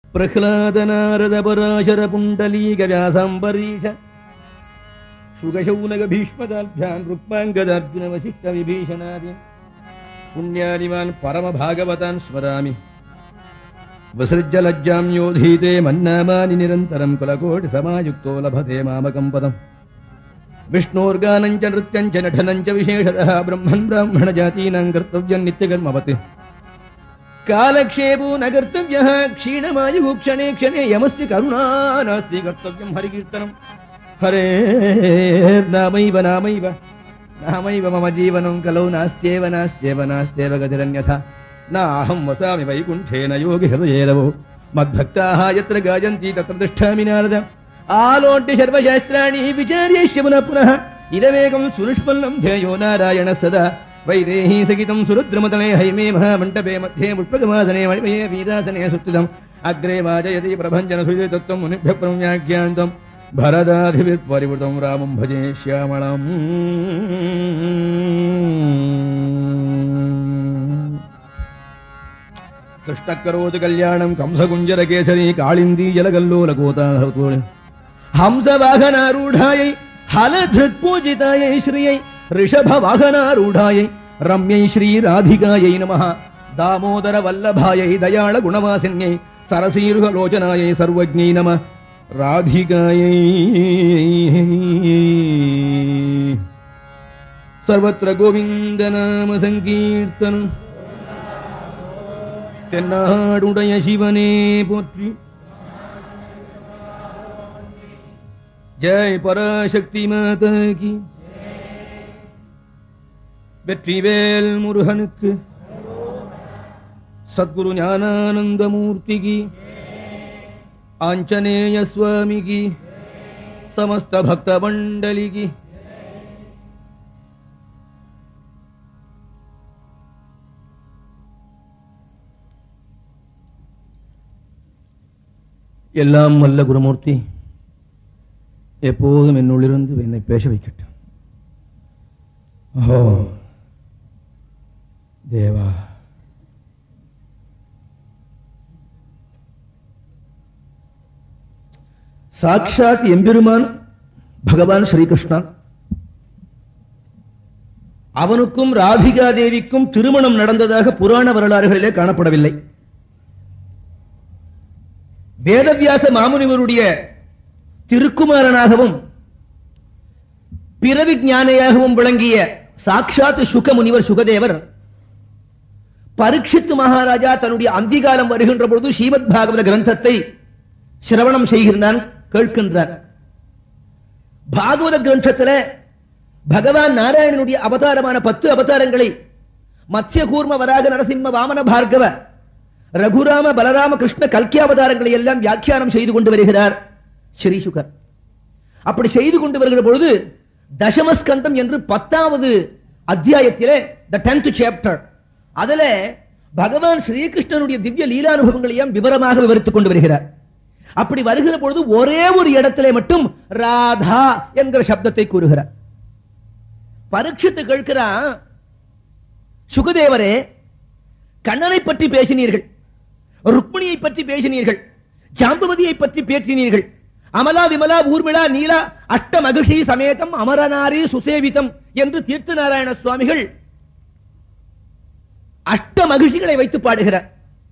ಪ್ರಹ್ಲಾದನಾರದ ಪರಾಶರ ಪುಂಡಲೀಕ ವ್ಯಾಸಾಂಬರೀಷ ಶುಗಶೌನಗ ಭೀಷ್ಮದಾಭ್ಯಾನ್ ರುಕ್ಮಾಂಗದಾರ್ಜುನ ವಶಿಷ್ಠ ವಿಭೀಷಣಾದಿ ಪುಣ್ಯಾದಿಮಾನ್ ಪರಮ ಭಾಗವತಾನ್ ಸ್ಮರಾಮಿ ವಿಸೃಜ್ಯ ಲಜ್ಜಾಂ ಯೋಧೀತೆ ಮನ್ನಾಮಾನಿ ನಿರಂತರಂ ಕುಲಕೋಟಿ ಸಮಾಯುಕ್ತೋ ಲಭತೆ ಮಾಮಕಂ ಪದಂ ವಿಷ್ಣೋರ್ಗಾನಂಚ ನೃತ್ಯಂಚ ನಟನಂಚ ವಿಶೇಷತಃ ಬ್ರಹ್ಮನ್ ಬ್ರಾಹ್ಮಣ ಜಾತೀನಾಂ ಕರ್ತವ್ಯಂ ನಿತ್ಯಕರ್ಮವತ್ ಕಾಲಕ್ಷೇಪೋ ನ ಕರ್ತವ್ಯ ಕ್ಷೀಣಮಾಯು ಕ್ಷಣೆ ಕ್ಷಣೆ ಯಮಸ್ಯ ಕರುಣಾ ನಾಸ್ತಿ ಕರ್ತವ್ಯಂ ಹರಿಕೀರ್ತನಂ ಹರೇ ನಾಮೈವ ನಾಮೈವ ನಾಮೈವ ಮಮ ಜೀವನಂ ಕಲೌ ನಾಸ್ತ್ಯೇವ ನಾಸ್ತ್ಯೇವ ನಾಸ್ತ್ಯೇವ ಗತಿರನ್ಯಥಾ ನಾಹಂ ವಸಾಮಿ ವೈಕುಂಠೇನ ಯೋಗಿ ಹೃದಯೇರವೋ ಮದ್ಭಕ್ತಾಃ ಯತ್ರ ಗಾಯಂತಿ ತತ್ರ ತಿಷ್ಠಾಮಿ ನಾರದ ಆಲೋಟ್ಯ ಸರ್ವಶಾಸ್ತ್ರಾಣಿ ವಿಚಾರ್ಯಶ್ಯ ಪುನಃ ಪುನಃ ಇದಮೇಕಂ ಸುನಿಷ್ಪನ್ನಂ ಧ್ಯೇಯೋ ನಾರಾಯಣ ಸದಾ ವೈದೇಹಿ ಸಹಿತಂ ಸುರುದ್ರಮತಲೆ ಹೈಮೇ ಮಹಾಮಂಟಪೇ ಮಧ್ಯೆ ಪುಷ್ಪಕಮಾಸನೆ ಮಣಿಮಯೇ ವೀರಾಸನೆ ಸುತ್ತಿದಂ ಅಗ್ರೆ ವಾಜಯತಿ ಪ್ರಭಂಜನ ಸುಜಿ ತತ್ವಂ ಮುನಿಭ್ಯ ಪ್ರಮ್ಯಾಖ್ಯಾಂತಂ ಭರದಾಧಿವಿರ್ಪರಿವೃತಂ ರಾಮಂ ಭಜೆ ಶ್ಯಾಮಳಂ ಕೃಷ್ಣಕರೋದು ಕಲ್ಯಾಣಂ ಕಂಸಗುಂಜರ ಕೇಸರಿ ಕಾಳಿಂದಿ ಜಲಗಲ್ಲೋಲ ಕೋತಾಹತೋಳೆ ಹಂಸ ವಾಹನಾರೂಢಾಯೈ ಹಲಧೃತ್ ಪೂಜಿತಾಯೈ ಶ್ರಿಯೈ ಋಷಭ ವಾಹನಾರೂಢಾಯೈ ರಮ್ಯೈ ಶ್ರೀ ರಾಧಿಕಾಯೈ ನಮಃ ದಾಮೋದರ ವಲ್ಲಭಾಯೈ ದಯಾಳ ಗುಣವಾಸಿನ್ಯೈ ಸರಸೀರುಹ ಲೋಚನಾಯೈ ಸರ್ವಜ್ಞೈ ನಮಃ ರಾಧಿಕಾಯೈ ಸರ್ವತ್ರ ಗೋವಿಂದ ನಾಮ ಸಂಕೀರ್ತனம் தென்னாடுடைய சிவனே போற்றி ஜெய் பராசக்தி மாதா கி வெற்றிவேல் முருகனுக்கு சத்குரு ஞானானந்த மூர்த்திக்கு ஆஞ்சநேய சுவாமிக்கு சமஸ்த பக்த மண்டலிக்கு எல்லாம் வல்ல குருமூர்த்தி எப்போதும் என்னுள்ளிருந்து என்னை பேச வைக்கட்டும் ஓ தேவா சாட்சாத் எம்பெருமான் பகவான் ஸ்ரீகிருஷ்ணன் அவனுக்கும் ராதிகா தேவிக்கும் திருமணம் நடந்ததாக புராண வரலாறுகளிலே காணப்படவில்லை வேதவியாச மாமுனிவருடைய திருக்குமாரனாகவும் பிறவி ஞானியாகவும் விளங்கிய சாட்சாத் சுக முனிவர் சுகதேவர் பரீட்சித்து மகாராஜா தன்னுடைய அந்திகாலம் வருகின்ற பொழுது ஸ்ரீமத் பாகவத கிரந்தத்தை சிரவணம் செய்கின்றான் கேட்கின்றான் பாகவத கிரந்தத்துல பகவான் நாராயணனுடைய அவதாரமான பத்து அவதாரங்களை மத்ய கூர்ம வராக நரசிம்ம வாமன பார்கவ ரகுராம பலராம கிருஷ்ண கல்கி அவதாரங்களை எல்லாம் வியாக்கியானம் செய்து கொண்டு வருகிறார் ஸ்ரீசுகர் அப்படி செய்து கொண்டு வருகிற பொழுது தசமஸ்கந்தம் என்று பத்தாவது அத்தியாயத்திலே த டென்த் சாப்டர் அதுல பகவான் ஸ்ரீகிருஷ்ணனுடைய திவ்ய லீலானுபவங்களையும் விவரமாக விவரித்துக் கொண்டு வருகிறார் அப்படி வருகிற பொழுது ஒரே ஒரு இடத்திலே மட்டும் ராதா என்கிற சப்தத்தை கூறுகிறார் பரீட்சித்து கேட்கிறான் சுகதேவரே கண்ணனை பற்றி பேசினீர்கள் ருக்மிணியை பற்றி பேசினீர்கள் ஜாம்பவதியை பற்றி பேசினீர்கள் அமலா விமலா ஊர்மிளா நீலா அஷ்ட மகிஷி சமேதம் அமரநாரி சுசேவிதம் என்று தீர்த்த நாராயண சுவாமிகள் அஷ்ட மகிழ்ச்சிகளை வைத்து பாடுகிறார்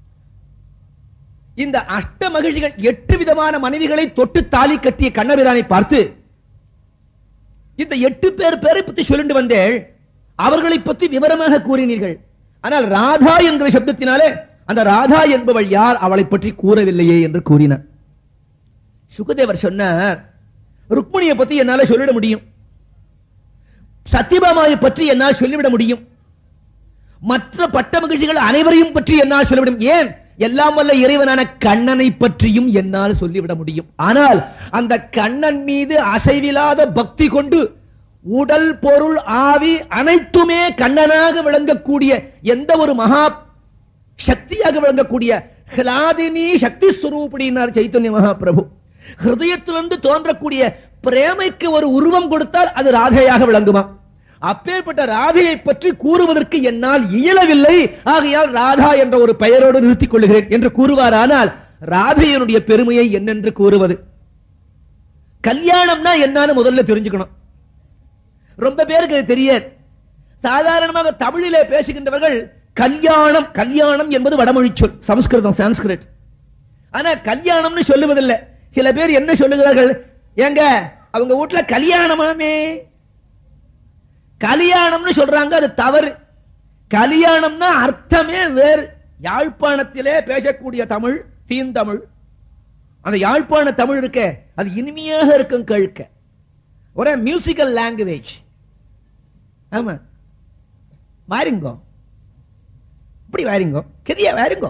இந்த அஷ்ட மகிழ்ச்சிகள் எட்டு விதமான மனைவிகளை தொட்டு தாலி கட்டிய கண்ணபிரானை பார்த்து இந்த எட்டு பேர் பேரை பற்றி சொல்லிட்டு வந்தேன் அவர்களை பற்றி விவரமாக கூறினீர்கள் ஆனால் ராதா என்கிற சப்தத்தினாலே அந்த ராதா என்பவள் யார் அவளை பற்றி கூறவில்லையே என்று கூறினார் சுகதேவர் சொன்னார் ருக்மிணியை பற்றி என்னால சொல்லிட முடியும் சத்யபாமாவை பற்றி என்னால் சொல்லிவிட முடியும் மற்ற பட்ட மகிழ்ச்சிகள் அனைவரையும் பற்றி என்னால் சொல்லிவிடும் ஏன் எல்லாம் வல்ல இறைவனான கண்ணனை பற்றியும் என்னால் சொல்லிவிட முடியும் ஆனால் அந்த கண்ணன் மீது அசைவில்லாத பக்தி கொண்டு உடல் பொருள் ஆவி அனைத்துமே கண்ணனாக விளங்கக்கூடிய எந்த ஒரு மகா சக்தியாக விளங்கக்கூடிய ஹிலாதினி சக்தி ஸ்வரூபினார் சைத்தன்ய மகாபிரபு ஹிருதயத்திலிருந்து தோன்றக்கூடிய பிரேமைக்கு ஒரு உருவம் கொடுத்தால் அது ராதையாக விளங்குமா அப்பேற்பட்ட ராதையை பற்றி கூறுவதற்கு என்னால் இயலவில்லை ஆகையால் ராதா என்ற ஒரு பெயரோடு நிறுத்திக் கொள்கிறேன் என்று கூறுவாரானால் ராதையனுடைய பெருமையை என்னென்று கூறுவது கல்யாணம்னா என்னன்னு முதல்ல தெரிஞ்சுக்கணும் ரொம்ப பேருக்கு அது தெரியாது சாதாரணமாக தமிழிலே பேசுகின்றவர்கள் கல்யாணம் கல்யாணம் என்பது வடமொழி சொல் சமஸ்கிருதம் சான்ஸ்கிரிட் ஆனா கல்யாணம்னு சொல்லுவதில்லை சில பேர் என்ன சொல்லுகிறார்கள் ஏங்க அவங்க வீட்டுல கல்யாணமாமே கல்யாணம்னு சொல்றாங்க அது தவறு கல்யாணம்னா அர்த்தமே வேறு யாழ்ப்பாணத்திலே பேசக்கூடிய தமிழ் தீந்தமிழ் அந்த யாழ்ப்பாண தமிழ் இருக்க அது இனிமையாக இருக்கும் கேட்க ஒரே மியூசிக்கல் லாங்குவேஜ் ஆமா வாருங்கோ இப்படி வாருங்கோ கெதியா வாருங்கோ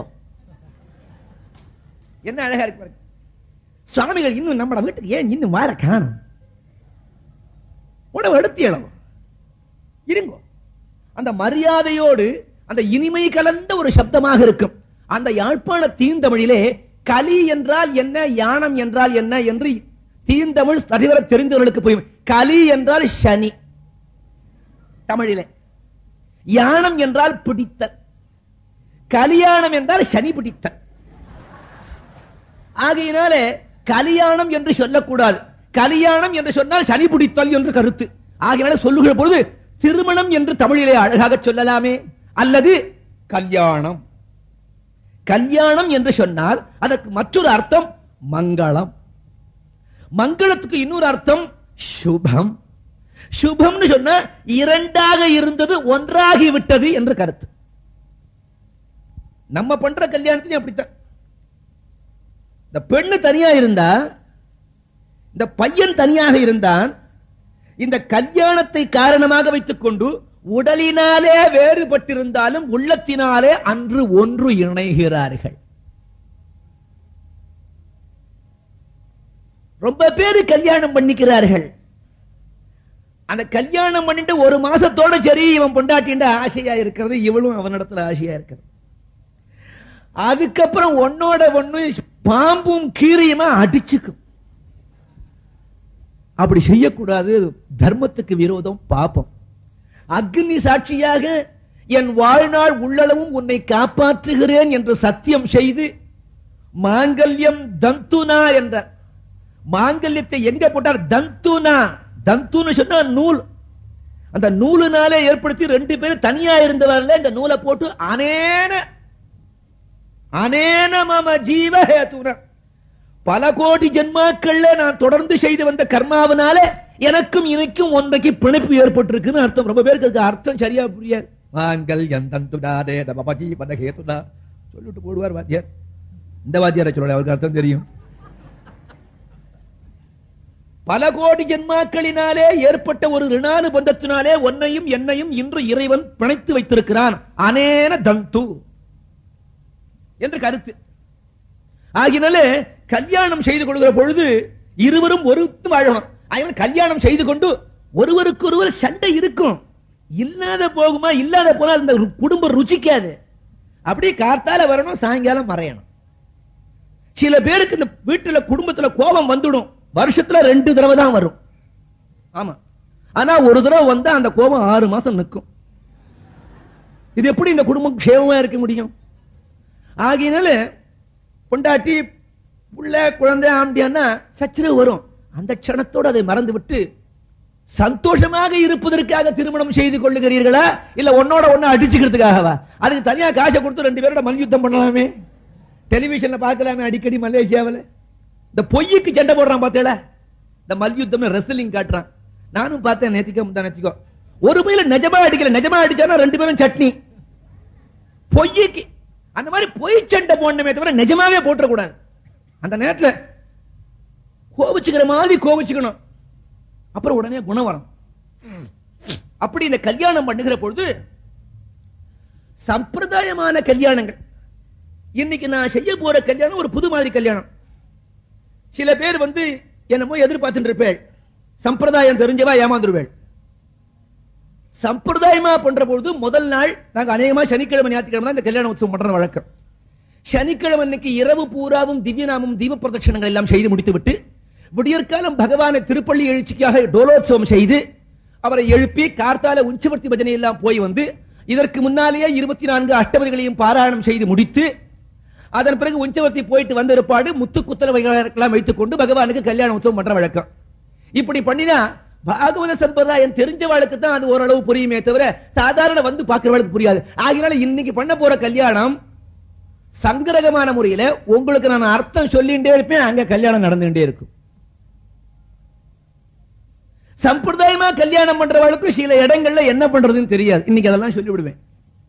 என்ன அழகா இருக்கு பாருங்க சுவாமிகள் இன்னும் நம்ம வீட்டுக்கு ஏன் இன்னும் வார காணும் உணவு எடுத்தியளவு இருங்கோ அந்த மரியாதையோடு அந்த இனிமை கலந்த ஒரு சப்தமாக இருக்கும் அந்த யாழ்ப்பாண தீந்தமிழிலே கலி என்றால் என்ன யானம் என்றால் என்ன என்று தீந்தமிழ் சரிவர தெரிந்தவர்களுக்கு போய் கலி என்றால் சனி தமிழிலே யானம் என்றால் பிடித்தல் கலியாணம் என்றால் சனி பிடித்தல் ஆகையினாலே கலியாணம் என்று சொல்லக்கூடாது கலியாணம் என்று சொன்னால் சனி பிடித்தல் என்று கருத்து ஆகையினால சொல்லுகிற பொழுது திருமணம் என்று தமிழிலே அழகாக சொல்லலாமே அல்லது கல்யாணம் கல்யாணம் என்று சொன்னால் அதற்கு மற்றொரு அர்த்தம் மங்களம் மங்களத்துக்கு இன்னொரு அர்த்தம் சுபம் சுபம்னு சொன்னா இரண்டாக இருந்தது ஒன்றாகி விட்டது என்று கருத்து நம்ம பண்ற கல்யாணத்திலையும் அப்படித்தான் இந்த பெண்ணு தனியா இருந்தா இந்த பையன் தனியாக இருந்தான் இந்த கல்யாணத்தை காரணமாக வைத்துக் கொண்டு உடலினாலே வேறுபட்டிருந்தாலும் உள்ளத்தினாலே அன்று ஒன்று இணைகிறார்கள் ரொம்ப பேரு கல்யாணம் பண்ணிக்கிறார்கள் அந்த கல்யாணம் பண்ணிட்டு ஒரு மாசத்தோட சரி இவன் பொண்டாட்டின்ற ஆசையா இருக்கிறது இவளும் அவனிடத்துல ஆசையா இருக்கிறது அதுக்கப்புறம் ஒன்னோட ஒண்ணு பாம்பும் கீரியுமா அடிச்சுக்கும் அப்படி செய்யக்கூடாது தர்மத்துக்கு விரோதம் பாப்பம் அக்னி சாட்சியாக என் வாழ்நாள் உள்ளளவும் உன்னை காப்பாற்றுகிறேன் என்று சத்தியம் செய்து மாங்கல்யம் தந்துனா என்றார் மாங்கல்யத்தை எங்க போட்டார் தந்துனா தந்துன்னு சொன்னா நூல் அந்த நூலுனாலே ஏற்படுத்தி ரெண்டு பேரும் தனியா இருந்தவர்ல இந்த நூலை போட்டு அனேன அனேன மம ஜீவ ஹேதுனா பல கோடி ஜென்மாக்கள்ல நான் தொடர்ந்து செய்து வந்த கர்மாவினால எனக்கும் இணைக்கும் ஒன்றைக்கு பிணைப்பு ஏற்பட்டிருக்குன்னு அர்த்தம் ரொம்ப பேருக்கு அதுக்கு அர்த்தம் சரியா புரியாது மாங்கல் எந்தந்துடாதே தபபஜி பதகேதுடா சொல்லிட்டு போடுவார் வாத்தியார் இந்த வாத்தியாரை சொல்லல அவருக்கு அர்த்தம் தெரியும் பல கோடி ஜென்மாக்களினாலே ஏற்பட்ட ஒரு ரிணானு பந்தத்தினாலே ஒன்னையும் என்னையும் இன்று இறைவன் பிணைத்து வைத்திருக்கிறான் அனேன தந்து என்று கருத்து ஆகினாலே கல்யாணம் செய்து கொள்கிற பொழுது இருவரும் ஒருத்து வாழணும் அதனால கல்யாணம் செய்து கொண்டு ஒருவருக்கு ஒருவர் சண்டை இருக்கும் இல்லாத போகுமா இல்லாத போனா அந்த குடும்பம் ருச்சிக்காது அப்படியே காத்தால வரணும் சாயங்காலம் மறையணும் சில பேருக்கு இந்த வீட்டுல குடும்பத்துல கோபம் வந்துடும் வருஷத்துல ரெண்டு தடவை தான் வரும் ஆமா ஆனா ஒரு தடவை வந்தா அந்த கோபம் ஆறு மாசம் நிற்கும் இது எப்படி இந்த குடும்பம் க்ஷேமமா இருக்க முடியும் ஆகையினால பொண்டாட்டி புள்ள குழந்தை ஆம்பியான்னா சச்சரவு வரும் அந்த க்ஷணத்தோடு அதை மறந்து விட்டு சந்தோஷமாக இருப்பதற்காக திருமணம் செய்து கொள்ளுகிறீர்களா இல்ல ஒன்னோட ஒண்ணு அடிச்சுக்கிறதுக்காகவா அதுக்கு தனியா காசை கொடுத்து ரெண்டு பேரோட மல்யுத்தம் பண்ணலாமே டெலிவிஷன்ல பார்க்கலாமே அடிக்கடி மலேசியாவில் இந்த பொய்யுக்கு சண்டை போடுறான் பார்த்தேடா இந்த மல்யுத்தம் ரெஸ்லிங் காட்டுறான் நானும் பார்த்தேன் நேத்திக்கோ முந்தா நேத்திக்கோ ஒரு பையில நிஜமா அடிக்கல நிஜமா அடிச்சானா ரெண்டு பேரும் சட்னி பொய்யுக்கு அந்த மாதிரி பொய் சண்டை போடணுமே தவிர நிஜமாவே போட்டுறக்கூடாது அந்த நேரத்துல கோபிச்சுக்கிற மாதிரி கோபிச்சுக்கணும் அப்புறம் உடனே குணம் வரும் அப்படி இந்த கல்யாணம் பண்ணுகிற பொழுது சம்பிரதாயமான கல்யாணங்கள் இன்னைக்கு நான் செய்ய போற கல்யாணம் ஒரு புது மாதிரி கல்யாணம் சில பேர் வந்து என்னமோ எதிர்பார்த்துட்டு இருப்பேள் சம்பிரதாயம் தெரிஞ்சவா ஏமாந்துருவேள் சம்பிரதாயமா பண்ற பொழுது முதல் நாள் நாங்க அநேகமா சனிக்கிழமை ஞாயிற்றுக்கிழமை தான் இந்த கல்யாண உற்சவம் பண்ற வழக்கம் சனிக்கிழமை அன்னைக்கு இரவு பூராவும் திவ்யநாமம் தீப பிரதட்சணங்கள் எல்லாம் செய்து முடித்து விட்டு விடியற்காலம் பகவானை திருப்பள்ளி எழுச்சிக்காக டோலோத்சவம் செய்து அவரை எழுப்பி கார்த்தால உஞ்சவர்த்தி பஜனை எல்லாம் போய் வந்து இதற்கு முன்னாலேயே இருபத்தி நான்கு அஷ்டபதிகளையும் பாராயணம் செய்து முடித்து அதன் பிறகு உஞ்சவர்த்தி போயிட்டு வந்த இருப்பாடு முத்து குத்தரவைகளெல்லாம் வைத்துக் கொண்டு பகவானுக்கு கல்யாண உற்சவம் பண்ற வழக்கம் இப்படி பண்ணினா பாகவத சம்பிரதாயம் தெரிஞ்சவாளுக்கு தான் அது ஓரளவு புரியுமே தவிர சாதாரண வந்து பாக்குறவளுக்கு புரியாது ஆகினால இன்னைக்கு பண்ண போற கல்யாணம் சங்கரகமான முறையில உங்களுக்கு நான் அர்த்தம் சொல்லிட்டே இருப்பேன் அங்க கல்யாணம் நடந்துட்டே இருக்கும் சம்பிரதாயமா கல்யாணம் பண்றவளுக்கு சில இடங்கள்ல என்ன பண்றதுன்னு தெரியாது இன்னைக்கு அதெல்லாம் சொல்லி விடுவேன்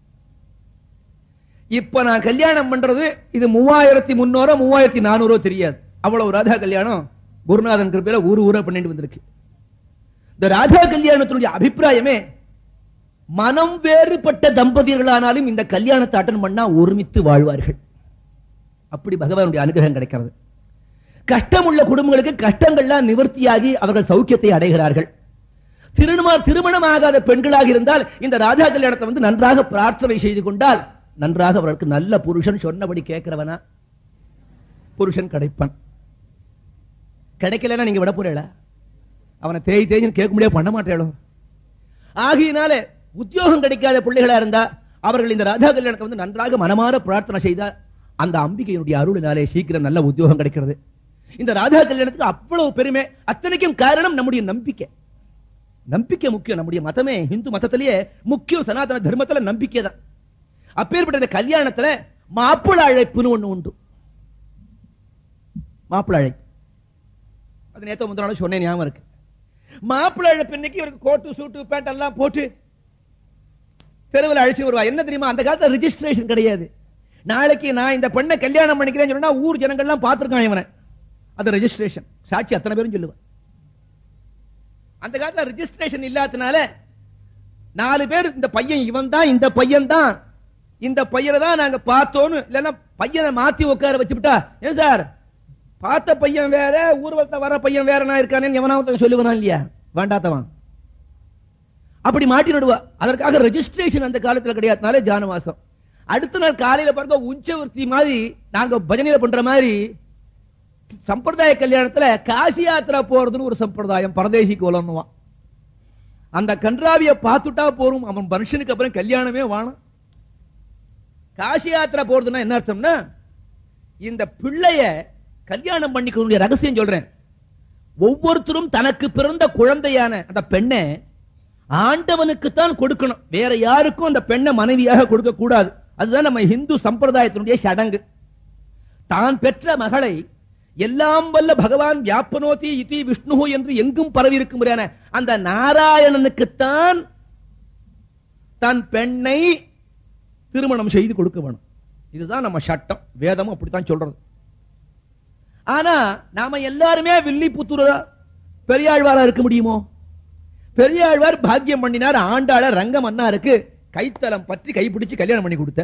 இப்ப நான் கல்யாணம் பண்றது இது மூவாயிரத்தி முன்னூறோ மூவாயிரத்தி நானூறோ தெரியாது அவ்வளவு ராதா கல்யாணம் குருநாதன் கிருப்பையில ஊரு ஊரா பண்ணிட்டு வந்திருக்கு இந்த ராதா கல்யாணத்தினுடைய அபிப்பிராயமே மனம் வேறுபட்ட தம்பதியர்களானாலும் இந்த கல்யாணத்தை அட்டன் பண்ணா ஒருமித்து வாழ்வார்கள் அப்படி பகவானுடைய அனுகிரகம் கிடைக்கிறது கஷ்டம் உள்ள குடும்பங்களுக்கு கஷ்டங்கள்லாம் நிவர்த்தியாகி அவர்கள் சௌக்கியத்தை அடைகிறார்கள் திருமண திருமணம் ஆகாத பெண்களாக இருந்தால் இந்த ராஜா கல்யாணத்தை வந்து நன்றாக பிரார்த்தனை செய்து கொண்டால் நன்றாக அவர்களுக்கு நல்ல புருஷன் சொன்னபடி கேட்கிறவனா புருஷன் கிடைப்பான் கிடைக்கலன்னா நீங்க விட போறீங்களா அவனை தேய் தேய்னு கேட்க முடியாது பண்ண மாட்டேளோ ஆகையினால உத்தியோகம் கிடைக்காத பிள்ளைகளா இருந்தா அவர்கள் இந்த ராஜா கல்யாணத்தை வந்து நன்றாக மனமாற பிரார்த்தனை செய்தால் அந்த அம்பிகையினுடைய அருளினாலே சீக்கிரம் நல்ல உத்தியோகம் கிடைக்கிறது இந்த ராஜா கல்யாணத்துக்கு அவ்வளவு பெருமை அத்தனைக்கும் காரணம் நம்முடைய நம்பிக்கை நம்பிக்கை முக்கியம் நம்முடைய மதமே இந்து மதத்திலேயே முக்கியம் சனாதன தர்மத்துல நம்பிக்கை தான் அப்பேற்பட்ட இந்த கல்யாணத்துல மாப்பிள அழைப்புன்னு ஒண்ணு உண்டு மாப்பிள அழைப்பு அது நேத்த முந்தின நாள் சொன்னேன் ஞாபகம் இருக்கு மாப்பிள அழைப்பு இன்னைக்கு இவருக்கு கோட்டு சூட்டு பேண்ட் எல்லாம் போட்டு தெருவில் அழைச்சு வருவா என்ன தெரியுமா அந்த காலத்துல ரிஜிஸ்ட்ரேஷன் கிடையாது நாளைக்கு நான் இந்த பெண்ணை கல்யாணம் பண்ணிக்கிறேன்னு சொன்னா ஊர் ஜனங்கள்லாம் பார்த்திருக்கான் இவனை அது ரெஜிஸ்ட்ரேஷன் சாட்சி அத்தனை பேரும் சொல்லுவேன் அந்த காலத்துல ரெஜிஸ்ட்ரேஷன் இல்லாதனால நாலு பேர் இந்த பையன் இவன் தான் இந்த பையன் தான் இந்த பையனை தான் நாங்க பார்த்தோன்னு இல்லைன்னா பையனை மாத்தி உட்கார வச்சுவிட்டா ஏன் சார் பார்த்த பையன் வேற ஊர்வலத்தை வர பையன் வேற நான் இருக்கானேன்னு எவனாவது சொல்லுவானா இல்லையா வேண்டாத்தவன் அப்படி மாட்டி நடுவா அதற்காக ரெஜிஸ்ட்ரேஷன் அந்த காலத்துல கிடையாதுனால ஜானவாசம் அடுத்த நாள் காலையில பாருங்க உஞ்சவர்த்தி மாதிரி நாங்க பஜனையில பண்ற மாதிரி சம்பிரதாய கல்யாணத்துல காசி யாத்திரா போறதுன்னு ஒரு சம்பிரதாயம் பரதேசி கோலம்னுவான் அந்த கன்றாவிய பார்த்துட்டா போரும் அவன் மனுஷனுக்கு அப்புறம் கல்யாணமே வாணும் காசி யாத்திரா போறதுன்னா என்ன அர்த்தம்னா இந்த பிள்ளைய கல்யாணம் பண்ணிக்கக்கூடிய ரகசியம் சொல்றேன் ஒவ்வொருத்தரும் தனக்கு பிறந்த குழந்தையான அந்த பெண்ணை ஆண்டவனுக்கு தான் கொடுக்கணும் வேற யாருக்கும் அந்த பெண்ணை மனைவியாக கொடுக்க கூடாது அதுதான் நம்ம இந்து சம்பிரதாயத்தினுடைய சடங்கு தான் பெற்ற மகளை எல்லாம் வல்ல பகவான் வியாப்பனோதி இதி விஷ்ணு என்று எங்கும் பரவி இருக்கும்படியான அந்த நாராயணனுக்குத்தான் தன் பெண்ணை திருமணம் செய்து கொடுக்க வேணும் இதுதான் நம்ம சட்டம் வேதமும் அப்படித்தான் சொல்றது ஆனா நாம எல்லாருமே வில்லிபுத்தூரா பெரியாழ்வாரா இருக்க முடியுமோ பெரியாழ்வார் பாக்கியம் பண்ணினார் ஆண்டாள ரங்கம் அண்ணாருக்கு கைத்தலம் பற்றி கைப்பிடிச்சு கல்யாணம் பண்ணி கொடுத்த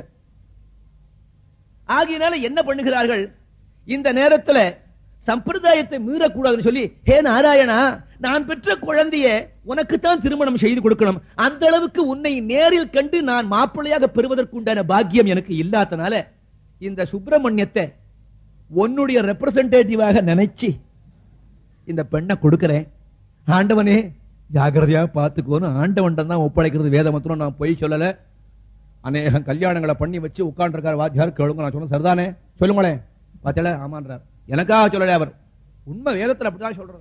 ஆகையினால என்ன பண்ணுகிறார்கள் இந்த நேரத்துல சம்பிரதாயத்தை மீறக்கூடாதுன்னு சொல்லி ஹே நாராயணா நான் பெற்ற குழந்தைய உனக்குத்தான் திருமணம் செய்து கொடுக்கணும் அந்த அளவுக்கு உன்னை நேரில் கண்டு நான் மாப்பிள்ளையாக பெறுவதற்குண்டான பாக்கியம் எனக்கு இல்லாதனால இந்த சுப்பிரமணியத்தை உன்னுடைய ரெப்ரசன்டேட்டிவாக நினைச்சு இந்த பெண்ணை கொடுக்கிறேன் ஆண்டவனே ஜாகிரதையா பார்த்துக்கோன்னு ஆண்டவன் தான் ஒப்படைக்கிறது வேத மந்திரம் நான் பொய் சொல்லல அநேகம் கல்யாணங்களை பண்ணி வச்சு உட்காந்துருக்காரு வாத்தியார் கேளுங்க நான் சொன்ன சரிதானே சொல்லுங்களேன் பார்த்தல ஆமான்றார் எனக்காக சொல்லல அவர் உண்மை வேதத்துல அப்படிதான் சொல்றது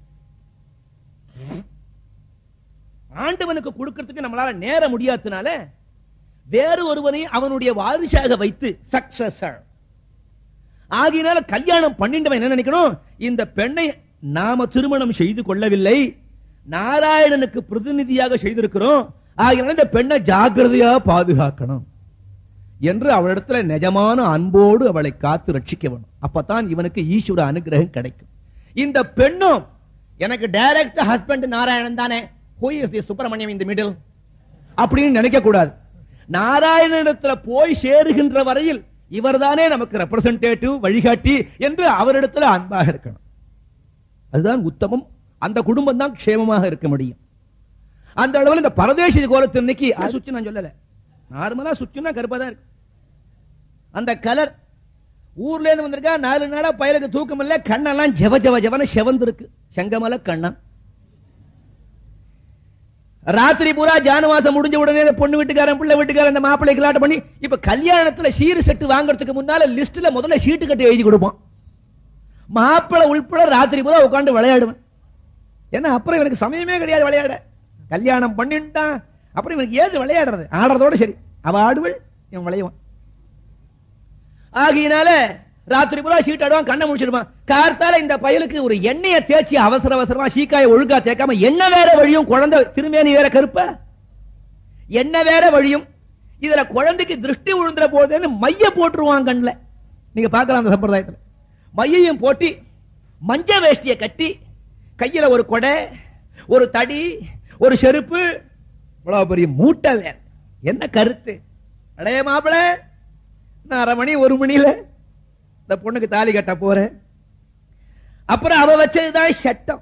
ஆண்டவனுக்கு கொடுக்கிறதுக்கு நம்மளால நேர முடியாதனால வேறு ஒருவனை அவனுடைய வாரிசாக வைத்து சக்சஸர் ஆகினால கல்யாணம் பண்ணிட்டவன் என்ன நினைக்கணும் இந்த பெண்ணை நாம திருமணம் செய்து கொள்ளவில்லை நாராயணனுக்கு பிரதிநிதியாக செய்திருக்கிறோம் ஆகினால இந்த பெண்ணை ஜாக்கிரதையா பாதுகாக்கணும் என்று அவளிடத்துல நிஜமான அன்போடு அவளை காத்து ரட்சிக்க வேணும் அப்பதான் இவனுக்கு ஈஸ்வர அனுகிரகம் கிடைக்கும் இந்த பெண்ணும் எனக்கு டைரக்ட் ஹஸ்பண்ட் நாராயணன் தானே ஹூ இஸ் தி சுப்பிரமணியம் இந்த மிடில் அப்படின்னு நினைக்க கூடாது நாராயணனிடத்துல போய் சேருகின்ற வரையில் இவர்தானே நமக்கு ரெப்ரசன்டேட்டிவ் வழிகாட்டி என்று அவரிடத்துல அன்பாக இருக்கணும் அதுதான் உத்தமம் அந்த குடும்பம் தான் க்ஷேமமாக இருக்க முடியும் அந்த அளவில் இந்த பரதேசி கோலத்து இன்னைக்கு அது சுச்சு நான் சொல்லல நார்மலா சுச்சுன்னா கருப்பா தான் இருக்கு அந்த கலர் ஊர்ல இருந்து வந்திருக்கா நாலு நாளா பயலுக்கு தூக்கம் இல்ல கண்ணெல்லாம் ஜெவ ஜெவ ஜெவன செவந்து இருக்கு செங்கமல கண்ணன் ராத்திரி பூரா ஜானவாசம் முடிஞ்ச உடனே இந்த பொண்ணு வீட்டுக்காரன் பிள்ளை வீட்டுக்காரன் இந்த மாப்பிள்ளை கலாட்டம் பண்ணி இப்ப கல்யாணத்துல சீரு செட்டு வாங்குறதுக்கு முன்னால லிஸ்ட்ல முதல்ல சீட்டு கட்டி எழுதி கொடுப்போம் மாப்பிள்ளை உள்பட ராத்திரி பூரா உட்கார்ந்து விளையாடுவேன் ஏன்னா அப்புறம் இவனுக்கு சமயமே கிடையாது விளையாட கல்யாணம் பண்ணிட்டான் அப்புறம் இவனுக்கு ஏது விளையாடுறது ஆடுறதோட சரி அவ ஆடுவள் இவன் விளையாடுவான் ஆகையினால ராத்திரி பூரா சீட் ஆடுவான் கண்ணை முடிச்சிடுவான் கார்த்தால இந்த பயலுக்கு ஒரு எண்ணெயை தேய்ச்சி அவசர அவசரமா சீக்காய ஒழுங்கா தேய்க்காம என்ன வேற வழியும் குழந்தை திருமேனி வேற கருப்ப என்ன வேற வழியும் இதுல குழந்தைக்கு திருஷ்டி விழுந்துற போதுன்னு மைய போட்டுருவான் கண்ணுல நீங்க பார்க்கலாம் அந்த சம்பிரதாயத்துல மையையும் போட்டு மஞ்ச வேஷ்டிய கட்டி கையில ஒரு கொடை ஒரு தடி ஒரு செருப்பு இவ்வளவு பெரிய மூட்டை வேற என்ன கருத்து அடைய மாப்பிள நான் அரை மணி ஒரு மணியில இந்த பொண்ணுக்கு தாலி கட்ட போறேன் அப்புறம் அவ வச்சதுதான் சட்டம்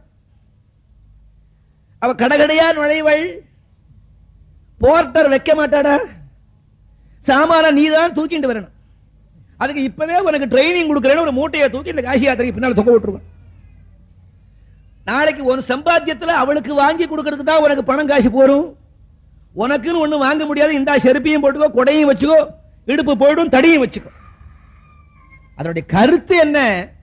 அவ கடகடையா நுழைவள் போர்ட்டர் வைக்க மாட்டாடா சாமான நீ தான் தூக்கிட்டு வரணும் அதுக்கு இப்பவே உனக்கு ட்ரைனிங் கொடுக்கறேன்னு ஒரு மூட்டையை தூக்கி இந்த காசி யாத்திரைக்கு பின்னால தொங்க விட்டுருவேன் நாளைக்கு ஒரு சம்பாத்தியத்துல அவளுக்கு வாங்கி கொடுக்கறதுக்கு தான் உனக்கு பணம் காசு போரும் உனக்குன்னு ஒண்ணு வாங்க முடியாது இந்த செருப்பையும் போட்டுக்கோ கொடையும் வச்சுக்கோ இடுப்பு போயிடும் தடியும் வச்சுக்கோ அதனுடைய கருத்து என்ன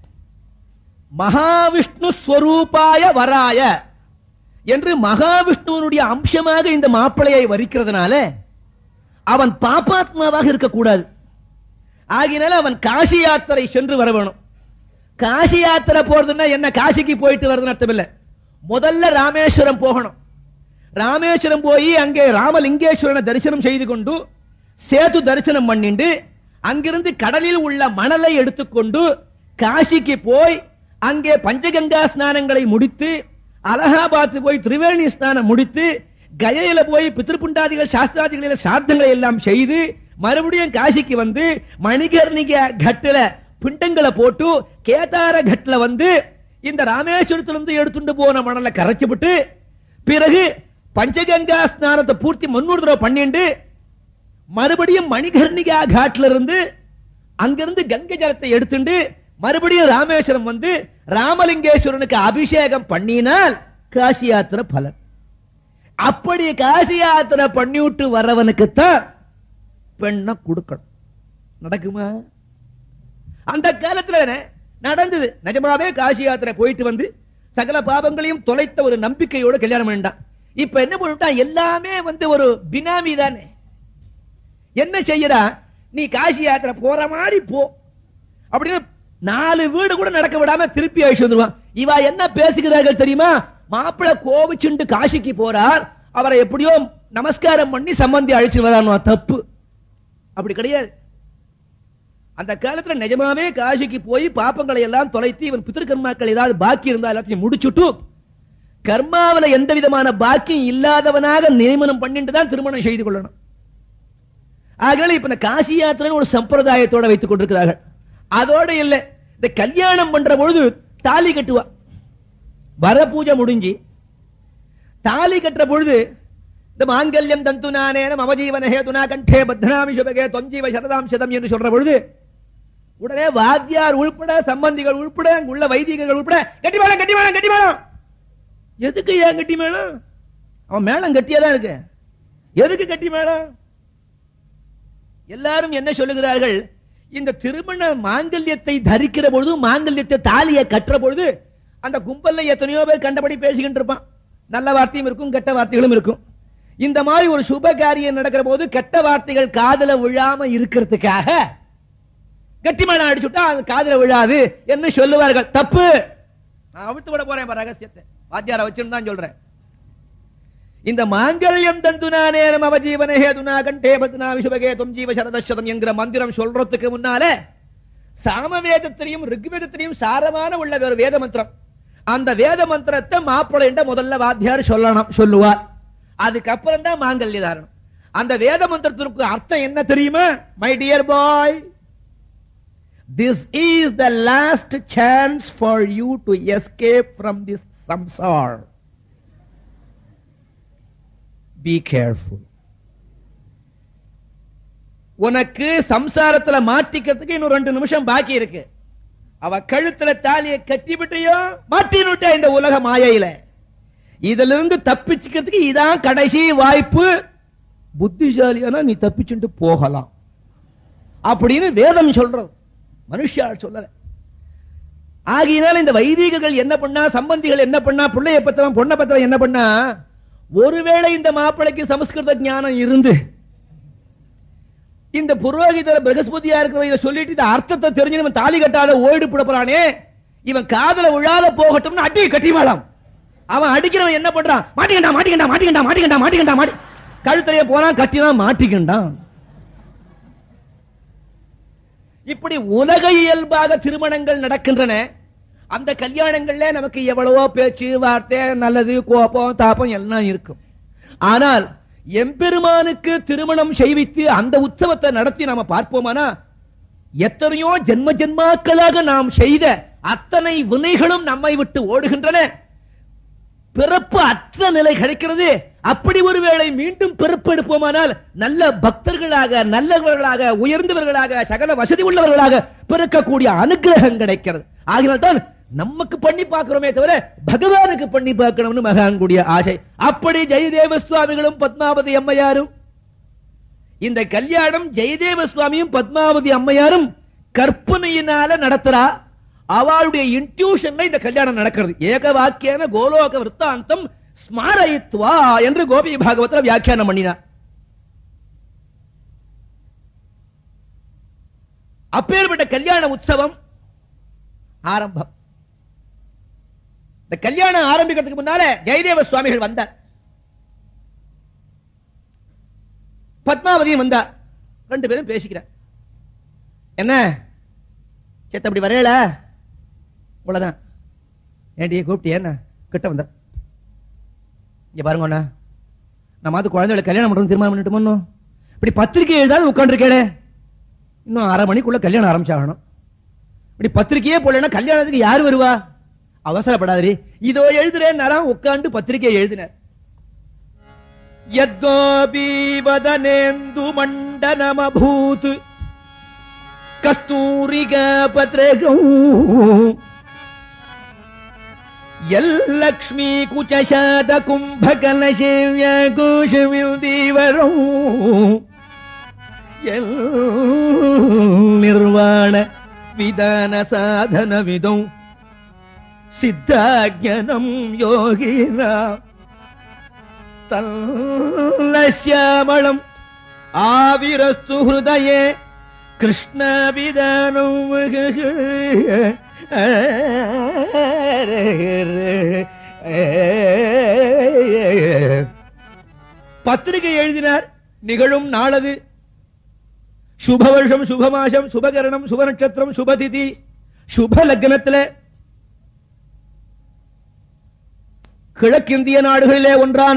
மகாவிஷ்ணு ஸ்வரூபாய வராய என்று மகாவிஷ்ணுவனுடைய அம்சமாக இந்த மாப்பிளையை வரிக்கிறதுனால அவன் பாப்பாத்மாவாக இருக்கக்கூடாது ஆகினால அவன் காசி யாத்திரை சென்று வர வேணும் காசி யாத்திரை போறதுன்னா என்ன காசிக்கு போயிட்டு வருதுன்னு அர்த்தம் இல்ல முதல்ல ராமேஸ்வரம் போகணும் ராமேஸ்வரம் போய் அங்கே ராமலிங்கேஸ்வரனை தரிசனம் செய்து கொண்டு சேது தரிசனம் பண்ணிண்டு அங்கிருந்து கடலில் உள்ள மணலை எடுத்துக்கொண்டு காசிக்கு போய் அங்கே பஞ்சகங்கா ஸ்நானங்களை முடித்து அலகாபாத் போய் திரிவேணி ஸ்நானம் முடித்து கயையில போய் பித்திருப்புண்டாதிகள் சாஸ்திராதிகளில சார்த்தங்களை எல்லாம் செய்து மறுபடியும் காசிக்கு வந்து மணிகர்ணிக கட்டுல பிண்டங்களை போட்டு கேதார கட்டுல வந்து இந்த ராமேஸ்வரத்திலிருந்து எடுத்துட்டு போன மணலை கரைச்சு விட்டு பிறகு பஞ்சகங்கா ஸ்நானத்தை பூர்த்தி முன்னூறு தடவை பண்ணிண்டு மறுபடியும் மணிகர்ணிகா காட்ல இருந்து அங்கிருந்து கங்கை ஜலத்தை எடுத்துண்டு மறுபடியும் ராமேஸ்வரம் வந்து ராமலிங்கேஸ்வரனுக்கு அபிஷேகம் பண்ணினால் காசி யாத்திரை பலன் அப்படி காசி யாத்திரை பண்ணிவிட்டு வர்றவனுக்குத்தான் பெண்ணை கொடுக்கணும் நடக்குமா அந்த காலத்துல நடந்தது நிஜமாவே காசி யாத்திரை போயிட்டு வந்து சகல பாவங்களையும் தொலைத்த ஒரு நம்பிக்கையோட கல்யாணம் பண்ணிட்டான் இப்ப என்ன பண்ணிட்டான் எல்லாமே வந்து ஒரு பினாமி தானே என்ன செய்யறா நீ காசி யாத்திரை போற மாதிரி போ அப்படின்னு நாலு வீடு கூட நடக்க விடாம திருப்பி அழிச்சு வந்துருவான் இவா என்ன பேசுகிறார்கள் தெரியுமா மாப்பிள்ளை கோவிச்சுண்டு காசிக்கு போறார் அவரை எப்படியோ நமஸ்காரம் பண்ணி சம்பந்தி அழைச்சு வரான் தப்பு அப்படி கிடையாது அந்த காலத்துல நிஜமாவே காசிக்கு போய் பாப்பங்களை எல்லாம் தொலைத்து இவன் பித்திருக்கர்மாக்கள் ஏதாவது பாக்கி இருந்தா எல்லாத்தையும் முடிச்சுட்டு கர்மாவில எந்த விதமான பாக்கியம் இல்லாதவனாக நியமனம் பண்ணிட்டு தான் திருமணம் செய்து கொள்ளணும் ஆகவே இப்ப இந்த காசி யாத்திரை ஒரு சம்பிரதாயத்தோட வைத்துக் கொண்டிருக்கிறார்கள் அதோட இல்ல இந்த கல்யாணம் பண்ற பொழுது தாலி கட்டுவா வர பூஜை முடிஞ்சு தாலி கட்டுற பொழுது இந்த மாங்கல்யம் தந்து நானேன மமஜீவன ஹேதுனா கண்டே பத்னாமி சுபகே தொஞ்சீவ சரதாம் சதம் என்று சொல்ற பொழுது உடனே வாத்தியார் உள்பட சம்பந்திகள் உள்பட அங்குள்ள வைதிகர்கள் உள்பட கட்டி மேளம் கட்டி மேளம் கட்டி மேளம் எதுக்கு ஏன் கட்டி மேளம் அவன் மேளம் கட்டியாதான் இருக்கு எதுக்கு கட்டி மேளம் எல்லாரும் என்ன சொல்லுகிறார்கள் இந்த திருமண மாங்கல்யத்தை தரிக்கிற பொழுது மாங்கல்யத்தை தாலியை கட்டுற பொழுது அந்த கும்பல்ல எத்தனையோ பேர் கண்டபடி பேசிக்கிட்டு இருப்பான் நல்ல வார்த்தையும் இருக்கும் கெட்ட வார்த்தைகளும் இருக்கும் இந்த மாதிரி ஒரு சுப காரியம் நடக்கிற போது கெட்ட வார்த்தைகள் காதல விழாம இருக்கிறதுக்காக கட்டிமணம் அடிச்சுட்டா அது காதல விழாது என்று சொல்லுவார்கள் தப்பு நான் அவிழ்த்து விட போறேன் பாரு ரகசியத்தை வாத்தியார வச்சுன்னு தான் சொல்றேன் இந்த மாங்கல்யம் தந்துனானே நம அவஜீவன ஹேதுனா கண்டே பத்னா விசுபகே தும் ஜீவ சரதசதம் என்கிற மந்திரம் சொல்றதுக்கு முன்னால சாமவேதத்திலையும் ரிக்வேதத்திலையும் சாரமான உள்ள ஒரு வேத மந்திரம் அந்த வேத மந்திரத்தை மாப்பிள்ளை முதல்ல வாத்தியார் சொல்லணும் சொல்லுவார் அதுக்கப்புறம் தான் மாங்கல்ய தாரணம் அந்த வேத மந்திரத்திற்கு அர்த்தம் என்ன தெரியுமா my dear boy this is the last chance for you to escape from this சம்சார் பி கேர்ஃபுல் உனக்கு சம்சாரத்துல மாட்டிக்கிறதுக்கு இன்னும் ரெண்டு நிமிஷம் பாக்கி இருக்கு அவ கழுத்துல தாலியை கட்டி விட்டியோ மாட்டினுட்ட இந்த உலக மாயையில இதுல இருந்து தப்பிச்சுக்கிறதுக்கு இதான் கடைசி வாய்ப்பு புத்திசாலியானா நீ தப்பிச்சுட்டு போகலாம் அப்படின்னு வேதம் சொல்றது மனுஷால் சொல்லல ஆகையினால இந்த வைதிகர்கள் என்ன பண்ணா சம்பந்திகள் என்ன பண்ணா பிள்ளைய பத்தவன் பொண்ணை பத்தவன் என்ன பண்ணா ஒருவேளை இந்த மாப்பிளைக்கு சமஸ்கிருத ஞானம் இருந்து இந்த புரோகிதர் பிரகஸ்பதியா இருக்கிற இதை சொல்லிட்டு இந்த அர்த்தத்தை தெரிஞ்சு இவன் தாலி கட்டாத ஓடி போறானே இவன் காதல விழாத போகட்டும்னு அடி கட்டிமாலாம் அவன் அடிக்கிறவன் என்ன பண்றான் மாட்டிக்கண்டா மாட்டிக்கண்டா மாட்டிக்கண்டா மாட்டிக்கண்டா மாட்டிக்கண்டா மாட்டி கழுத்தையே போறான் கட்டிதான் மாட்டிக்கின்றான் இப்படி உலக இயல்பாக திருமணங்கள் நடக்கின்றன அந்த கல்யாணங்கள்ல நமக்கு எவ்வளவோ பேச்சு வார்த்தை நல்லது கோபம் தாபம் எல்லாம் இருக்கும் ஆனால் எம்பெருமானுக்கு திருமணம் செய்வித்து அந்த உற்சவத்தை நடத்தி நாம பார்ப்போமானா எத்தனையோ ஜென்ம ஜென்மாக்களாக நாம் செய்த அத்தனை வினைகளும் நம்மை விட்டு ஓடுகின்றன பிறப்பு அற்ற நிலை கிடைக்கிறது அப்படி ஒருவேளை மீண்டும் பிறப்பு எடுப்போமானால் நல்ல பக்தர்களாக நல்லவர்களாக உயர்ந்தவர்களாக சகல வசதி உள்ளவர்களாக பிறக்கக்கூடிய அனுகிரகம் கிடைக்கிறது ஆகினால் தான் நமக்கு பண்ணி பார்க்கிறோமே தவிர பகவானுக்கு பண்ணி பார்க்கணும்னு மகான் கூடிய ஆசை அப்படி ஜெயதேவ சுவாமிகளும் பத்மாவதி அம்மையாரும் இந்த கல்யாணம் ஜெயதேவ சுவாமியும் பத்மாவதி அம்மையாரும் கற்பனையினால நடத்துறா அவளுடைய இன்ட்யூஷன்ல இந்த கல்யாணம் நடக்கிறது ஏக வாக்கியான கோலோக விற்த்தாந்தம் ஸ்மாரயித்வா என்று கோபி பாகவத்தில் வியாக்கியானம் பண்ணினார் அப்பேற்பட்ட கல்யாண உற்சவம் ஆரம்பம் இந்த கல்யாணம் ஆரம்பிக்கிறதுக்கு முன்னால ஜெயதேவ சுவாமிகள் வந்தார் பத்மாவதியும் வந்தார் ரெண்டு பேரும் பேசிக்கிறார் என்ன சேத்த அப்படி வரையல இவ்வளவுதான் ஏண்டிய கூப்பிட்டியா என்ன கிட்ட வந்த இங்க பாருங்க அண்ணா நம்ம அது குழந்தைகளை கல்யாணம் பண்றோம் தீர்மானம் பண்ணிட்டு இப்படி பத்திரிக்கை எழுதாது உட்காந்துருக்கேன் இன்னும் அரை மணிக்குள்ள கல்யாணம் ஆரம்பிச்சாகணும் இப்படி பத்திரிக்கையே போடலன்னா கல்யாணத்துக்கு யார் வருவா அவசரப்படாதே இதோ எழுதுறேன் நேரம் உட்காந்து பத்திரிகை எழுதினார் யத்கோபி வதனேந்து மண்டனமபூத் கஸ்தூரிக பத்ரகம் எல்லக்ஷ்மி குச்சசாத கும்பகல சேவிய கோஷமில் தீவரம் எல் நிர்வாண விதான சாதன விதம் சித்தாஜனம் யோகினா தல்லசியாமளம் ஆவிரஸ்து ஹிருதயே கிருஷ்ண விதானம் பத்திரிகை எழுதினார் நிகழும் நாளது சுப வருஷம் சுபமாசம் சுபகரணம் சுப நட்சத்திரம் சுபதிதி சுப லக்னத்துல கிழக்கிந்திய நாடுகளிலே ஒன்றான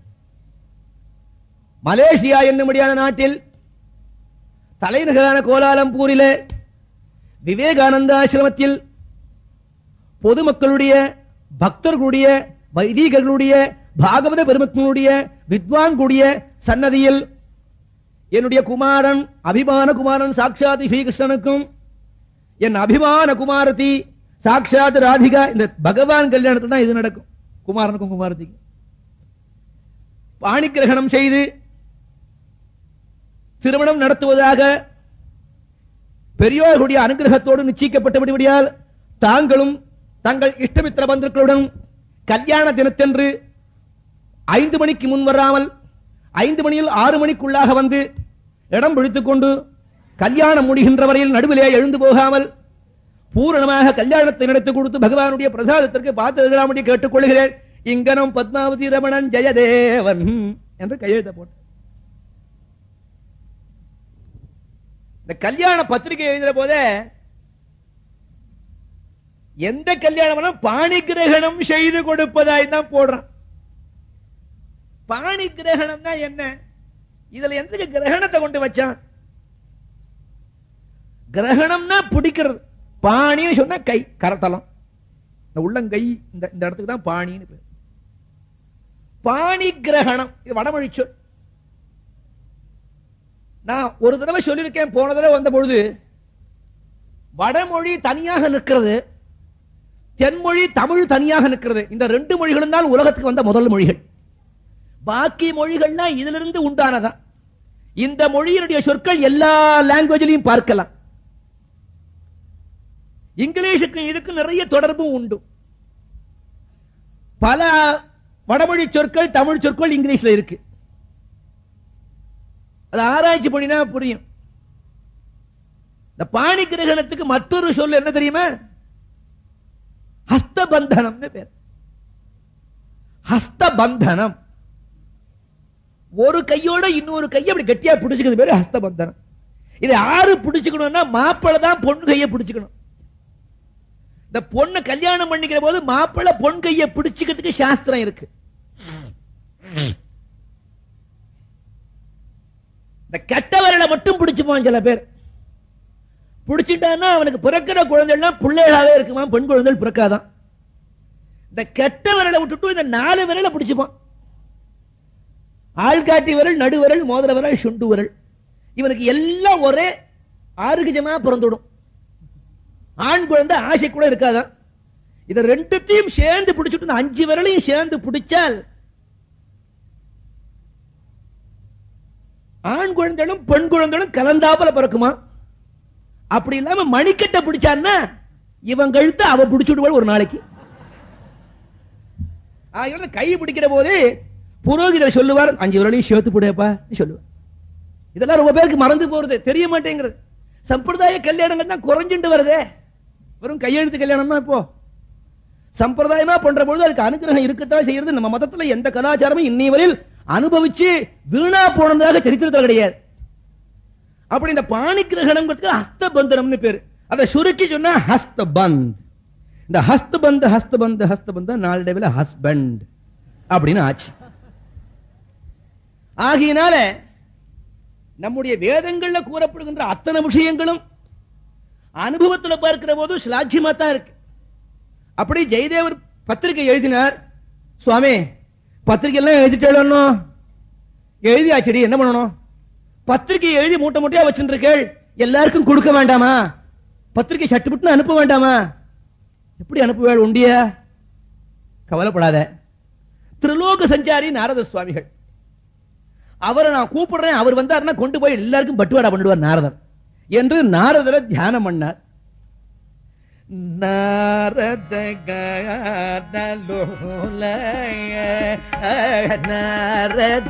மலேசியா என்னும்படியான நாட்டில் தலைநகரான கோலாலம்பூரிலே விவேகானந்த ஆசிரமத்தில் பொதுமக்களுடைய பக்தர்களுடைய வைதீகர்களுடைய பாகவத பெருமக்களுடைய வித்வான் கூடிய சன்னதியில் என்னுடைய குமாரன் அபிமான குமாரன் சாட்சாத் ஸ்ரீகிருஷ்ணனுக்கும் என் அபிமான குமாரதி சாட்சாத் ராதிகா இந்த பகவான் கல்யாணத்தில் தான் இது நடக்கும் குமாரனுக்கும் குமாரதிக்கும் பாணி கிரகணம் செய்து திருமணம் நடத்துவதாக பெரியோர்களுடைய அனுகிரகத்தோடு நிச்சயிக்கப்பட்டபடியால் தாங்களும் தங்கள் இஷ்டமித்திர பந்துக்களுடன் கல்யாண தினத்தன்று ஐந்து மணிக்கு முன் வராமல் ஐந்து மணியில் ஆறு மணிக்குள்ளாக வந்து இடம் பிடித்துக் கொண்டு கல்யாணம் முடிகின்ற வரையில் நடுவிலே எழுந்து போகாமல் பூரணமாக கல்யாணத்தை நடத்தி கொடுத்து பகவானுடைய பிரசாதத்திற்கு பார்த்து கேட்டுக் கொள்கிறேன் இங்கனம் பத்மாவதி ரமணன் ஜெயதேவன் என்று கையெழுத்த போட்ட இந்த கல்யாண பத்திரிகை எழுதுற போதே எந்த கல்யாணம் பாணி கிரகணம் செய்து கொடுப்பதாய் தான் போடுறான் பாணி கிரகணம்னா என்ன இதுல எந்த கிரகணத்தை கொண்டு வச்சான் கிரகணம்னா பிடிக்கிறது பாணின்னு சொன்னா கை கரத்தலம் இந்த உள்ளங்கை இந்த இந்த இடத்துக்கு தான் பாணின்னு பேர் பாணி கிரகணம் இது வடமொழி சொல் நான் ஒரு தடவை சொல்லியிருக்கேன் போன தடவை வந்த பொழுது வடமொழி தனியாக நிற்கிறது தென்மொழி தமிழ் தனியாக நிற்கிறது இந்த ரெண்டு மொழிகளும் தான் உலகத்துக்கு வந்த முதல் மொழிகள் பாக்கி மொழிகள்னா இதிலிருந்து உண்டானதான் இந்த மொழியினுடைய சொற்கள் எல்லா லாங்குவேஜ்லையும் பார்க்கலாம் இங்கிலீஷுக்கு இதுக்கு நிறைய தொடர்பும் உண்டு பல வடமொழி சொற்கள் தமிழ் சொற்கள் இங்கிலீஷ்ல இருக்கு அது ஆராய்ச்சி பண்ணினா புரியும் இந்த பாணி கிரகணத்துக்கு மற்றொரு சொல் என்ன தெரியுமா ஹஸ்தபந்தனம்னு பேர் ஹஸ்தபந்தனம் ஒரு கையோட இன்னொரு கையை அப்படி கட்டியா பிடிச்சுக்கிறது பேரு ஹஸ்தபந்தனம் இதை ஆறு பிடிச்சுக்கணும்னா மாப்பிள்ளை தான் பொண்ணு கையை பிடிச்சுக்கணும் இந்த பொண்ணு கல்யாணம் பண்ணிக்கிற போது மாப்பிள்ளை பொன் கையை பிடிச்சுக்கிறதுக்கு சாஸ்திரம் இருக்கு இந்த கெட்டவர்களை மட்டும் பிடிச்சுப்பான் சில பேர் பிடிச்சிட்டான்னா அவனுக்கு பிறக்கிற குழந்தைகள்லாம் பிள்ளைகளாவே இருக்குமா பெண் குழந்தைகள் பிறக்காதான் இந்த கெட்ட விரலை விட்டுட்டு இந்த நாலு விரலை பிடிச்சுப்பான் ஆள்காட்டி விரல் நடுவிரல் மோதிர விரல் சுண்டு விரல் இவனுக்கு எல்லாம் ஒரே ஆரோக்கியமா பிறந்துடும் ஆண் குழந்தை ஆசை கூட இருக்காதான் இத ரெண்டுத்தையும் சேர்ந்து பிடிச்சிட்டு இந்த அஞ்சு விரலையும் சேர்ந்து பிடிச்சால் ஆண் குழந்தைகளும் பெண் குழந்தைகளும் கலந்தாப்புல பிறக்குமா அப்படி இல்லாம மணிக்கட்டை பிடிச்சான்னா இவன் கழுத்து அவ பிடிச்சுடுவாள் ஒரு நாளைக்கு ஆகியோட கை பிடிக்கிற போது புரோகிதர் சொல்லுவார் அஞ்சு விரலையும் சேர்த்து போடுப்பா சொல்லுவார் இதெல்லாம் ரொம்ப பேருக்கு மறந்து போறது தெரிய மாட்டேங்கிறது சம்பிரதாய கல்யாணங்கள் தான் குறைஞ்சுட்டு வருதே வெறும் கையெழுத்து கல்யாணம் இப்போ சம்பிரதாயமா பண்ற பொழுது அதுக்கு அனுகிரகம் இருக்கத்தான் செய்யறது நம்ம மதத்துல எந்த கலாச்சாரமும் இன்னை வரையில் அனுபவிச்சு வீணா போனதாக சரித்திரத்தில் கிடையாது அப்படி இந்த பாணி கிரகணங்கிறதுக்கு ஹஸ்தபந்தனம்னு பேரு அதை சுருக்கி சொன்னா ஹஸ்தபந்த் இந்த ஹஸ்தபந்த் ஹஸ்தபந்த் ஹஸ்தபந்த் நாளடைவில் ஹஸ்பண்ட் அப்படின்னு ஆச்சு ஆகையினால நம்முடைய வேதங்கள்ல கூறப்படுகின்ற அத்தனை விஷயங்களும் அனுபவத்துல பார்க்கிற போது ஸ்லாட்சியமா தான் இருக்கு அப்படி ஜெயதேவர் பத்திரிகை எழுதினார் சுவாமி பத்திரிகை எல்லாம் எழுதிட்டேன் எழுதியாச்சடி என்ன பண்ணணும் பத்திரிகை எழுதி மூட்டை மூட்டையா வச்சுருக்கேள் எல்லாருக்கும் கொடுக்க வேண்டாமா பத்திரிகை சட்டுப்பட்டு அனுப்ப வேண்டாமா எப்படி அனுப்புவேள் உண்டியா கவலைப்படாத திரிலோக சஞ்சாரி நாரத சுவாமிகள் அவரை நான் கூப்பிடுறேன் அவர் வந்தாருன்னா கொண்டு போய் எல்லாருக்கும் பட்டுவாடா பண்ணிடுவார் நாரதர் என்று நாரதரை தியானம் பண்ணார் நாரத நாரத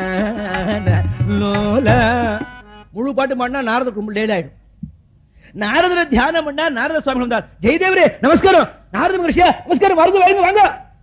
லோல முழு பாட்டு பாடினா நாரதர் ரொம்ப லேட் ஆயிடும் நாரதரை தியானம் பண்ணா நாரத சுவாமி வந்தார் ஜெயதேவரே நமஸ்காரம் நாரத மகர்ஷியா நமஸ்காரம் வாங்க வாங்க வாங்க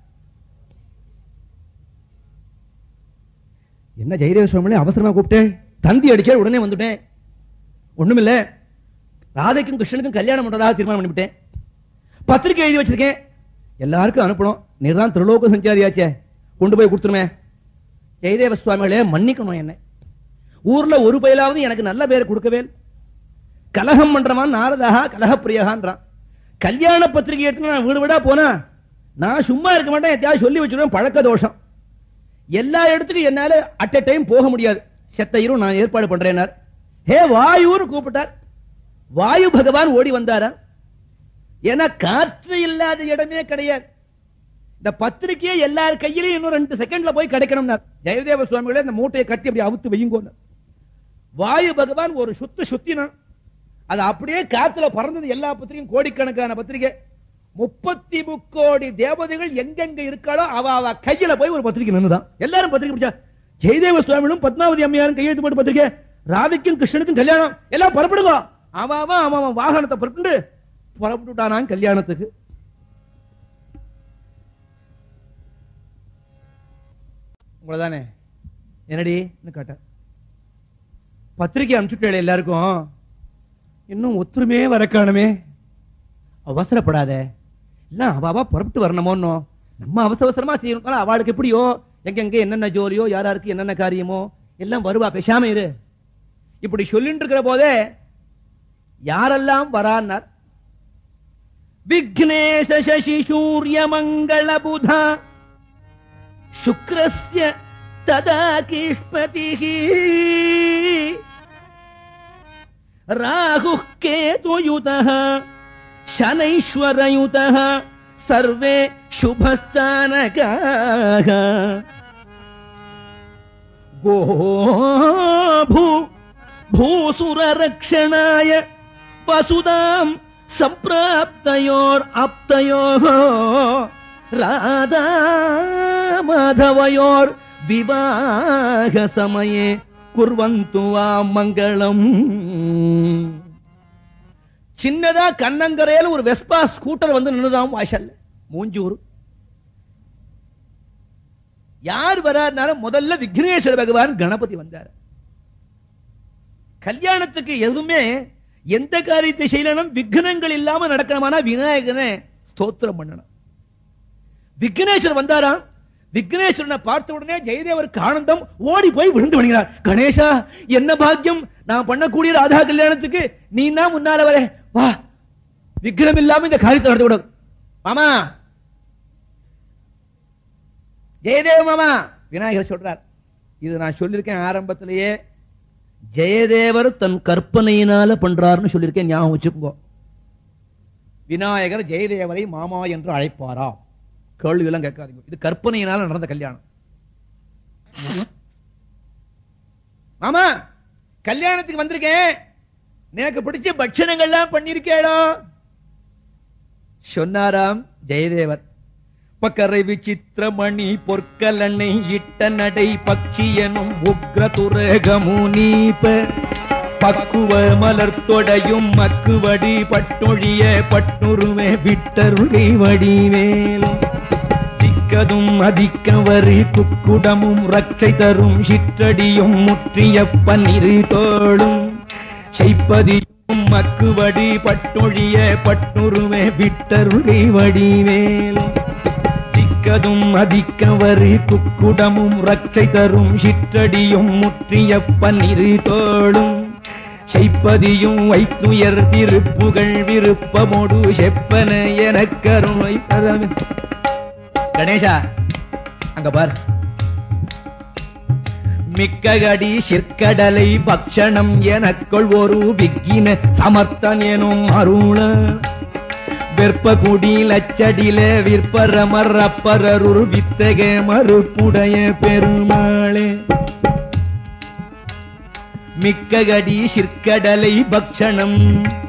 என்ன ஜெயதேவ சுவாமி அவசரமா கூப்பிட்டேன் தந்தி அடிக்க உடனே வந்துட்டேன் ஒண்ணுமில்ல ராதைக்கும் கிருஷ்ணனுக்கும் கல்யாணம் பண்றதாக தீர்மானம் பண்ணிவிட்டேன் பத்திரிக்கை எழுதி வச்சிருக்கேன் எல்லாருக்கும் அனுப்பணும் நீர் தான் திருலோக சஞ்சாரியாச்சே கொண்டு போய் கொடுத்துருமே ஜெயதேவ சுவாமிகளே மன்னிக்கணும் என்ன ஊர்ல ஒரு பயிலாவது எனக்கு நல்ல பேர் கொடுக்கவே கலகம் பண்றவன் நாரதா கலகப்பிரியகான்றான் கல்யாண பத்திரிகை எடுத்து நான் வீடு வீடா போனா நான் சும்மா இருக்க மாட்டேன் எத்தையாவது சொல்லி வச்சிருவேன் பழக்க தோஷம் எல்லா இடத்துக்கும் என்னால அட் டைம் போக முடியாது செத்தையரும் நான் ஏற்பாடு பண்றேன் ஹே வாயுன்னு கூப்பிட்டார் வாயு பகவான் ஓடி வந்தாரா ஏன்னா காற்று இல்லாத இடமே கிடையாது இந்த பத்திரிகையை எல்லார் கையிலையும் இன்னும் ரெண்டு செகண்ட்ல போய் கிடைக்கணும் ஜெயதேவ சுவாமிகளே இந்த மூட்டையை கட்டி அப்படி அவுத்து வையுங்கோ வாயு பகவான் ஒரு சுத்து சுத்தினான் அது அப்படியே காத்துல பறந்தது எல்லா பத்திரிகையும் கோடிக்கணக்கான பத்திரிகை முப்பத்தி முக்கோடி தேவதைகள் எங்கெங்க இருக்காளோ அவ அவ கையில போய் ஒரு பத்திரிகை நின்னுதான் எல்லாரும் பத்திரிகை பிடிச்சா ஜெயதேவ சுவாமிகளும் பத்மாவதி அம்மையாரும் கையெழுத்து போட்டு பத்திரிகை ராதைக்கும் கிருஷ்ணனுக்கும் கல்யாணம் எல்லாம் புறப்படுங்க அவன் அவன் அவன் அவன் வாகனத்தை புறப்பட்டு புறப்பட்டுட்டானான் கல்யாணத்துக்கு உங்களதானே என்னடி கேட்ட பத்திரிகை அனுப்பிச்சுட்டே எல்லாருக்கும் இன்னும் ஒத்துருமே வர காணுமே அவசரப்படாத எல்லாம் அவாவா புறப்பட்டு வரணுமோன்னோ நம்ம அவசர அவசரமா செய்யணும் அவளுக்கு எப்படியோ எங்கெங்க என்னென்ன ஜோலியோ யாராருக்கு என்னென்ன காரியமோ எல்லாம் வருவா பேசாம இரு இப்படி சொல்லிட்டு இருக்கிற போதே யாரெல்லாம் வரான்னார் விக்னேஷ சசி சூரிய மங்கள புதா சுக்ரஸ்ய ததா கிஷ்பதி ராகு கேதுயுத சனைஸ்வரயுத சர்வே சுபஸ்தானகாக गोभू भूसुररक्षणाय वसुदाम् सम्प्राप्तयोराप्तयोः राधा माधवयोर् विवाहसमये कुर्वन्तु वा मङ्गलम् சின்னதா கண்ணங்கரையில ஒரு வெஸ்பா ஸ்கூட்டர் வந்து நின்னுதாம் வாசல்ல மூஞ்சூர் யார் வராருனால முதல்ல விக்னேஸ்வர பகவான் கணபதி வந்தார் கல்யாணத்துக்கு எதுவுமே எந்த காரியத்தை செய்யணும் விக்னங்கள் இல்லாம நடக்கணுமானா விநாயகனை ஸ்தோத்திரம் பண்ணணும் விக்னேஸ்வரர் வந்தாராம் விக்னேஸ்வரனை பார்த்த உடனே ஜெயதேவருக்கு ஆனந்தம் ஓடி போய் விழுந்து வணங்கினார் கணேசா என்ன பாக்கியம் நான் பண்ணக்கூடிய ராதா கல்யாணத்துக்கு நீ தான் முன்னால வர வா விக்ரம் இல்லாம இந்த காரியத்தை நடத்தி விடும் மாமா ஜெயதேவ மாமா விநாயகர் சொல்றார் இது நான் சொல்லியிருக்கேன் ஆரம்பத்திலேயே ஜெயதேவர் தன் கற்பனையினால பண்றாருன்னு சொல்லியிருக்கேன் ஞாபகம் வச்சுக்கோ விநாயகர் ஜெயதேவரை மாமா என்று அழைப்பாரா கேள்வி எல்லாம் கேட்காதீங்க இது கற்பனையினால நடந்த கல்யாணம் மாமா கல்யாணத்துக்கு வந்திருக்கேன் எனக்கு பிடிச்ச பட்சணங்கள்லாம் பண்ணிருக்கேடோ சொன்னாராம் ஜெயதேவர் பக்கரை விசித்திரமணி பொற்கலனை இட்ட நடை பக்ஷி எனும் உக்ர துரகமுனீப பக்குவ மலர் தொடையும் மக்குவடி பட்டொழிய பட்டுருவே விட்டருளை வடிவேலும் திக்கதும் அதிக்கவரி குக்குடமும் ரட்சை தரும் சிற்றடியும் முற்றிய பன்னிரு தோளும் செய்ப்பதியும் மக்குவடி பட்டொழிய பட்டுருவே விட்டருளை வடிவேலும் திக்கதும் அதிக்கவரி குக்குடமும் ரட்சை தரும் சிற்றடியும் முற்றிய பன்னிரு தோளும் செய்ப்பதியும் வைத்துயர் திருப்புகள் விருப்பமோடு செப்பன எனக் கருணை தரவே கணேசா அங்க பார் மிக்ககடி சிற்கடலை பக்ஷணம் எனக்குள் ஒரு விக்கின சமர்த்தன் எனும் அருள வெற்பகுடி லச்சடில விற்பரமர் அப்பரருர் வித்தக மறுப்புடைய பெருமாளே மிக்ககடி சிற்கடலை பக்ஷணம்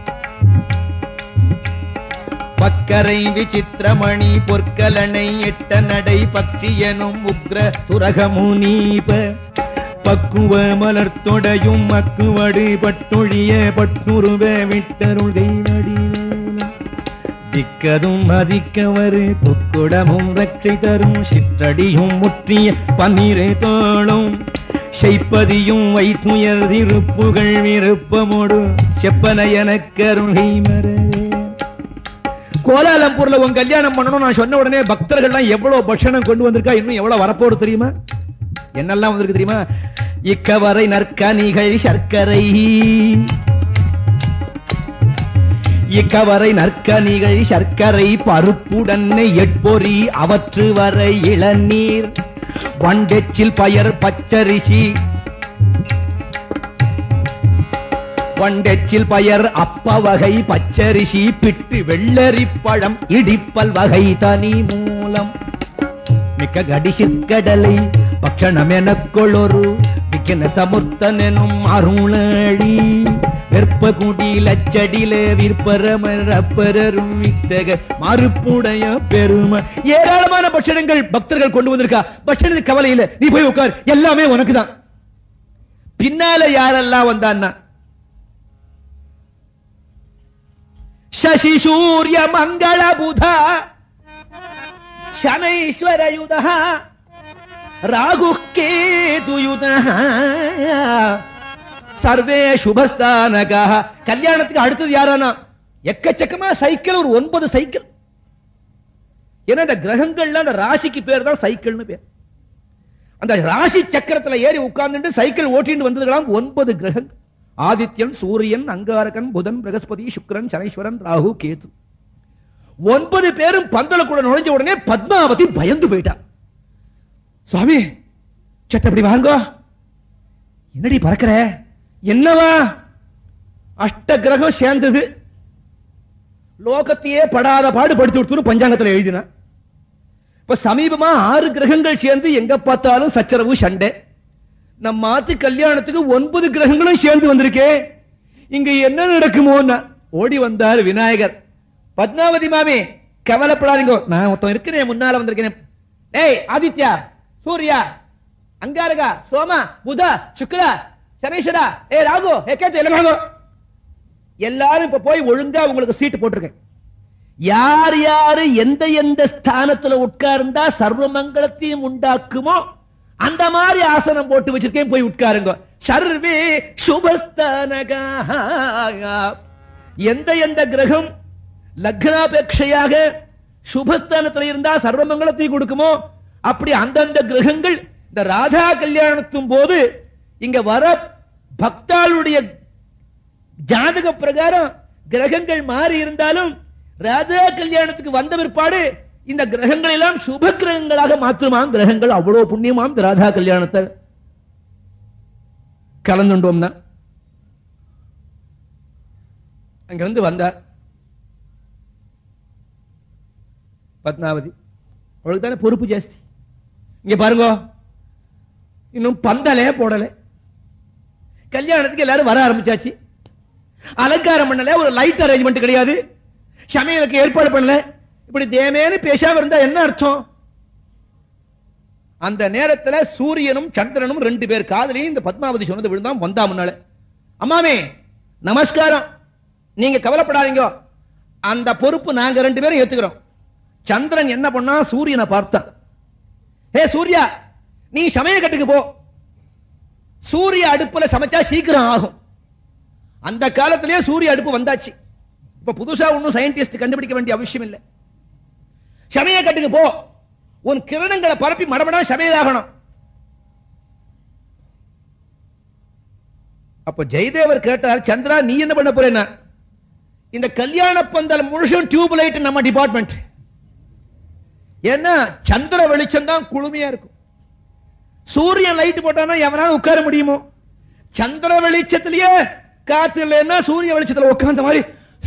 பக்கரை விசித்திரமணி பொற்கலனை எட்ட நடை பக்ஷியனும் உக்ர துரகமுனீப பக்குவ மலர் தொடையும் மக்குவடு பட்டொழிய பட்டுருவ விட்டருளை வடிவேலும் திக்கதும் அதிக்கவரு குக்குடமும் ரட்சை தரும் சிற்றடியும் முற்றிய பன்னிரை தோளும் செய்ப்பதியும் வைத்துயர் திருப்புகள் விருப்பமோடு செப்பன எனக் கருணை மறவே கோலாலம்பூர்ல உன் கல்யாணம் பண்ணணும் நான் சொன்ன உடனே பக்தர்கள்லாம் எவ்வளவு பட்சணம் கொண்டு வந்திருக்கா இன்னும் எவ்வளவு வரப்போறது தெரியுமா என்னெல்லாம் வந்திருக்கு தெரியுமா இக்கவரை நற்கனிகள் சர்க்கரை இக்கவரை நற்கனிகள் சர்க்கரை பருப்புடன் எட்பொறி அவற்று வரை இளநீர் வண்டெச்சில் பயர் பச்சரிசி வண்டெச்சில் பயர் அப்ப வகை பச்சரிசி பிட்டு வெள்ளரி பழம் இடிப்பல் வகை தனி மூலம் மிக்க கடிசிற்கடலை பக்ஷணம் எனக்கொளொரு விக்கின சமுர்த்தன் எனும் அருளழி வெற்பகுடி லச்சடில விற்பரமர் அப்பரரும் வித்தக மறுப்புடைய பெருமை ஏராளமான பட்சணங்கள் பக்தர்கள் கொண்டு வந்திருக்கா பட்சணத்துக்கு கவலை இல்ல நீ போய் உட்கார் எல்லாமே உனக்குதான் பின்னால யாரெல்லாம் வந்தான்னா ಶಶಿ ಸೂರ್ಯ ಮಂಗಳ ಬುಧ ಶನೈಶ್ವರಯುಧ ರಾಹು ಕೇತುಯುಧ சர்வே சுபஸ்தானக கல்யாணத்துக்கு அடுத்தது யாரானா எக்கச்சக்கமா சைக்கிள் ஒரு ஒன்பது சைக்கிள் ஏன்னா இந்த கிரகங்கள்ல அந்த ராசிக்கு பேர் தான் சைக்கிள்னு பேர் அந்த ராசி சக்கரத்துல ஏறி உட்கார்ந்துட்டு சைக்கிள் ஓட்டிட்டு வந்ததுலாம் ஒன்பது கிரகங்கள் ஆதித்யன் சூரியன் அங்காரகன் புதன் பிரகஸ்பதி சுக்கிரன் சனீஸ்வரன் ராகு கேது ஒன்பது பேரும் பந்தலுக்குள்ள நுழைஞ்ச உடனே பத்மாவதி பயந்து போயிட்டா சுவாமி சட்டப்படி வாங்க என்னடி பறக்கிற என்னவா அஷ்ட கிரகம் சேர்ந்தது லோகத்தையே படாத பாடு படுத்து கொடுத்துன்னு பஞ்சாங்கத்துல எழுதினா இப்ப சமீபமா ஆறு கிரகங்கள் சேர்ந்து எங்க பார்த்தாலும் சச்சரவு சண்டை நம்ம மாத்து கல்யாணத்துக்கு ஒன்பது கிரகங்களும் சேர்ந்து வந்திருக்கே இங்க என்ன நடக்குமோன்னா ஓடி வந்தார் விநாயகர் பத்மாவதி மாமி கவலைப்படாதீங்க நான் ஒருத்தன் இருக்கிறேன் முன்னால வந்திருக்கேன் ஏய் ஆதித்யா சூர்யா அங்காரகா சோமா புதா சுக்ரா சனீஸ்வரா ஏ ராகு ஏ கேத்து எல்லாம் வாங்கோ. எல்லாரும் இப்ப போய் ஒழுங்கா உங்களுக்கு சீட்டு போட்டிருக்கேன் யார் யாரு எந்த எந்த ஸ்தானத்துல உட்கார்ந்தா சர்வ மங்களத்தையும் உண்டாக்குமோ அந்த மாதிரி ஆசனம் போட்டு வச்சிருக்கேன் போய் உட்காருங்க சர்வே சுபஸ்தானகா எந்த எந்த கிரகம் லக்னாபேட்சையாக சுபஸ்தானத்துல இருந்தா சர்வ மங்களத்தையும் கொடுக்குமோ அப்படி அந்தந்த கிரகங்கள் இந்த ராதா கல்யாணத்தும் போது இங்க வர பக்தாளுடைய ஜாதக பிரகாரம் கிரகங்கள் மாறி இருந்தாலும் ராஜா கல்யாணத்துக்கு வந்த பிற்பாடு இந்த கிரகங்கள் எல்லாம் சுப கிரகங்களாக மாற்றுமாம் கிரகங்கள் அவ்வளவு புண்ணியமாம் இந்த ராதா கல்யாணத்தை கலந்துட்டோம்னா அங்கிருந்து வந்தார் பத்மாவதி அவளுக்கு தானே பொறுப்பு ஜாஸ்தி இங்க பாருங்க இன்னும் பந்தலே போடல கல்யாணத்துக்கு எல்லாரும் வர ஆரம்பிச்சாச்சு அலங்காரம் பண்ணல ஒரு லைட் அரேஞ்ச்மெண்ட் கிடையாது சமையலுக்கு ஏற்பாடு பண்ணல இப்படி தேமேன்னு பேசாம இருந்தா என்ன அர்த்தம் அந்த நேரத்துல சூரியனும் சந்திரனும் ரெண்டு பேர் காதலையும் இந்த பத்மாவதி சொன்னது விழுந்தான் வந்தா முன்னால அம்மாமே நமஸ்காரம் நீங்க கவலைப்படாதீங்க அந்த பொறுப்பு நாங்க ரெண்டு பேரும் ஏத்துக்கிறோம் சந்திரன் என்ன பண்ணா சூரியனை பார்த்தான் ஏ சூர்யா நீ சமய கட்டுக்கு போ சூரிய அடுப்புல சமைச்சா சீக்கிரம் ஆகும் அந்த காலத்திலேயே சூரிய அடுப்பு வந்தாச்சு இப்ப புதுசா ஒன்னும் சயின்டிஸ்ட் கண்டுபிடிக்க வேண்டிய அவசியம் இல்லை சமய கட்டுக்கு போ உன் கிரணங்களை பரப்பி மடமடம் சமையலாகணும் அப்ப ஜெயதேவர் கேட்டார் சந்திரா நீ என்ன பண்ண போறேன்னா இந்த கல்யாண பந்தல் முழுசும் டியூப் லைட் நம்ம டிபார்ட்மெண்ட் ஏன்னா சந்திர வெளிச்சம் தான் குளுமையா இருக்கும் சூரியன் லைட் போட்டானா எவனால உட்கார முடியுமோ சந்திர வெளிச்சத்திலேயே காத்து இல்லைன்னா சூரிய வெளிச்சத்துல உட்கார்ந்த மாதிரி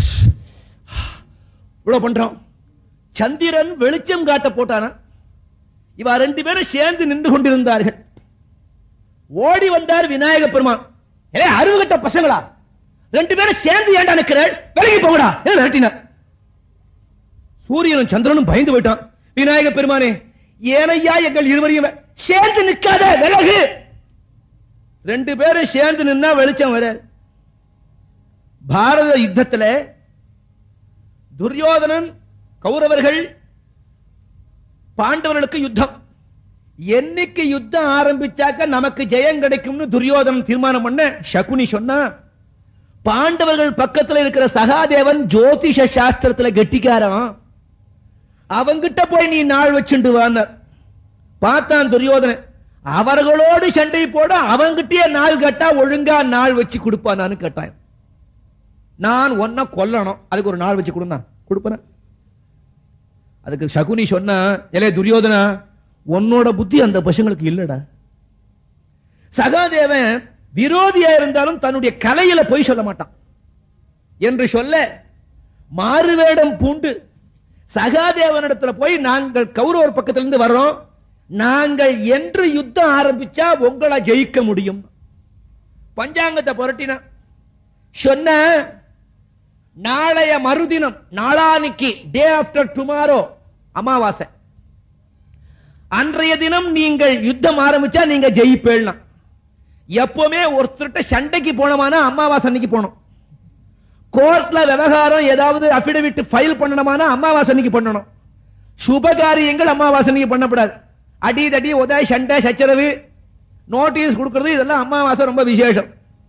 இவ்வளவு பண்றோம் சந்திரன் வெளிச்சம் காட்ட போட்டானா இவ ரெண்டு பேரும் சேர்ந்து நின்று கொண்டிருந்தார்கள் ஓடி வந்தார் விநாயக பெருமான் ஏ அருவகட்ட பசங்களா ரெண்டு பேரும் சேர்ந்து ஏண்டா நிக்கிறேன் விலகி போங்கடா ஏன் விரட்டினார் சூரியனும் சந்திரனும் பயந்து போயிட்டான் விநாயக பெருமானே ஏனையா எங்கள் இருவரையும் சேர்ந்து நிக்காத விலகு ரெண்டு பேரும் சேர்ந்து நின்னா வெளிச்சம் வராது பாரத யுத்தத்துல துரியோதனன் கௌரவர்கள் பாண்டவர்களுக்கு யுத்தம் என்னைக்கு யுத்தம் ஆரம்பிச்சாக்க நமக்கு ஜெயம் கிடைக்கும்னு துரியோதனன் தீர்மானம் பண்ண சகுனி சொன்னா பாண்டவர்கள் பக்கத்துல இருக்கிற சகாதேவன் ஜோதிஷ சாஸ்திரத்துல கெட்டிக்காரன் அவங்கிட்ட போய் நீ நாள் வச்சுண்டு வான்னார் பார்த்தான் துரியோதனன் அவர்களோடு சண்டை போட அவங்கிட்டயே நாள் கேட்டா ஒழுங்கா நாள் வச்சு கொடுப்பானான்னு கேட்டான் நான் ஒன்ன கொல்லணும் அதுக்கு ஒரு நாள் வச்சு கொடுனா கொடுப்பேன் அதுக்கு சகுனி சொன்னா எலே துரியோதனா உன்னோட புத்தி அந்த பசங்களுக்கு இல்லடா சகாதேவன் விரோதியா இருந்தாலும் தன்னுடைய கலையில போய் சொல்ல மாட்டான் என்று சொல்ல மாறுவேடம் பூண்டு சகாதேவனிடத்துல போய் நாங்கள் கௌரவர் பக்கத்துல இருந்து வர்றோம் நாங்கள் என்று யுத்தம் ஆரம்பிச்சா உங்களை ஜெயிக்க முடியும் பஞ்சாங்கத்தை புரட்டினா சொன்ன நாளைய மறுதினம் நாளானிக்கு டே ஆஃப்டர் டுமாரோ அமாவாசை அன்றைய தினம் நீங்கள் யுத்தம் ஆரம்பிச்சா நீங்க ஜெயிப்பேள்னா எப்பவுமே ஒருத்தர்கிட்ட சண்டைக்கு போனோமானா அமாவாசை அன்னைக்கு போனோம் கோர்ட்ல விவகாரம் ஏதாவது அபிடவிட் ஃபைல் பண்ணணுமானா அமாவாசை அன்னைக்கு பண்ணணும் சுப காரியங்கள் அமாவாசை அன்னைக்கு பண்ணக்கூடாது அடி தடி உதவி சண்டை சச்சரவு நோட்டீஸ் கொடுக்கிறது இதெல்லாம் அமாவாசை ரொம்ப விசேஷம்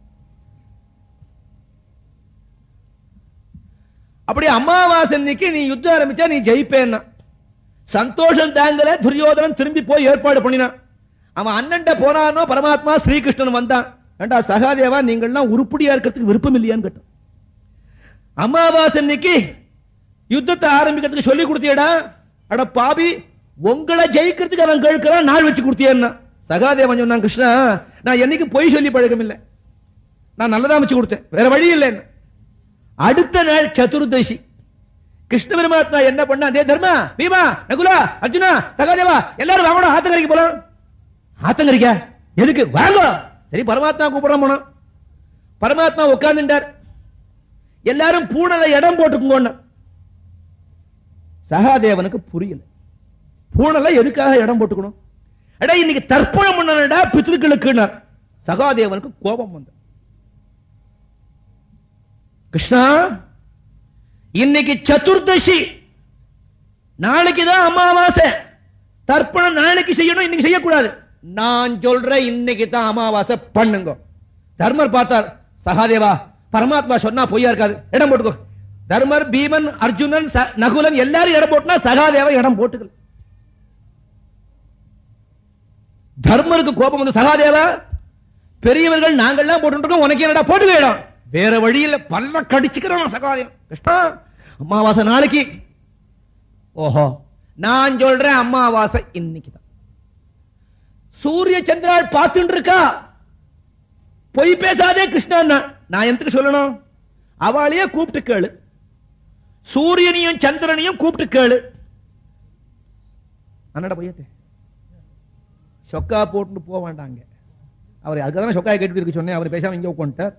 அப்படி அமாவாசை அன்னைக்கு நீ யுத்தம் ஆரம்பிச்சா நீ ஜெயிப்பேன்னா சந்தோஷம் தாங்கல துரியோதனன் திரும்பி போய் ஏற்பாடு பண்ணினான் அவன் அண்ணன்ட்ட போனானோ பரமாத்மா ஸ்ரீகிருஷ்ணன் வந்தான் ஏண்டா சகாதேவா நீங்கள்லாம் உருப்படியா இருக்கிறதுக்கு விருப்பம் இல்லையான்னு கேட்டான் அமாவாசை அன்னைக்கு யுத்தத்தை ஆரம்பிக்கிறதுக்கு சொல்லி கொடுத்தியடா அட பாபி உங்களை ஜெயிக்கிறதுக்கு அவன் கேட்கிறான் நாள் வச்சு கொடுத்தியன்னா சகாதேவன் சொன்னான் கிருஷ்ணா நான் என்னைக்கு பொய் சொல்லி பழக்கம் இல்லை நான் நல்லதா வச்சு கொடுத்தேன் வேற வழி இல்லை அடுத்த நாள் சதுர்தசி கிருஷ்ண பரமாத்மா என்ன பண்ணா அதே தர்மா பீமா நகுலா அர்ஜுனா சகாதேவா எல்லாரும் வாங்கணும் ஆத்தங்கரைக்கு போலாம் ஆத்தங்கரைக்கா எதுக்கு வாங்க சரி பரமாத்மா கூப்பிடுறோம் போனோம் பரமாத்மா உட்கார்ந்துட்டார் எல்லாரும் பூனல இடம் போட்டுக்குங்க சகாதேவனுக்கு புரியல பூனல எதுக்காக இடம் போட்டுக்கணும் அடா இன்னைக்கு தர்ப்பணம் பண்ணடா பித்ருக்களுக்கு சகாதேவனுக்கு கோபம் வந்தது கிருஷ்ணா இன்னைக்கு சதுர்தசி நாளைக்கு தான் அமாவாசை தர்ப்பணம் நாளைக்கு செய்யணும் இன்னைக்கு செய்யக்கூடாது நான் சொல்றேன் இன்னைக்கு தான் அமாவாசை பண்ணுங்க தர்மர் பார்த்தார் சகாதேவா பரமாத்மா சொன்னா பொய்யா இருக்காது இடம் போட்டுக்கோ தர்மர் பீமன் அர்ஜுனன் ச- நகுலன் எல்லாரும் இடம் போட்டுனா சகாதேவா இடம் போட்டுக்கல தர்மருக்கு கோபம் வந்து சகாதேவா பெரியவர்கள் நாங்கள்லாம் போட்டு இருக்கோம் உனக்கு என்னடா போட்டுக்க இடம் வேற வழியில பல்ல கடிச்சுக்கிறோம் சகாதேவன் கிருஷ்ணா அமாவாசை நாளைக்கு ஓஹோ நான் சொல்றேன் அமாவாசை இன்னைக்கு தான் சூரிய சந்திரால் பார்த்துட்டு இருக்கா பொய் பேசாதே கிருஷ்ணா நான் எதுக்கு சொல்லணும் அவளையே கூப்பிட்டு கேளு சூரியனையும் சந்திரனையும் கூப்பிட்டு கேளு அண்ணட பையத்தே சொக்கா போட்டு போக வேண்டாங்க அவர் அதுக்காக சொக்காய் கேட்டு இருக்க சொன்னேன் அவர் பேசாம இங்க உட்காந்துட்டார்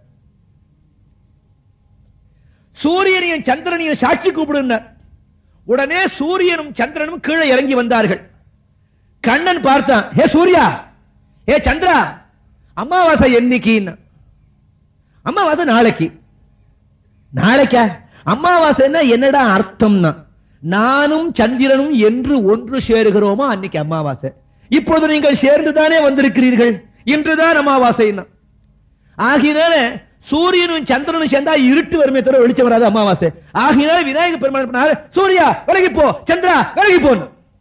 சூரியனையும் சந்திரனையும் சாட்சி கூப்பிடுனார் உடனே சூரியனும் சந்திரனும் கீழே இறங்கி வந்தார்கள் கண்ணன் பார்த்தான் ஹே சூர்யா ஹே சந்திரா அமாவாசை என்னைக்குன்னு அமாவாசை நாளைக்கு நாளைக்கா அமாவாசைன்னா என்னடா அர்த்தம்னா நானும் சந்திரனும் என்று ஒன்று சேருகிறோமோ அன்னைக்கு அமாவாசை இப்பொழுது நீங்கள் சேர்ந்துதானே வந்திருக்கிறீர்கள் இன்றுதான் அமாவாசைன்னா ஆகினால சூரியனும் சந்திரனும் சேர்ந்தா இருட்டு வருமே தவிர வெளிச்சம் வராது அமாவாசை ஆகினால விநாயக பெருமாள் பண்ணாரு சூர்யா விலகி போ சந்திரா விலகி போ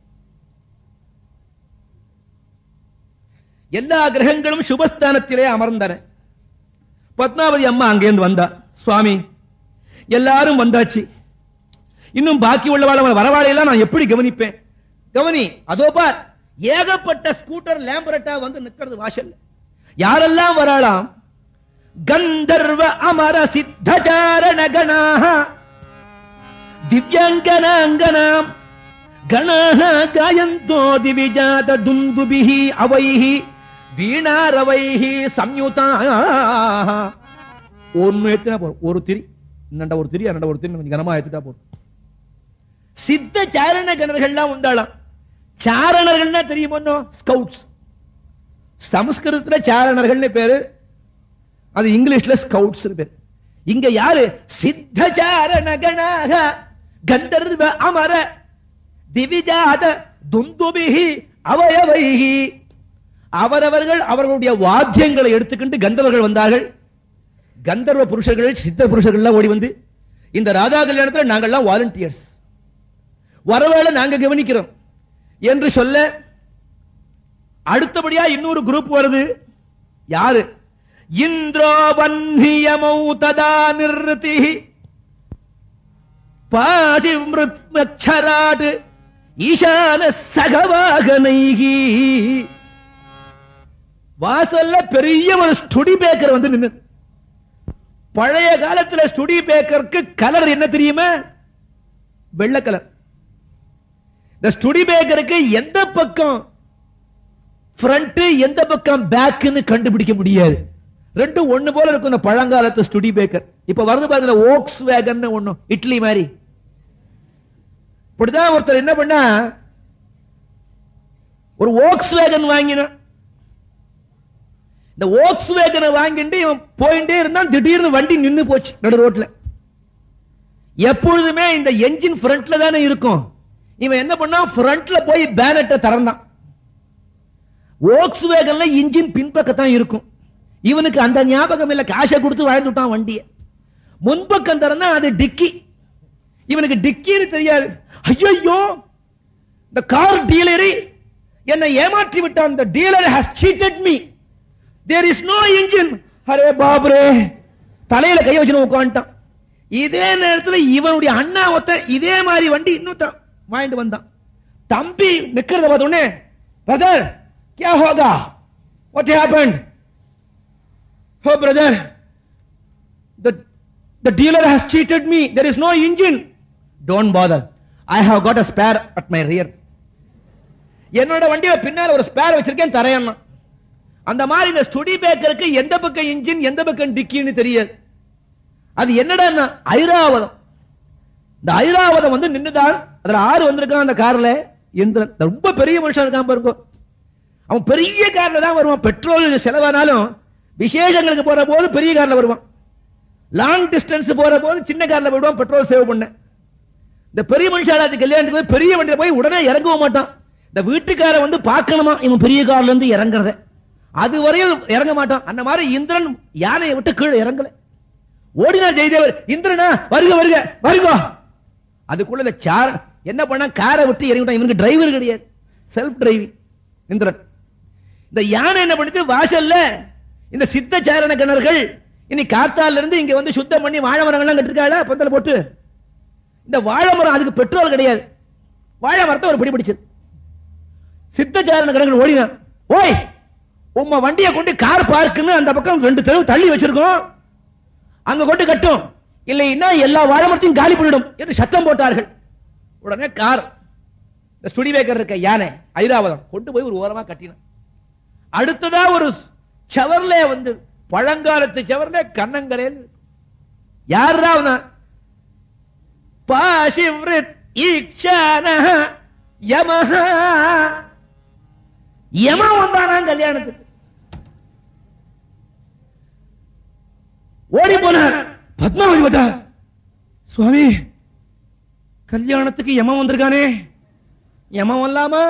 எல்லா கிரகங்களும் சுபஸ்தானத்திலே அமர்ந்தன பத்மாவதி அம்மா அங்கேருந்து வந்தா சுவாமி எல்லாரும் வந்தாச்சு இன்னும் பாக்கி உள்ளவாழ வரவாழையெல்லாம் நான் எப்படி கவனிப்பேன் கவனி அதோ பார் ஏகப்பட்ட ஸ்கூட்டர் லேம்பரட்டா வந்து நிக்கிறது வாசல்ல யாரெல்லாம் வராளாம் கந்தர்வ அமர சித்தச்சாரண கணாக திவ்யாங்கனாங்கனாம் கணாக காயந்தோ திவிஜாத துந்துபிஹி அவைஹி வீணாரவைஹி சம்யுதா ஒன்னு எத்தினா போறோம் ஒரு திரி இன்னண்ட ஒரு திரி அண்ணண்ட ஒரு திரி கொஞ்சம் கனமா எடுத்துட்டா போதும் சித்த சாரண கணர்கள்லாம் உண்டாளாம் சாரணர்கள்னா தெரியுமோ ஸ்கவுட்ஸ் சமஸ்கிருதத்துல சாரணர்கள்னு பேரு அது இங்கிலீஷ்ல ஸ்கவுட்ஸ் பேர் இங்க யாரு சித்த சாரண கணாக கந்தர்வ அமர திவிஜாத துந்துபிஹி அவயவைஹி அவரவர்கள் அவர்களுடைய வாத்தியங்களை எடுத்துக்கொண்டு கந்தவர்கள் வந்தார்கள் கந்தர்வ புருஷர்கள் சித்த புருஷர்கள் ஓடி வந்து இந்த ராதா கல்யாணத்துல நாங்கள்லாம் வாலண்டியர்ஸ் வரவேளை நாங்க கவனிக்கிறோம் என்று சொல்ல அடுத்தபடியா இன்னொரு குரூப் வருது யாரு இந்திரோ வன்னியமௌ ததா நிறுத்தி பாசி மிருத்மச்சராட் ஈசான சகவாகனைகி வாசல்ல பெரிய ஒரு ஸ்டுடி பேக்கர் வந்து நின்னு பழைய காலத்துல ஸ்டுடி பேக்கருக்கு கலர் என்ன தெரியுமா வெள்ளை கலர் இந்த ஸ்டுடி பேக்கருக்கு எந்த பக்கம் ஃப்ரண்ட் எந்த பக்கம் பேக்னு கண்டுபிடிக்க முடியாது ரெண்டும் ஒண்ணு போல இருக்கும் இந்த பழங்காலத்து ஸ்டுடி பேக்கர் இப்ப வருது பாருங்க ஓக்ஸ் வேகன் ஒண்ணும் இட்லி மாதிரி இப்படிதான் ஒருத்தர் என்ன பண்ணா ஒரு ஓக்ஸ் வேகன் வாங்கினான் இந்த ஓக்ஸ் வேகனை வாங்கிட்டு இவன் போயிட்டே இருந்தான் திடீர்னு வண்டி நின்னு போச்சு நடு ரோட்ல எப்பொழுதுமே இந்த என்ஜின் ஃப்ரண்ட்ல தானே இருக்கும் இவன் என்ன பண்ணா ஃப்ரண்ட்ல போய் பேனட்டை திறந்தான் ஓக்ஸ் வேகன்ல இன்ஜின் பின்பக்கத்தான் இருக்கும் இவனுக்கு அந்த ஞாபகம் இல்ல காசை கொடுத்து வாழ்ந்துட்டான் வண்டியை முன்பக்கம் திறந்தா அது டிக்கி இவனுக்கு டிக்கின்னு தெரியாது ஐயோ இந்த கார் டீலரை என்னை ஏமாற்றி விட்டான் இந்த dealer has cheated me there is no engine அரே பாபரே தலையில கை வச்சு உட்காந்துட்டான் இதே நேரத்துல இவனுடைய அண்ணா ஒத்த இதே மாதிரி வண்டி இன்னும் வாங்கிட்டு வந்தான் தம்பி நிக்கிறத பார்த்த உடனே பிரதர் क्या होगा what happened oh brother the the dealer has cheated me there is no engine don't bother I have got a spare at my rear என்னோட வண்டியில பின்னால ஒரு ஸ்பேர் வச்சிருக்கேன் தரையன் அந்த மாதிரி இந்த ஸ்டுடி பேக்கருக்கு எந்த பக்கம் இன்ஜின் எந்த பக்கம் டிக்கின்னு தெரியாது அது என்னடா ஐராவதம் இந்த ஐராவதம் வந்து நின்னுதான் அதுல ஆறு வந்திருக்கான் அந்த கார்ல இந்திரன் ரொம்ப பெரிய மனுஷன் இருக்கான் பாருங்க அவன் பெரிய கார்ல தான் வருவான் பெட்ரோல் செலவானாலும் விசேஷங்களுக்கு போற போது பெரிய கார்ல வருவான் லாங் டிஸ்டன்ஸ் போற போது சின்ன கார்ல போயிடுவான் பெட்ரோல் சேவ் பண்ண இந்த பெரிய மனுஷாலாத்து கல்யாணத்துக்கு போய் பெரிய வண்டியில போய் உடனே இறங்கவும் மாட்டான் இந்த வீட்டுக்கார வந்து பார்க்கணுமா இவன் பெரிய கார்ல இருந்து இறங்குறத அது வரையும் இறங்க மாட்டான் அந்த மாதிரி இந்திரன் யானையை விட்டு கீழே இறங்கல ஓடினா ஜெயதேவர் இந்திரனா வருக வருக வருக அதுக்குள்ள இந்த சார் என்ன பண்ணா காரை விட்டு இறங்கிட்டான் இவனுக்கு டிரைவர் கிடையாது செல்ஃப் டிரைவிங் இந்திரன் இந்த யானை என்ன பண்ணுது வாசல்ல இந்த சித்த சாரண கிணறுகள் இனி காத்தால இருந்து இங்க வந்து சுத்தம் பண்ணி வாழை மரங்கள்லாம் கட்டிருக்காள பந்தல போட்டு இந்த வாழை மரம் அதுக்கு பெட்ரோல் கிடையாது வாழை மரத்தை ஒரு பிடி பிடிச்சது சித்தச்சாரண கிணறுகள் ஓடினான் ஓய் உம்ம வண்டியை கொண்டு கார் பார்க்குன்னு அந்த பக்கம் ரெண்டு தெருவு தள்ளி வச்சிருக்கோம் அங்க கொண்டு கட்டும் இல்லைன்னா எல்லா வாழை மரத்தையும் காலி பண்ணிடும் என்று சத்தம் போட்டார்கள் உடனே கார் இந்த ஸ்டுடி பேக்கர் இருக்க யானை ஐராவதம் கொண்டு போய் ஒரு ஓரமா கட்டினான் அடுத்ததா ஒரு செவர்லே வந்து பழங்காலத்து செவர்லே கண்ணங்கரையில் யாருடா அவன் பாஷிவ்ரித் ஈக்ஷான யமஹ யம வந்தானா கல்யாணத்துக்கு ஓடி போனார் பத்மாவதி வந்தா சுவாமி கல்யாணத்துக்கு யமன் வந்திருக்கானே யமன் வரலாமா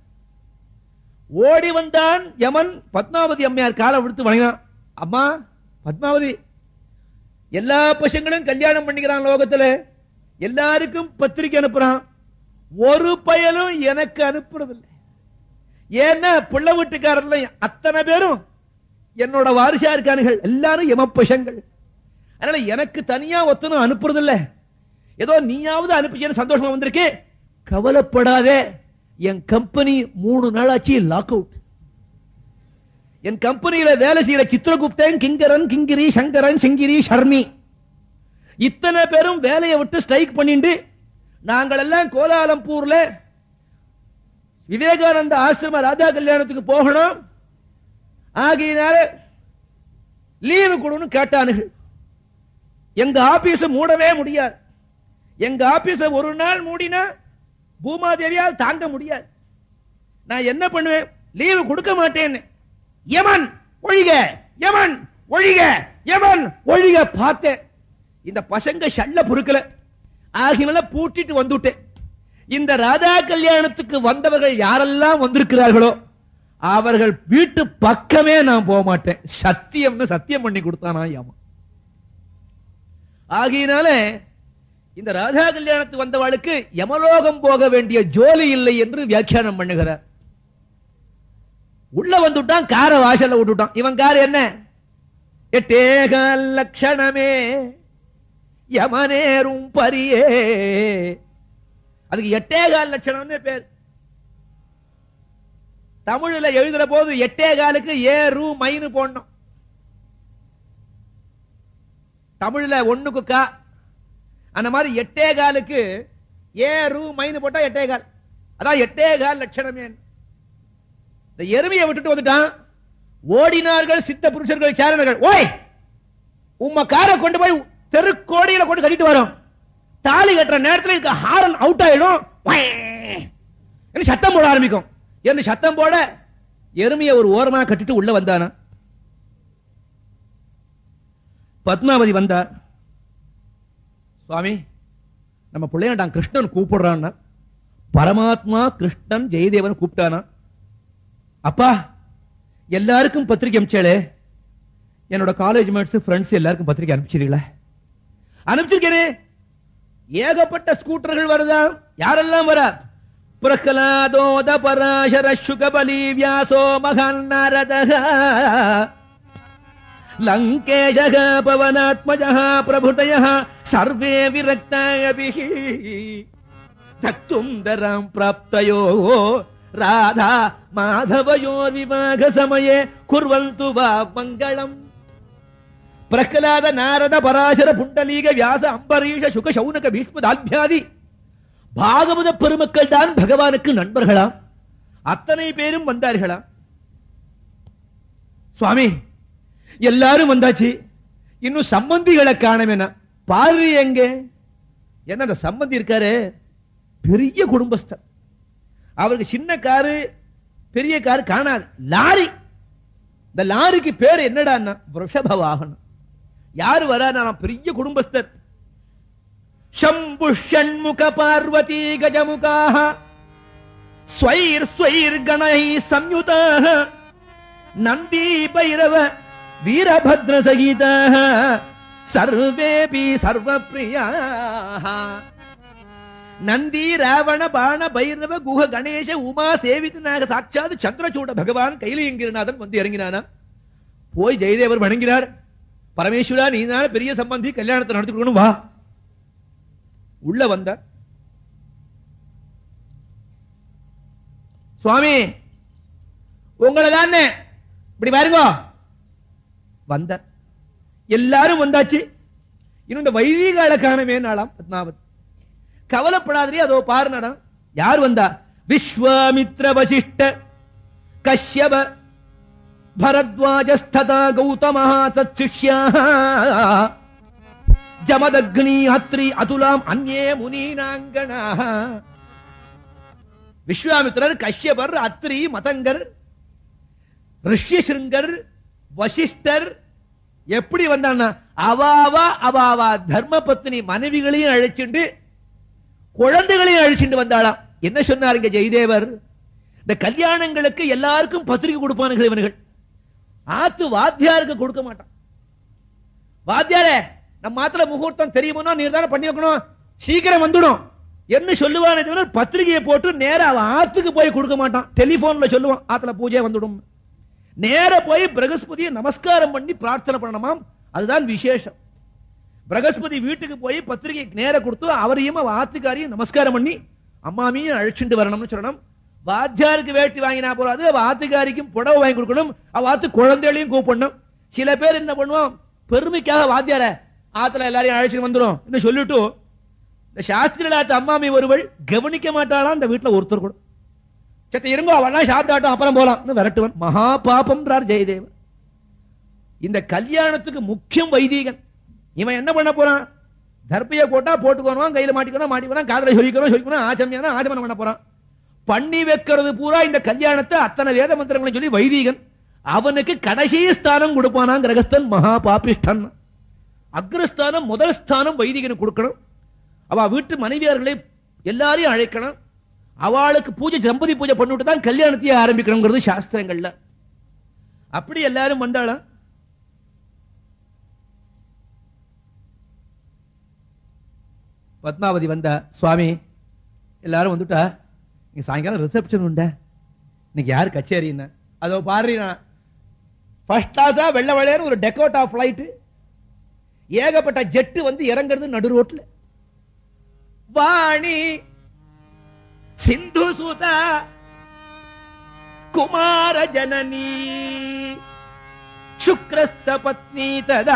ஓடி வந்தான் யமன் பத்மாவதி அம்மையார் காலை விடுத்து வணங்கினான் அம்மா பத்மாவதி எல்லா பசங்களும் கல்யாணம் பண்ணிக்கிறான் லோகத்துல எல்லாருக்கும் பத்திரிக்கை அனுப்புறான் ஒரு பயலும் எனக்கு அனுப்புறதில்லை ஏன்னா பிள்ளை வீட்டுக்காரர்ல அத்தனை பேரும் என்னோட வாரிசா இருக்கானுகள் எல்லாரும் எமப்பசங்கள் அதனால எனக்கு தனியா ஒத்தனும் அனுப்புறதில்ல ஏதோ நீயாவது அனுப்பிச்சேன்னு சந்தோஷமா வந்திருக்கு கவலைப்படாதே என் கம்பெனி மூணு நாளாச்சு லாக் அவுட் என் கம்பெனியில வேலை செய்யற சித்திரகுப்தன் கிங்கரன் கிங்கிரி சங்கரன் சிங்கிரி ஷர்மி இத்தனை பேரும் வேலையை விட்டு ஸ்ட்ரைக் பண்ணிட்டு நாங்கள் எல்லாம் கோலாலம்பூர்ல விவேகானந்த ஆசிரம ராதா கல்யாணத்துக்கு போகணும் ஆகையினால லீவு கொடுன்னு கேட்டானுகள் எங்க ஆபீஸ் மூடவே முடியாது எங்க ஆபீஸ ஒரு நாள் மூடினா பூமாதேவியால் தாங்க முடியாது நான் என்ன பண்ணுவேன் லீவு கொடுக்க மாட்டேன்னு யமன் ஒழிக யமன் ஒழிக யமன் ஒழிக பார்த்தேன் இந்த பசங்க சல்ல பொறுக்கல ஆகினால பூட்டிட்டு வந்துட்டேன் இந்த ராதா கல்யாணத்துக்கு வந்தவர்கள் யாரெல்லாம் வந்திருக்கிறார்களோ அவர்கள் வீட்டு பக்கமே நான் போக மாட்டேன் சத்தியம்னு சத்தியம் பண்ணி கொடுத்தானா யமன் ஆகையினால இந்த ராதா கல்யாணத்துக்கு வந்தவளுக்கு யமலோகம் போக வேண்டிய ஜோலி இல்லை என்று வியாக்கியானம் பண்ணுகிறார் உள்ள வந்துட்டான் கார வாசல்ல விட்டுட்டான் இவன் கார் என்ன எட்டேகால் லட்சணமே யமனேரும் பரியே அதுக்கு எட்டேகால் லட்சணம்னு பேர் தமிழ்ல எழுதுற போது எட்டேகாலுக்கு ஏ ரூ மைனு போடணும் தமிழ்ல ஒண்ணுக்கு கா அந்த மாதிரி எட்டே காலுக்கு ஏ ரூ மைனு போட்டா எட்டே கால் அதான் எட்டே கால் லட்சணமே இந்த எருமையை விட்டுட்டு வந்துட்டான் ஓடினார்கள் சித்த புருஷர்கள் சாரணர்கள் ஓய் உம்ம காரை கொண்டு போய் தெருக்கோடியில கொண்டு கட்டிட்டு வரோம் தாலி கட்டுற நேரத்தில் இதுக்கு ஹாரன் அவுட் ஆயிடும் என்று சத்தம் போட ஆரம்பிக்கும் என்று சத்தம் போட எருமையை ஒரு ஓரமா கட்டிட்டு உள்ள வந்தானா பத்மாவதி வந்தார் சுவாமி நம்ம பிள்ளையாண்டான் கிருஷ்ணன் கூப்பிடுறான்னா பரமாத்மா கிருஷ்ணன் ஜெயதேவன் கூப்பிட்டானா அப்பா எல்லாருக்கும் பத்திரிக்கை அனுப்பிச்சாலே என்னோட காலேஜ் மேட்ஸ் ஃப்ரெண்ட்ஸ் எல்லாருக்கும் பத்திரிக்கை அனுப்பிச்சிருக்கீங்களா அனுப்பிச்சிருக்கேனே ஏகப்பட்ட ஸ்கூட்டர்கள் வருதா யாரெல்லாம் வரா பிரகலாதோத பராசர சுகபலி வியாசோ மகான் நாரதः லங்கேஷः பவனாத்மஜः பிரபுதயः சர்வே விரக்தாயபிः தத்தும் தரம் பிராப்தயோ ராதா மாதவயோர் விவாக சமயே குர்வந்து வா மங்களம் பிரகலாத நாரத பராசர புண்டலீக வியாச அம்பரீஷ சுக சௌனக பீஷ்மதாத்யாதி பாகவத பெருமக்கள் தான் பகவானுக்கு நண்பர்களாம் அத்தனை பேரும் வந்தார்களா சுவாமி எல்லாரும் வந்தாச்சு இன்னும் சம்பந்திகளை காணவேனா பாரு எங்க என்ன அந்த சம்பந்தி இருக்காரு பெரிய குடும்பஸ்தர் அவருக்கு சின்ன காரு பெரிய காரு காணாது லாரி இந்த லாரிக்கு பேர் என்னடான்னா ரிஷப வாகனம் யாரு வரா பெரிய குடும்பஸ்தர் शम्भु षण्मुख पार्वती गजमुखाः स्वैर्स्वैर्गणैः संयुताः नन्दी भैरव वीरभद्रसहिताः सर्वेऽपि सर्वप्रियाः நந்தி ராவண பாண பைரவ குஹ கணேச உமா சேவிதனாக சாட்சாத் சந்திரசூட பகவான் கைலியங்கிரநாதன் வந்து இறங்கினானா போய் ஜெயதேவர் வணங்கினார் பரமேஸ்வரா நீ தான் பெரிய சம்பந்தி கல்யாணத்தை நடத்தி கொடுக்கணும் வா உள்ள வந்தார் சுவாமி உங்களை தானே இப்படி பாருங்க வந்தார் எல்லாரும் வந்தாச்சு இன்னும் இந்த வைதிகால காணவே நாளாம் பத்மாவத் கவலைப்படாதே அதோ பாரு நடம் யார் வந்தா விஸ்வாமித்ர வசிஷ்ட கஷ்யப பரத்வாஜஸ்ததா கௌதமஹ தத்சிஷ்யாः ஜமதக்னி அத்ரி அதுலாம் அந்நே முனீனாங்கனாக விஸ்வாமித்திரர் கஷ்யபர் அத்ரி மதங்கர் ரிஷ்யசிருங்கர் வசிஷ்டர் எப்படி வந்தான்னா அவாவா அவாவா தர்ம பத்னி மனைவிகளையும் அழைச்சிண்டு குழந்தைகளையும் அழைச்சிட்டு வந்தாளாம் என்ன சொன்னாருங்க ஜெயதேவர் இந்த கல்யாணங்களுக்கு எல்லாருக்கும் பத்திரிகை கொடுப்பானுங்கள் இவனுகள் ஆத்து வாத்தியாருக்கு கொடுக்க மாட்டான் வாத்தியாரே நம்ம மாத்திர முகூர்த்தம் தெரியுமோ நீர் தானே பண்ணி வைக்கணும் சீக்கிரம் வந்துடும் என்ன சொல்லுவானே தவிர பத்திரிகையை போட்டு நேரா அவன் ஆத்துக்கு போய் கொடுக்க மாட்டான் டெலிபோன்ல சொல்லுவான் ஆத்துல பூஜை வந்துடும் நேர போய் பிரகஸ்பதியை நமஸ்காரம் பண்ணி பிரார்த்தனை பண்ணணுமாம் அதுதான் விசேஷம் பிரகஸ்பதி வீட்டுக்கு போய் பத்திரிகை நேர கொடுத்து அவரையும் அவ ஆத்துக்காரையும் நமஸ்காரம் பண்ணி அம்மாமையும் அழைச்சிட்டு வரணும்னு சொல்லணும் வாத்தியாருக்கு வேட்டி வாங்கினா போறாது அவ ஆத்துக்காரிக்கும் புடவை வாங்கி கொடுக்கணும் அவ ஆத்து குழந்தைகளையும் கூப்பிடணும் சில பேர் என்ன பண்ணுவோம் பெருமைக்காக வாத்தியார ஆத்துல எல்லாரையும் அழைச்சிட்டு வந்துடும் என்று சொல்லிட்டு இந்த சாஸ்திரிலாத்த அம்மாமி ஒருவள் கவனிக்க மாட்டாளாம் இந்த வீட்டுல ஒருத்தர் கூட சத்த இருங்கோ அவனா சாப்பிட்டாட்டும் அப்புறம் போலாம் விரட்டுவன் மகா பாபம்ன்றார் ஜெயதேவன் இந்த கல்யாணத்துக்கு முக்கியம் வைதீகன் இவன் என்ன பண்ண போறான் தர்பைய போட்டா போட்டுக்கணும் கையில மாட்டிக்கணும் மாட்டிக்கணும் காதல சொல்லிக்கணும் சொல்லிக்கணும் ஆச்சமியான ஆச்சமனம் பண்ண போறான் பண்ணி வைக்கிறது பூரா இந்த கல்யாணத்தை அத்தனை வேத மந்திரங்களை சொல்லி வைதீகன் அவனுக்கு கடைசி ஸ்தானம் கொடுப்பானாம் கிரகஸ்தன் மகா பாபிஷ்டன் அக்ரஸ்தானம் முதல் ஸ்தானம் வைதிகனுக்கு கொடுக்கணும் அவ வீட்டு மனைவியார்களை எல்லாரையும் அழைக்கணும் அவளுக்கு பூஜை தம்பதி பூஜை பண்ணிவிட்டு தான் கல்யாணத்தையே ஆரம்பிக்கணுங்கிறது சாஸ்திரங்கள்ல அப்படி எல்லாரும் வந்தாலும் பத்மாவதி வந்தா சுவாமி எல்லாரும் வந்துட்டா நீங்க சாயங்காலம் ரிசப்ஷன் உண்டா இன்னைக்கு யார் கச்சேரின்னா அதோ பாருனா ஃபர்ஸ்ட் கிளாஸா வெள்ள வெள்ளையர் ஒரு டெக்கோட்டா பிளைட் ஏகப்பட்ட ஜெட்டு வந்து இறங்குறது நடு ரோட்ல வாணி சிந்து சுதா குமார ஜனனி சுக்ரஸ்த பத்னி ததா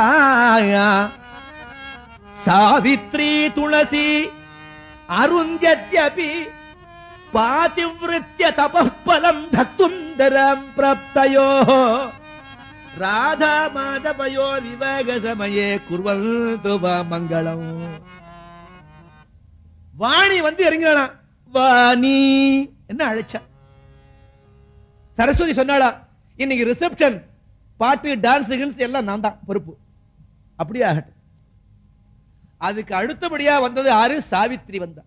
சாவித்ரி துளசி அருஞ்சத்யபி பாதிவிருத்திய தபலம் தத்துந்தரம் பிராப்தயோ ராதா மாதவயோ விவாக சமயே குர்வந்து வா மங்களம் வாணி வந்து இறங்கினா வாணி என்ன அழைச்சா சரஸ்வதி சொன்னாளா இன்னைக்கு ரிசப்ஷன் பாட்டு டான்ஸ் எல்லாம் நான் தான் பொறுப்பு அப்படியே ஆகட்டும் அதுக்கு அடுத்தபடியா வந்தது ஆறு சாவித்ரி வந்தா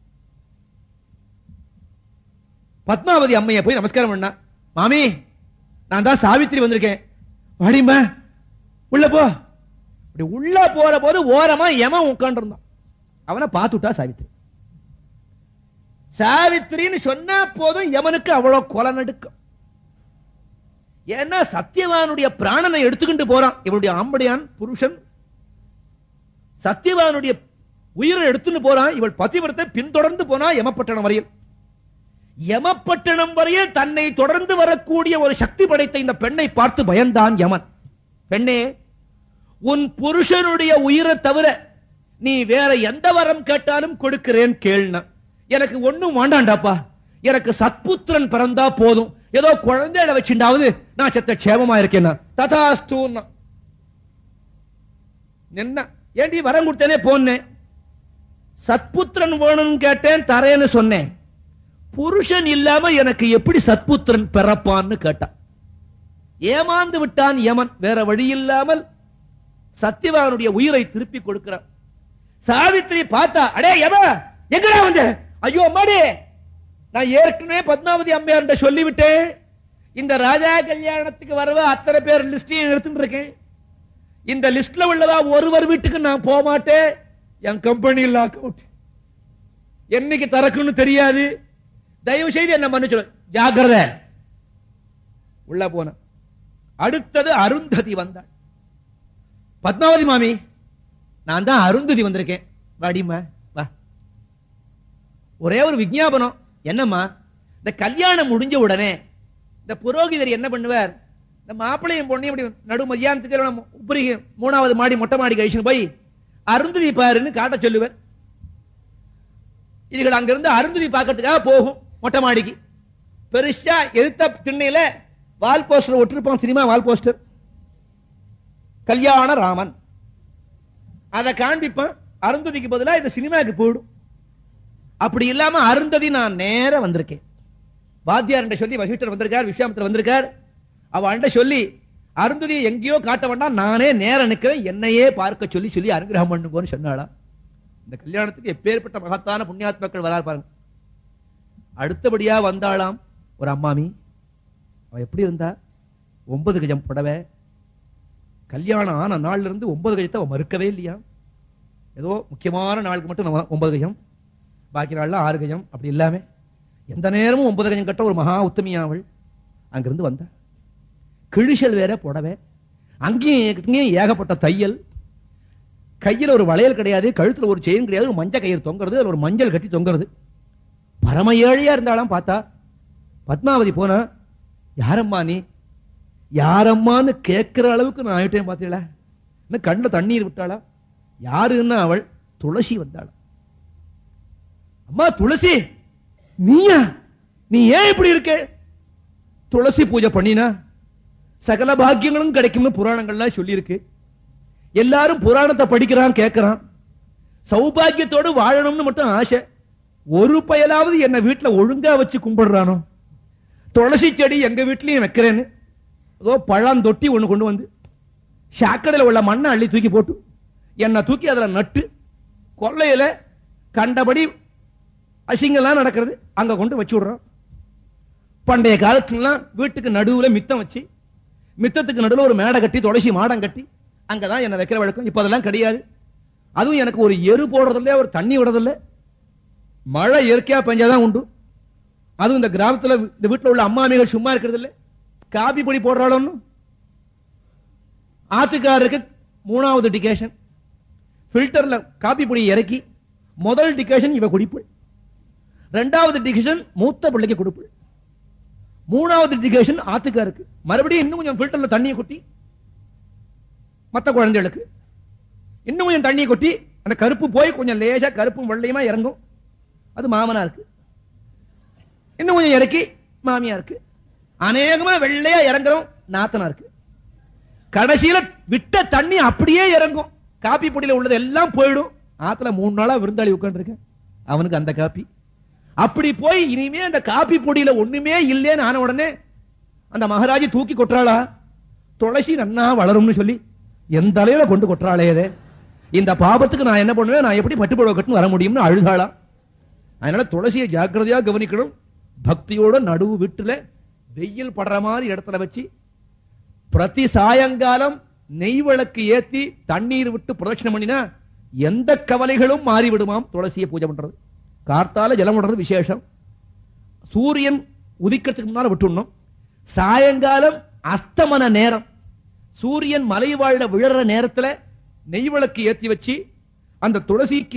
பத்மாவதி அம்மைய போய் நமஸ்காரம் பண்ணா மாமி நான் தான் சாவித்ரி வந்திருக்கேன் வாடிம்மா உள்ள போ அப்படி உள்ள போற போது ஓரமா எமன் உட்கார்ந்து இருந்தான் அவனை பார்த்துட்டா சாவித்ரி சாவித்ரின்னு சொன்னா போதும் யமனுக்கு அவ்வளவு கொலை நடுக்கம் ஏன்னா சத்தியவானுடைய பிராணனை எடுத்துக்கிட்டு போறான் இவனுடைய ஆம்படியான் புருஷன் சத்தியவானுடைய உயிரை எடுத்துன்னு போறான் இவள் பதிவிரத்தை பின்தொடர்ந்து போனா யமப்பட்டணம் வரையில் யமப்பட்டணம் வரையில் தன்னை தொடர்ந்து வரக்கூடிய ஒரு சக்தி படைத்த இந்த பெண்ணை பார்த்து பயந்தான் யமன் பெண்ணே உன் புருஷனுடைய உயிரை தவிர நீ வேற எந்த வரம் கேட்டாலும் கொடுக்கிறேன் கேள்னா எனக்கு ஒண்ணும் வேண்டாண்டாப்பா எனக்கு சத்புத்திரன் பிறந்தா போதும் ஏதோ குழந்தைகளை வச்சுண்டாவது நான் செத்த க்ஷேமமா இருக்கேன் ததாஸ்தூன்னா என்ன ஏண்டி வரம் கொடுத்தேனே போனேன் சத்புத்திரன் வேணும்னு கேட்டேன் தரேன்னு சொன்னேன் புருஷன் இல்லாம எனக்கு எப்படி சத்புத்திரன் பிறப்பான்னு கேட்டான் ஏமாந்து விட்டான் யமன் வேற வழி இல்லாமல் சத்தியவானுடைய உயிரை திருப்பி கொடுக்கிறான் சாவித்திரி பார்த்தா அடே யம எங்கடா வந்த ஐயோ அம்மாடி நான் ஏற்கனவே பத்மாவதி அம்மையார்ட்ட சொல்லிவிட்டேன் இந்த ராஜா கல்யாணத்துக்கு வரவ அத்தனை பேர் லிஸ்டையும் எடுத்துட்டு இருக்கேன் இந்த லிஸ்ட்ல உள்ளதா ஒருவர் வீட்டுக்கு நான் போக மாட்டேன் என் கம்பெனி லாக் அவுட் என்னைக்கு திறக்குன்னு தெரியாது தயவு செய்து என்ன மன்னிச்சிடு ஜாக்கிரதை உள்ள போன அடுத்தது அருந்ததி வந்தாள் பத்மாவதி மாமி நான் தான் அருந்ததி வந்திருக்கேன் வாடிம்மா வா ஒரே ஒரு விஞ்ஞாபனம் என்னம்மா இந்த கல்யாணம் முடிஞ்ச உடனே இந்த புரோகிதர் என்ன பண்ணுவார் இந்த மாப்பிள்ளையும் பொண்ணையும் இப்படி நடு மதியானத்துக்கு நம்ம உப்பரி மூணாவது மாடி மொட்டை மாடி கழிச்சுன்னு போய் அருந்ததி பாருன்னு காட்ட சொல்லுவார் இதுகள் அங்கிருந்து அருந்ததி பார்க்கறதுக்காக போகும் மொட்டை மாடிக்கு பெருசா எதிர்த்த திண்ணையில வால் போஸ்டர் ஒட்டிருப்பான் cinema wall poster Kalyana Raman அதை காண்பிப்பான் அருந்ததிக்கு பதிலா இந்த சினிமாக்கு போயிடும் அப்படி இல்லாம அருந்ததி நான் நேர வந்திருக்கேன் வாத்தியார்ட்ட சொல்லி வசிஷ்டர் வந்திருக்கார் விஸ்வாமித்திரர் வந்திருக்கார் அவன்கிட்ட சொல்லி அருந்ததியை எங்கேயோ காட்ட வேண்டாம் நானே நேர நிக்கிறேன் என்னையே பார்க்க சொல்லி சொல்லி அனுகிரகம் பண்ணுங்கன்னு சொன்னாளா இந்த கல்யாணத்துக்கு எப்பேற்பட்ட மகத்தான புண்ணியாத்மாக்கள் வரார் பாருங்க அடுத்தபடியா வந்தாளாம் ஒரு அம்மாமி அவ எப்படி இருந்தா ஒன்பது கஜம் புடவை கல்யாணம் ஆன நாள்ல இருந்து ஒன்பது கஜத்தை அவ மறுக்கவே இல்லையா ஏதோ முக்கியமான நாளுக்கு மட்டும் நம்ம ஒன்பது கஜம் பாக்கி நாள்ல ஆறு கஜம் அப்படி இல்லாம எந்த நேரமும் ஒன்பது கஜம் கட்ட ஒரு மகா உத்தமியா அவள் அங்கிருந்து வந்தா கிழிசல் வேற புடவை அங்கேயும் இங்கேயும் ஏகப்பட்ட தையல் கையில ஒரு வளையல் கிடையாது கழுத்துல ஒரு செயின் கிடையாது ஒரு மஞ்சள் கயிறு தொங்குறது அதுல ஒரு மஞ்சள் கட்டி தொங்குறது பரம ஏழையா இருந்தாலும் பார்த்தா பத்மாவதி போனா யாரம்மா நீ யாரம்மான்னு கேட்கிற அளவுக்கு நான் ஆயிட்டேன் பாத்தீங்களா இன்னும் கண்ணுல தண்ணீர் விட்டாளா யாருன்னா அவள் துளசி வந்தாள் அம்மா துளசி நீயா நீ ஏன் இப்படி இருக்க துளசி பூஜை பண்ணினா சகல பாக்கியங்களும் கிடைக்கும்னு புராணங்கள்லாம் சொல்லியிருக்கு எல்லாரும் புராணத்தை படிக்கிறான் கேட்கிறான் சௌபாகியத்தோடு வாழணும்னு மட்டும் ஆசை ஒரு பயலாவது என்ன வீட்டுல ஒழுங்கா வச்சு கும்பிடுறானோ துளசி செடி எங்க வீட்லயும் வைக்கிறேன்னு ஏதோ பழம் தொட்டி ஒண்ணு கொண்டு வந்து சாக்கடையில உள்ள மண்ணை அள்ளி தூக்கி போட்டு என்னை தூக்கி அதுல நட்டு கொள்ளையில கண்டபடி அசிங்கெல்லாம் நடக்கிறது அங்க கொண்டு வச்சு விடுறோம் பண்டைய காலத்துலாம் வீட்டுக்கு நடுவுல மித்தம் வச்சு மித்தத்துக்கு நடுவுல ஒரு மேடை கட்டி துளசி மாடம் கட்டி அங்கதான் என்ன வைக்கிற வழக்கம் இப்ப அதெல்லாம் கிடையாது அதுவும் எனக்கு ஒரு எரு போடுறதில்ல ஒரு தண்ணி விடுறதில்ல மழை இயற்கையா பெஞ்சாதான் உண்டு அதுவும் இந்த கிராமத்துல இந்த வீட்டுல உள்ள அம்மாமிகள் சும்மா இருக்கிறது இல்ல காபி பொடி போடுறாளோன்னு ஆத்துக்காரருக்கு மூணாவது டிகேஷன் ஃபில்டர்ல காபி பொடி இறக்கி முதல் டிகேஷன் இவ குடிப்பு ரெண்டாவது டிகேஷன் மூத்த பிள்ளைக்கு கொடுப்பு மூணாவது டிகேஷன் ஆத்துக்காருக்கு மறுபடியும் இன்னும் கொஞ்சம் ஃபில்டர்ல தண்ணியை கொட்டி மத்த குழந்தைகளுக்கு இன்னும் கொஞ்சம் தண்ணியை கொட்டி அந்த கருப்பு போய் கொஞ்சம் லேசா கருப்பும் வெள்ளையுமா இறங்கும் அது மாமனாருக்கு இன்னும் கொஞ்சம் இறக்கி மாமியா இருக்கு அநேகமா வெள்ளையா இறங்குறோம் நாத்தனா இருக்கு கடைசியில விட்ட தண்ணி அப்படியே இறங்கும் காப்பி பொடியில உள்ளது எல்லாம் போயிடும் ஆத்துல மூணு நாளா விருந்தாளி உட்காந்துருக்கேன் அவனுக்கு அந்த காப்பி அப்படி போய் இனிமே அந்த காப்பி பொடியில ஒண்ணுமே இல்லைன்னு ஆன உடனே அந்த மகாராஜி தூக்கி கொட்டுறாளா துளசி நன்னா வளரும்னு சொல்லி எந்த அளவுல கொண்டு கொட்டுறாளே இது இந்த பாபத்துக்கு நான் என்ன பண்ணுவேன் நான் எப்படி பட்டுப்புடவை கட்டுன்னு வர முடியும்னு அழுதாளா அதனால துளசியை ஜாக்கிரதையா கவனிக்கணும் பக்தியோட நடுவு வீட்டுல வெயில் படுற மாதிரி இடத்துல வச்சு பிரதி சாயங்காலம் நெய் விளக்கு ஏத்தி தண்ணீர் விட்டு பிரதட்சணம் பண்ணினா எந்த கவலைகளும் மாறிவிடுமாம் துளசியை பூஜை பண்றது கார்த்தால ஜலம் விடுறது விசேஷம் சூரியன் உதிக்கிறதுக்கு முன்னால விட்டுடணும் சாயங்காலம் அஸ்தமன நேரம் சூரியன் மலை வாழ விழற நேரத்துல நெய் விளக்கு ஏத்தி வச்சு அந்த துளசிக்கு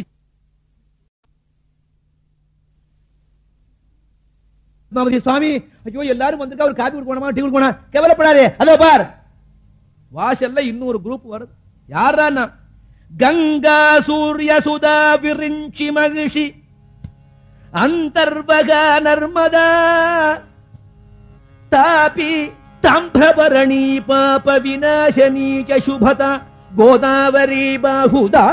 பத்மாவதி சுவாமி ஐயோ எல்லாரும் வந்திருக்கா ஒரு காப்பி கொடுக்கணுமா டீ கொடுக்கணும் கவலைப்படாதே அதோ பார் வாசல்ல இன்னொரு குரூப் வருது யாரா கங்கா சூரிய சுதா விரிஞ்சி மகிஷி அந்தர்வக நர்மதா தாபி தாம்பிரபரணி பாப விநாசனி ச சுபதா கோதாவரி பாகுதா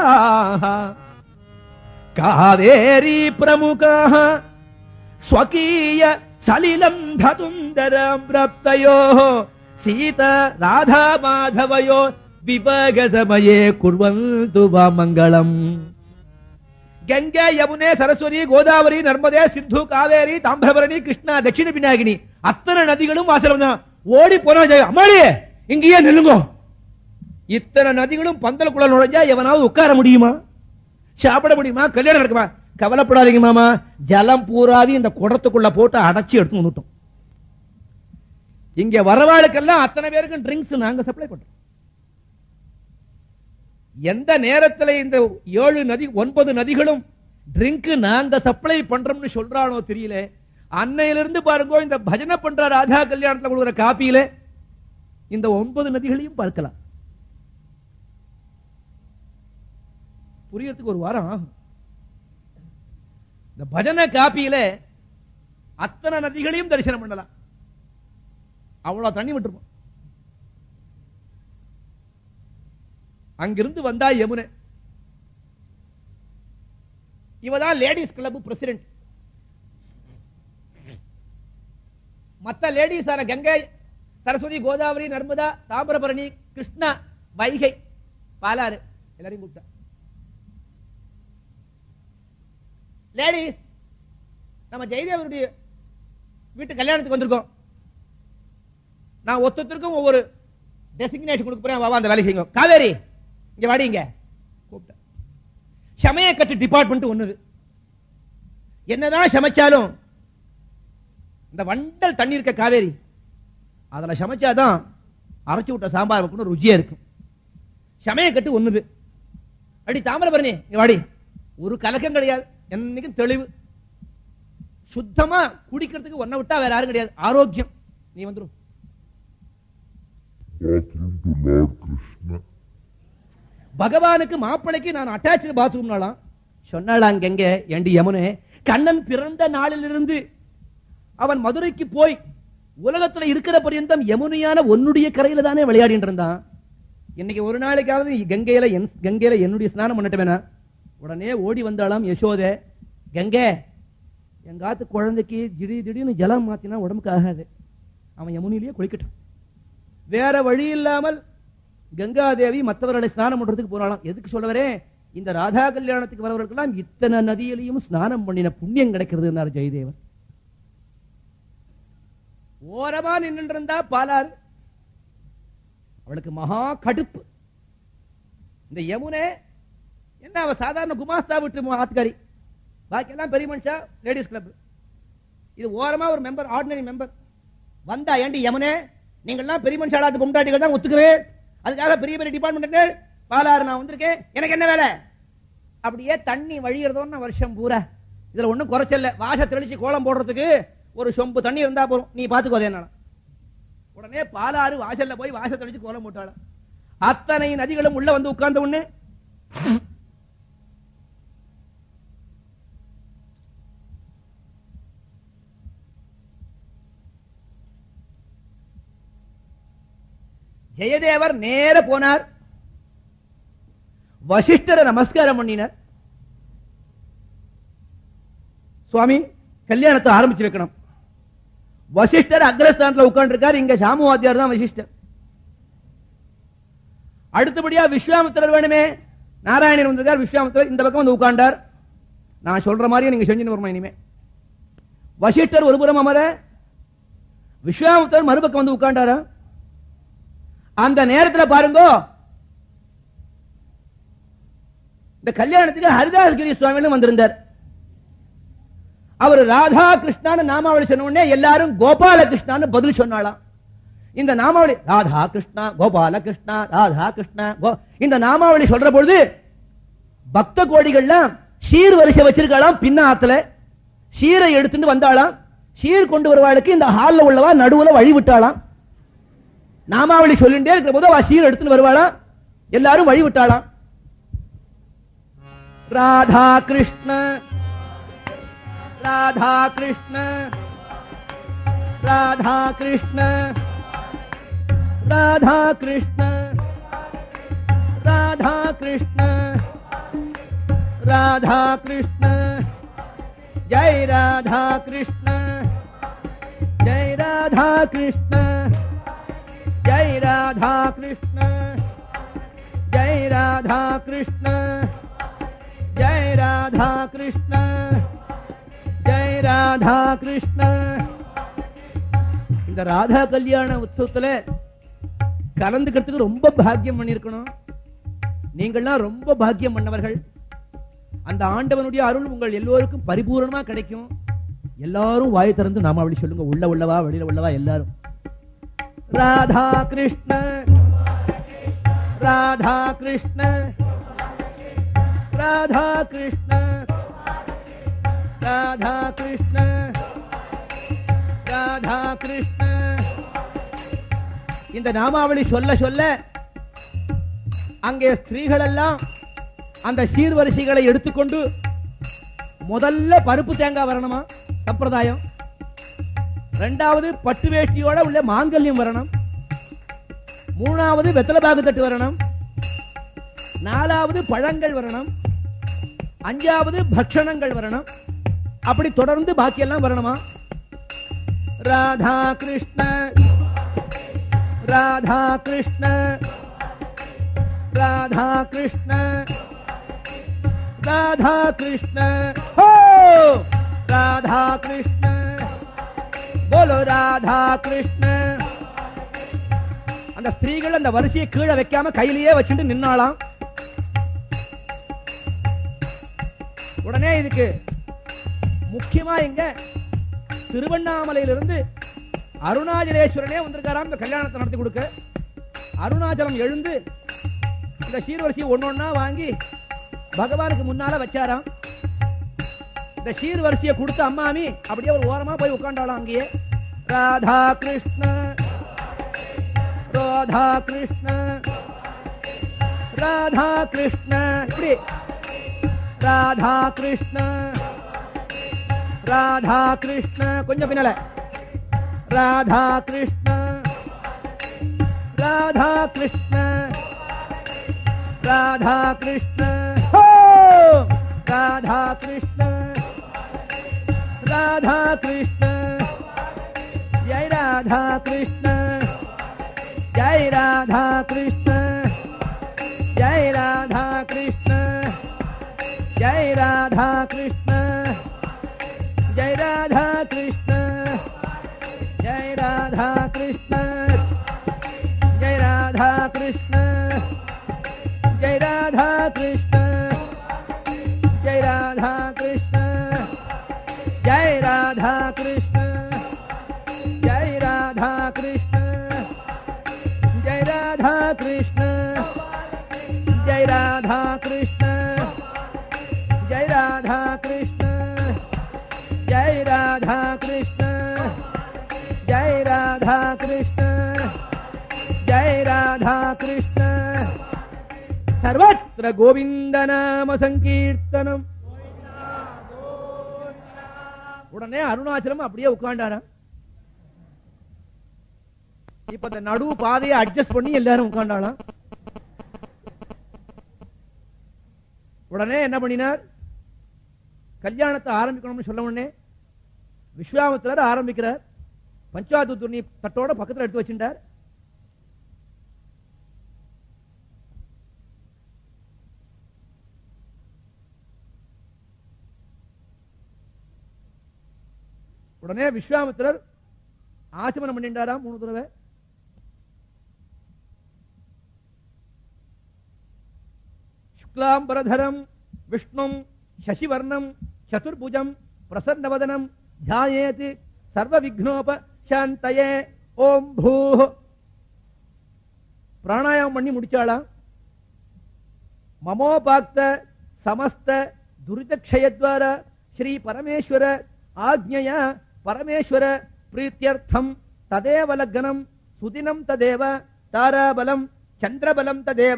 காவேரி பிரமுகாः ஸ்வகீய சலிலம் ததுந்தரம் பிரப்தயோ சீதா ராதா மாதவயோ விபக சமயே குர்வந்து வா மங்களம் கங்கை யமுனே சரஸ்வதி கோதாவரி நர்மதே சிந்து காவேரி தாமிரபரணி கிருஷ்ணா தட்சிண பினாகினி அத்தனை நதிகளும் வாசலம் தான் ஓடி போன அம்மாடி இங்கேயே நில்லுங்கோ இத்தனை நதிகளும் பந்தலுக்குள்ள நுழைஞ்சா எவனாவது உட்கார முடியுமா சாப்பிட முடியுமா கல்யாணம் நடக்குமா கவலைப்படாதீங்க மாமா ஜலம் பூராவி இந்த குடத்துக்குள்ள போட்டு அடைச்சி எடுத்து வந்துட்டோம் இங்க வரவாளுக்கெல்லாம் அத்தனை பேருக்கும் ட்ரிங்க்ஸ் நாங்க சப்ளை பண்றோம் எந்த நேரத்துல இந்த ஏழு நதி ஒன்பது நதிகளும் ட்ரிங்க் நாங்க சப்ளை பண்றோம்னு சொல்றானோ தெரியல அன்னையிலிருந்து பாருங்க இந்த பஜனை பண்ற ராதா கல்யாணத்துல கொடுக்குற காப்பியில இந்த ஒன்பது நதிகளையும் பார்க்கலாம் புரியறதுக்கு ஒரு வாரம் ஆகும் இந்த பஜனை காப்பியில அத்தனை நதிகளையும் தரிசனம் பண்ணலாம் அவ்வளவு தண்ணி விட்டுருப்போம் அங்கிருந்து வந்தா யமுனை இவதான் லேடிஸ் கிளப் பிரசிடென்ட் மத்த லேடிஸ் ஆன கங்கை சரஸ்வதி கோதாவரி நர்மதா தாமிரபரணி கிருஷ்ணா வைகை பாலாறு எல்லாரையும் கூப்பிட்டா லேடிஸ் நம்ம ஜெயதேவனுடைய வீட்டு கல்யாணத்துக்கு வந்திருக்கோம் நான் ஒருத்தருக்கும் ஒவ்வொரு டெசிக்னேஷன் கொடுக்க போறேன் வா அந்த வேலை செய்யுங்க காவேரி இங்க வாடி இங்க கூப்பிட்டேன் சமய கட்டு டிபார்ட்மெண்ட் ஒண்ணுது என்னதான் சமைச்சாலும் இந்த வண்டல் தண்ணி இருக்க காவேரி அதுல சமைச்சாதான் அரைச்சு விட்ட சாம்பார் வைக்கணும் ருச்சியா இருக்கும் சமய கட்டு ஒண்ணுது அடி தாமிரபரணி இங்க வாடி ஒரு கலக்கம் கிடையாது என்னைக்கும் தெளிவு சுத்தமா குடிக்கிறதுக்கு ஒன்ன விட்டா வேற யாரும் கிடையாது ஆரோக்கியம் நீ வந்துரும் bathroom to Lord Krishna. பகவானுக்கு மாப்பிளைக்கு நான் அட்டாச்சு பாத்ரூம்னாலாம் சொன்னாளாம் கெங்க ஏண்டி யமுனே கண்ணன் பிறந்த நாளிலிருந்து அவன் மதுரைக்கு போய் உலகத்துல இருக்கிற பரியந்தம் யமுனையான உன்னுடைய கரையில தானே விளையாடிட்டு இருந்தான் இன்னைக்கு ஒரு நாளைக்காவது கங்கையில என் கங்கையில என்னுடைய ஸ்நானம் பண்ணட்டுமேனா உடனே ஓடி வந்தாளாம் யசோதே கங்கை எங்காத்து குழந்தைக்கு திடீர் திடீர்னு ஜலம் மாத்தினா உடம்புக்கு ஆகாது அவன் யமுனிலேயே குளிக்கட்டும் வேற வழி இல்லாமல் கங்காதேவி மற்றவர்களை ஸ்நானம் பண்றதுக்கு போனாலாம் எதுக்கு சொல்ல வரேன் இந்த ராதா கல்யாணத்துக்கு வரவர்களுக்கெல்லாம் இத்தனை நதியிலையும் ஸ்நானம் பண்ணின புண்ணியம் கிடைக்கிறது ஜெயதேவன் ஓரமா நின்று இருந்தா பாலாறு அவளுக்கு மகா கடுப்பு இந்த யமுனை என்ன அவ சாதாரண குமாஸ்தா விட்டு ஆத்துக்காரி பாக்கி எல்லாம் பெரிய மனுஷா லேடிஸ் கிளப் இது ஓரமா ஒரு மெம்பர் ஆர்டினரி மெம்பர் வந்தா ஏண்டி யமுனே நீங்கள்லாம் பெரிய மனுஷாலாத்து பொண்டாட்டிகள் தான் ஒத்துக்குவேன் அதுக்காக பெரிய பெரிய டிபார்ட்மெண்ட் பாலாறு நான் வந்திருக்கேன் எனக்கு என்ன வேலை அப்படியே தண்ணி வழியறதோன்னு வருஷம் பூரா இதுல ஒண்ணும் குறைச்சல்ல வாச தெளிச்சு கோலம் போடுறதுக்கு ஒரு சொம்பு தண்ணி இருந்தா போதும் நீ பாத்துக்கோ என்ன உடனே பாலாறு வாசல்ல போய் வாச தெளிச்சு கோலம் போட்டாள அத்தனை நதிகளும் உள்ள வந்து உட்கார்ந்த உடனே ஜெயதேவர் நேர போனார் வசிஷ்டரை நமஸ்காரம் பண்ணினார் சுவாமி கல்யாணத்தை ஆரம்பிச்சு வைக்கணும் வசிஷ்டர் அக்ரஸ்தானத்துல உட்கார்ந்து இருக்கார் இங்க சாமுவாத்தியார் தான் வசிஷ்டர் அடுத்தபடியா விஸ்வாமித்திரர் வேணுமே நாராயணன் வந்திருக்கார் விஸ்வாமித்திரர் இந்த பக்கம் வந்து உட்கார்ந்தார் நான் சொல்ற மாதிரியே நீங்க செஞ்சுன்னு வரணும் இனிமே வசிஷ்டர் ஒரு புறம் அமர விஸ்வாமித்திரர் மறுபக்கம் வந்து உட்கார்ந்தாரா அந்த நேரத்துல பாருங்க இந்த கல்யாணத்துக்கு ஹரிதாஸ்கிரி சுவாமின்னு வந்திருந்தார் அவர் ராதா கிருஷ்ணான்னு நாமாவளி சொன்ன உடனே எல்லாரும் கோபால கிருஷ்ணான்னு பதில் சொன்னாலாம் இந்த நாமாவளி ராதா கிருஷ்ணா கோபால கிருஷ்ணா ராதா கிருஷ்ணா கோ- இந்த நாமாவளி சொல்ற பொழுது பக்த கோடிகள்லாம் சீர் வரிசை வச்சிருக்காளாம் பின்ன ஆத்துல சீரை எடுத்துட்டு வந்தாளாம் சீர் கொண்டு வருவாளுக்கு இந்த ஹால்ல உள்ளவா நடுவுல வழி விட்டாளாம் நாமாவளி சொல்லிட்டே இருக்கிற போது அவ சீர் எடுத்துட்டு வருவாளாம் எல்லாரும் வழி விட்டாளாம் ராதா கிருஷ்ண ராதா கிருஷ்ண ராதா கிருஷ்ண ராதா கிருஷ்ண ராதா கிருஷ்ண ராதா கிருஷ்ண ஜெய் ராதா கிருஷ்ண ஜெய் ராதா கிருஷ்ண ஜெய் ராதா கிருஷ்ண ஜெய் ராதா கிருஷ்ண ஜெய் ராதா கிருஷ்ண ஜெய் ராதா கிருஷ்ண இந்த ராதா கல்யாண உற்சவத்துல கலந்துக்கிறதுக்கு ரொம்ப பாக்கியம் பண்ணிருக்கணும் நீங்கள்லாம் ரொம்ப பாக்கியம் பண்ணவர்கள் அந்த ஆண்டவனுடைய அருள் உங்கள் எல்லோருக்கும் பரிபூரணமா கிடைக்கும் எல்லாரும் வாய் திறந்து நாம அப்படி சொல்லுங்க உள்ள உள்ளவா வெளியில உள்ளவா எல்லாரும் ராதா கிருஷ்ண ராதா கிருஷ்ண ராதா கிருஷ்ண ராதா கிருஷ்ண ராதா கிருஷ்ண இந்த நாமாவளி சொல்ல சொல்ல அங்கே ஸ்திரீகள் எல்லாம் அந்த சீர்வரிசைகளை எடுத்துக்கொண்டு முதல்ல பருப்பு தேங்காய் வரணுமா சம்பிரதாயம் ரெண்டாவது பட்டு வேஷ்டியோட உள்ள மாங்கல்யம் வரணும் மூணாவது வெத்தலை பாகு தட்டு வரணும் நாலாவது பழங்கள் வரணும் அஞ்சாவது பக்ஷணங்கள் வரணும் அப்படி தொடர்ந்து பாக்கியெல்லாம் வரணுமா ராதா கிருஷ்ண ராதா கிருஷ்ண ராதா கிருஷ்ண ராதா கிருஷ்ண ஹோ ராதா கிருஷ்ண போலோ ராதா கிருஷ்ண அந்த ஸ்திரீகள் அந்த வரிசையை கீழே வைக்காம கையிலேயே வச்சுட்டு நின்னாலாம் உடனே இதுக்கு முக்கியமா இங்க திருவண்ணாமலையிலிருந்து அருணாச்சலேஸ்வரனே வந்திருக்காராம் இந்த கல்யாணத்தை நடத்தி கொடுக்க அருணாச்சலம் எழுந்து இந்த சீர்வரிசையை ஒன்னொன்னா வாங்கி பகவானுக்கு முன்னால வச்சாராம் இந்த சீர்வரிசையை கொடுத்த அம்மாமி அப்படியே ஒரு ஓரமா போய் உட்காண்டாளாம் அங்கேயே ராதா கிருஷ்ண ராதா கிருஷ்ண ராதா கிருஷ்ண இப்படி ராதா கிருஷ்ண ராதா கிருஷ்ண கொஞ்சம் பின்னால ராதா கிருஷ்ண ராதா கிருஷ்ண ராதா கிருஷ்ண ஹோ! ராதா கிருஷ்ண ராதா கிருஷ்ண ஜெய் ராதா கிருஷ்ண ஜெய் ராதா கிருஷ்ண ஜெய் ராதா கிருஷ்ண ஜெய் ராதா கிருஷ்ண ஜெய் ராதா கிருஷ்ண ஜெய் ராதா கிருஷ்ண ஜெய் ராதா கிருஷ்ண ஜெய் ராதா கிருஷ்ண ஜெய் ராதா கிருஷ்ண ஜெய் ராதா கிருஷ்ண ஜெய் ராதா கிருஷ்ண ஜெய் ராதா கிருஷ்ண ஜெய் ராதா கிருஷ்ண ஜெய் ராதா கிருஷ்ண ஜெய் ராதா கிருஷ்ண ஜெய் ராதா கிருஷ்ண ஜெய் ராதா கிருஷ்ண சர்வத்திர கோவிந்த நாம சங்கீர்த்தனம் உடனே அருணாச்சலம் அப்படியே உட்கார்ந்தாராம் இப்ப இந்த நடு பாதையை அட்ஜஸ்ட் பண்ணி எல்லாரும் உட்கார்ந்தாளாம் உடனே என்ன பண்ணினார் கல்யாணத்தை ஆரம்பிக்கணும்னு சொல்ல உடனே விஸ்வாமித்திரர் ஆரம்பிக்கிறார் பஞ்சாயத்து துணி தட்டோட பக்கத்துல எடுத்து வச்சிருந்தார் உடனே விஸ்வாமித்திரர் ஆச்சமனம் பண்ணிட்டாராம் மூணு தடவை சுக்லாம்பரதரம் விஷ்ணும் சசிவர்ணம் சதுர்புஜம் பிரசன்னவதனம் தியாயேத் சர்வ விக்னோப சாந்தயே ஓம் பூ பிராணாயாமம் பண்ணி முடிச்சாளாம் மமோபாக்த சமஸ்த துரிதக்ஷயத்வார ஸ்ரீ பரமேஸ்வர ஆக்ஞய பரமேஸ்வர பிரீத்தியர்த்தம் ததேவ லக்னம் சுதினம் ததேவ தாராபலம் சந்திரபலம் ததேவ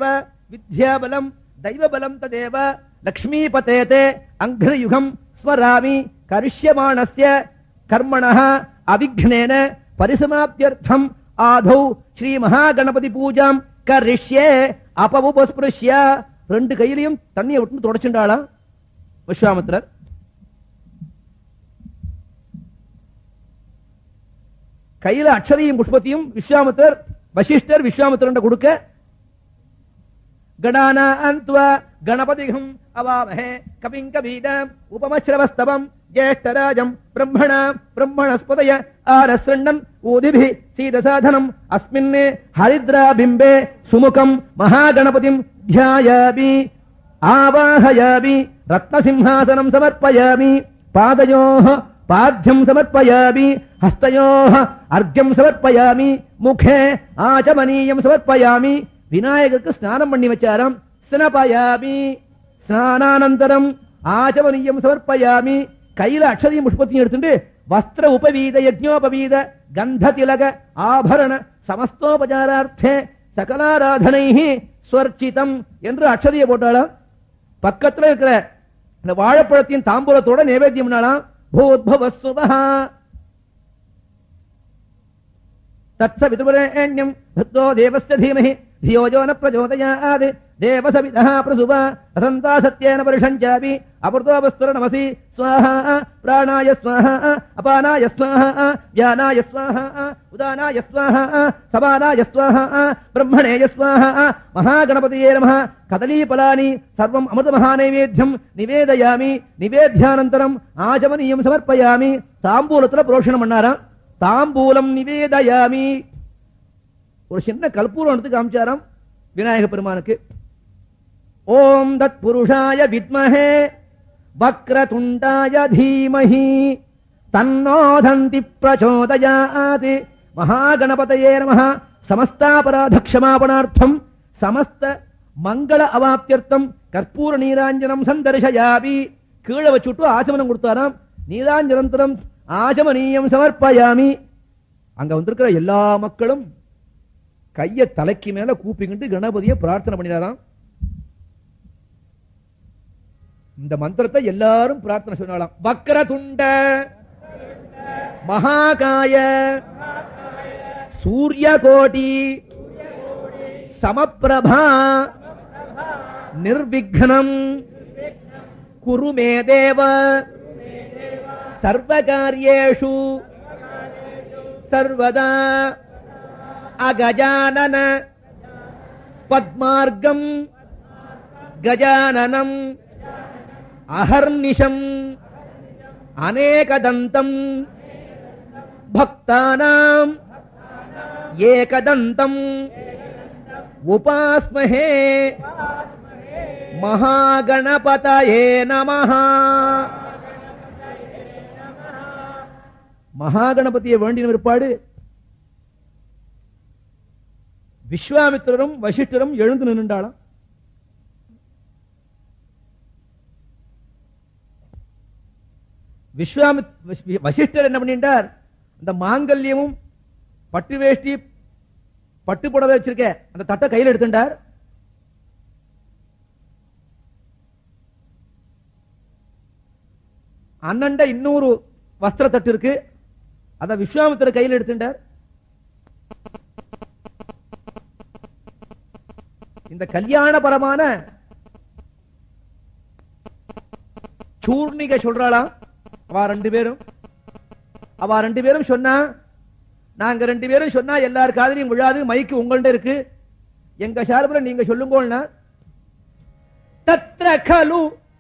வித்யாபலம் தெய்வபலம் ததேவ லக்ஷ்மீபதேதே அங்க்ரயுகம் ஸ்மராமி கரிஷ்யமானஸ்ய கர்மணः அவிக்னேன பரிசமாப்தியர்த்தம் ஆதௌ ஸ்ரீ மகாகணபதி பூஜாம் கரிஷ்யே அபவுபஸ்பிருஷ்ய ரெண்டு கையிலையும் தண்ணியை விட்டு தொடச்சுண்டாளாம் விஸ்வாமித்திரர் கையில அக்ஷதையும் புஷ்பத்தையும் விஸ்வாமித்திரர் வசிஷ்டர் விஸ்வாமித்திரன் கொடுக்க கணானாந்த்வ கணபதிகம் அவாமஹே கவிங் கபீடம் உபமஸ்ரவஸ்தவம் ஜேஷ்டராஜம் பிரம்மண பிரம்மணஸ்பதய ஆரஸ்ரண்ணன் ஊதிபி சீதசாதனம் அஸ்மின் ஹரித்ராபிம்பே சுமுகம் மகாகணபதிம் தியாயாமி ஆவாஹயாமி ரத்னசிம்ஹாசனம் சமர்ப்பயாமி பாதயோः பாத்தியம் சமர்ப்பயாமி ஹஸ்தயோः அர்க்யம் சமர்ப்பயாமி முகே ஆச்சமனீயம் சமர்ப்பயாமி விநாயகருக்கு ஸ்நானம் பண்ணி வச்சாராம் ஸ்னபயாமி ஸ்நானானந்தரம் ஆச்சமனீயம் சமர்ப்பயாமி கையில அக்ஷதையும் புஷ்பத்தையும் எடுத்துட்டு வஸ்திர உபவீத யஜ்ஞோபவீத கந்த திலக ஆபரண சமஸ்தோபசாரார்த்தே சகலாராதனை ஸ்வர்ச்சிதம் என்று அக்ஷதையை போட்டாளாம் பக்கத்துல இருக்கிற இந்த வாழைப்பழத்தின் தாம்பூலத்தோட நைவேத்தியம் பண்ணலாம் பூத்பவ சுபஹா தத்சவிதுரேண்யம் भक्तो देवस्य धीमहि धियो यो न प्रचोदयात् देवसविदः प्रसुवा रसन्ता सत्येन परिषञ्चापि अमृतोपस्तुरनमसि स्वाहा प्राणाय स्वाहा अपानाय स्वाहा व्यानाय स्वाहा उदानाय स्वाहा समानाय स्वाहा ब्रह्मणेय स्वाहा महागणपतये नमः कदलीफलानि सर्वम् अमृतमहानैवेद्यम् निवेदयामि निवेद्यानन्तरम् आचमनीयम् समर्पयामि தாம்பூலத்துல புரோஷணம் பண்ணாராம் தாம்பூலம் நிவேதயாமி ஒரு சின்ன கற்பூரம் எடுத்து காமிச்சாராம் விநாயக பெருமானுக்கு ஓம் தத் புருஷாய வித்மஹே வக்ரதுண்டாய தீமஹி தன்னோதந்தி பிரச்சோதயாத் மகாகணபதயே நமः சமஸ்தாபராத க்ஷமாபணார்த்தம் சமஸ்த மங்கள அவாப்தியர்த்தம் கற்பூர நீராஞ்சனம் சந்தர்ஷயாமி கீழே வச்சுட்டு ஆச்சமனம் கொடுத்தாராம் நீராஞ்சனந்தரம் ஆச்சமனீயம் சமர்ப்பயாமி அங்க வந்திருக்கிற எல்லா மக்களும் கைய தலைக்கு மேல கூப்பிக்கிட்டு கணபதியை பிரார்த்தனை பண்ணினாராம் இந்த மந்திரத்தை எல்லாரும் பிரார்த்தனை சொன்னாலாம் வக்கர துண்ட மகாகாய சூரிய கோடி சமப்பிரபா நிர்விக்னம் குரு மே தேவ சர்வகாரியேஷு சர்வதா அகஜானன பத்மார்க்கம் கஜானனம் அஹர்நிஷம் அநேகதந்தம் பக்தானாம் ஏகதந்தம் உபாஸ்மஹே மகாகணபதயே நமஹ மகாகணபதியை வேண்டின பிற்பாடு விஸ்வாமித்திரரும் வசிஷ்டரும் எழுந்து நின்றாளாம் விஸ்வாமித் வசி- வசிஷ்டர் என்ன பண்ணிட்டார் அந்த மாங்கல்யமும் பட்டு வேஷ்டி பட்டு புடவை வச்சிருக்க அந்த தட்டை கையில் எடுத்துட்டார் அண்ணண்ட இன்னொரு வஸ்திர தட்டு இருக்கு அத விஸ்வாமித்திர கையில் எடுத்துட்டார் இந்த கல்யாணபரமான சூர்ணிக சொல்றாளாம் அவ ரெண்டு பேரும் அவ ரெண்டு பேரும் சொன்னா நாங்க ரெண்டு பேரும் சொன்னா எல்லார் காதலையும் விழாது மைக்கு உங்கள்ட்ட இருக்கு எங்க சார்புல நீங்க சொல்லுங்கோன்னா தத்ர கலு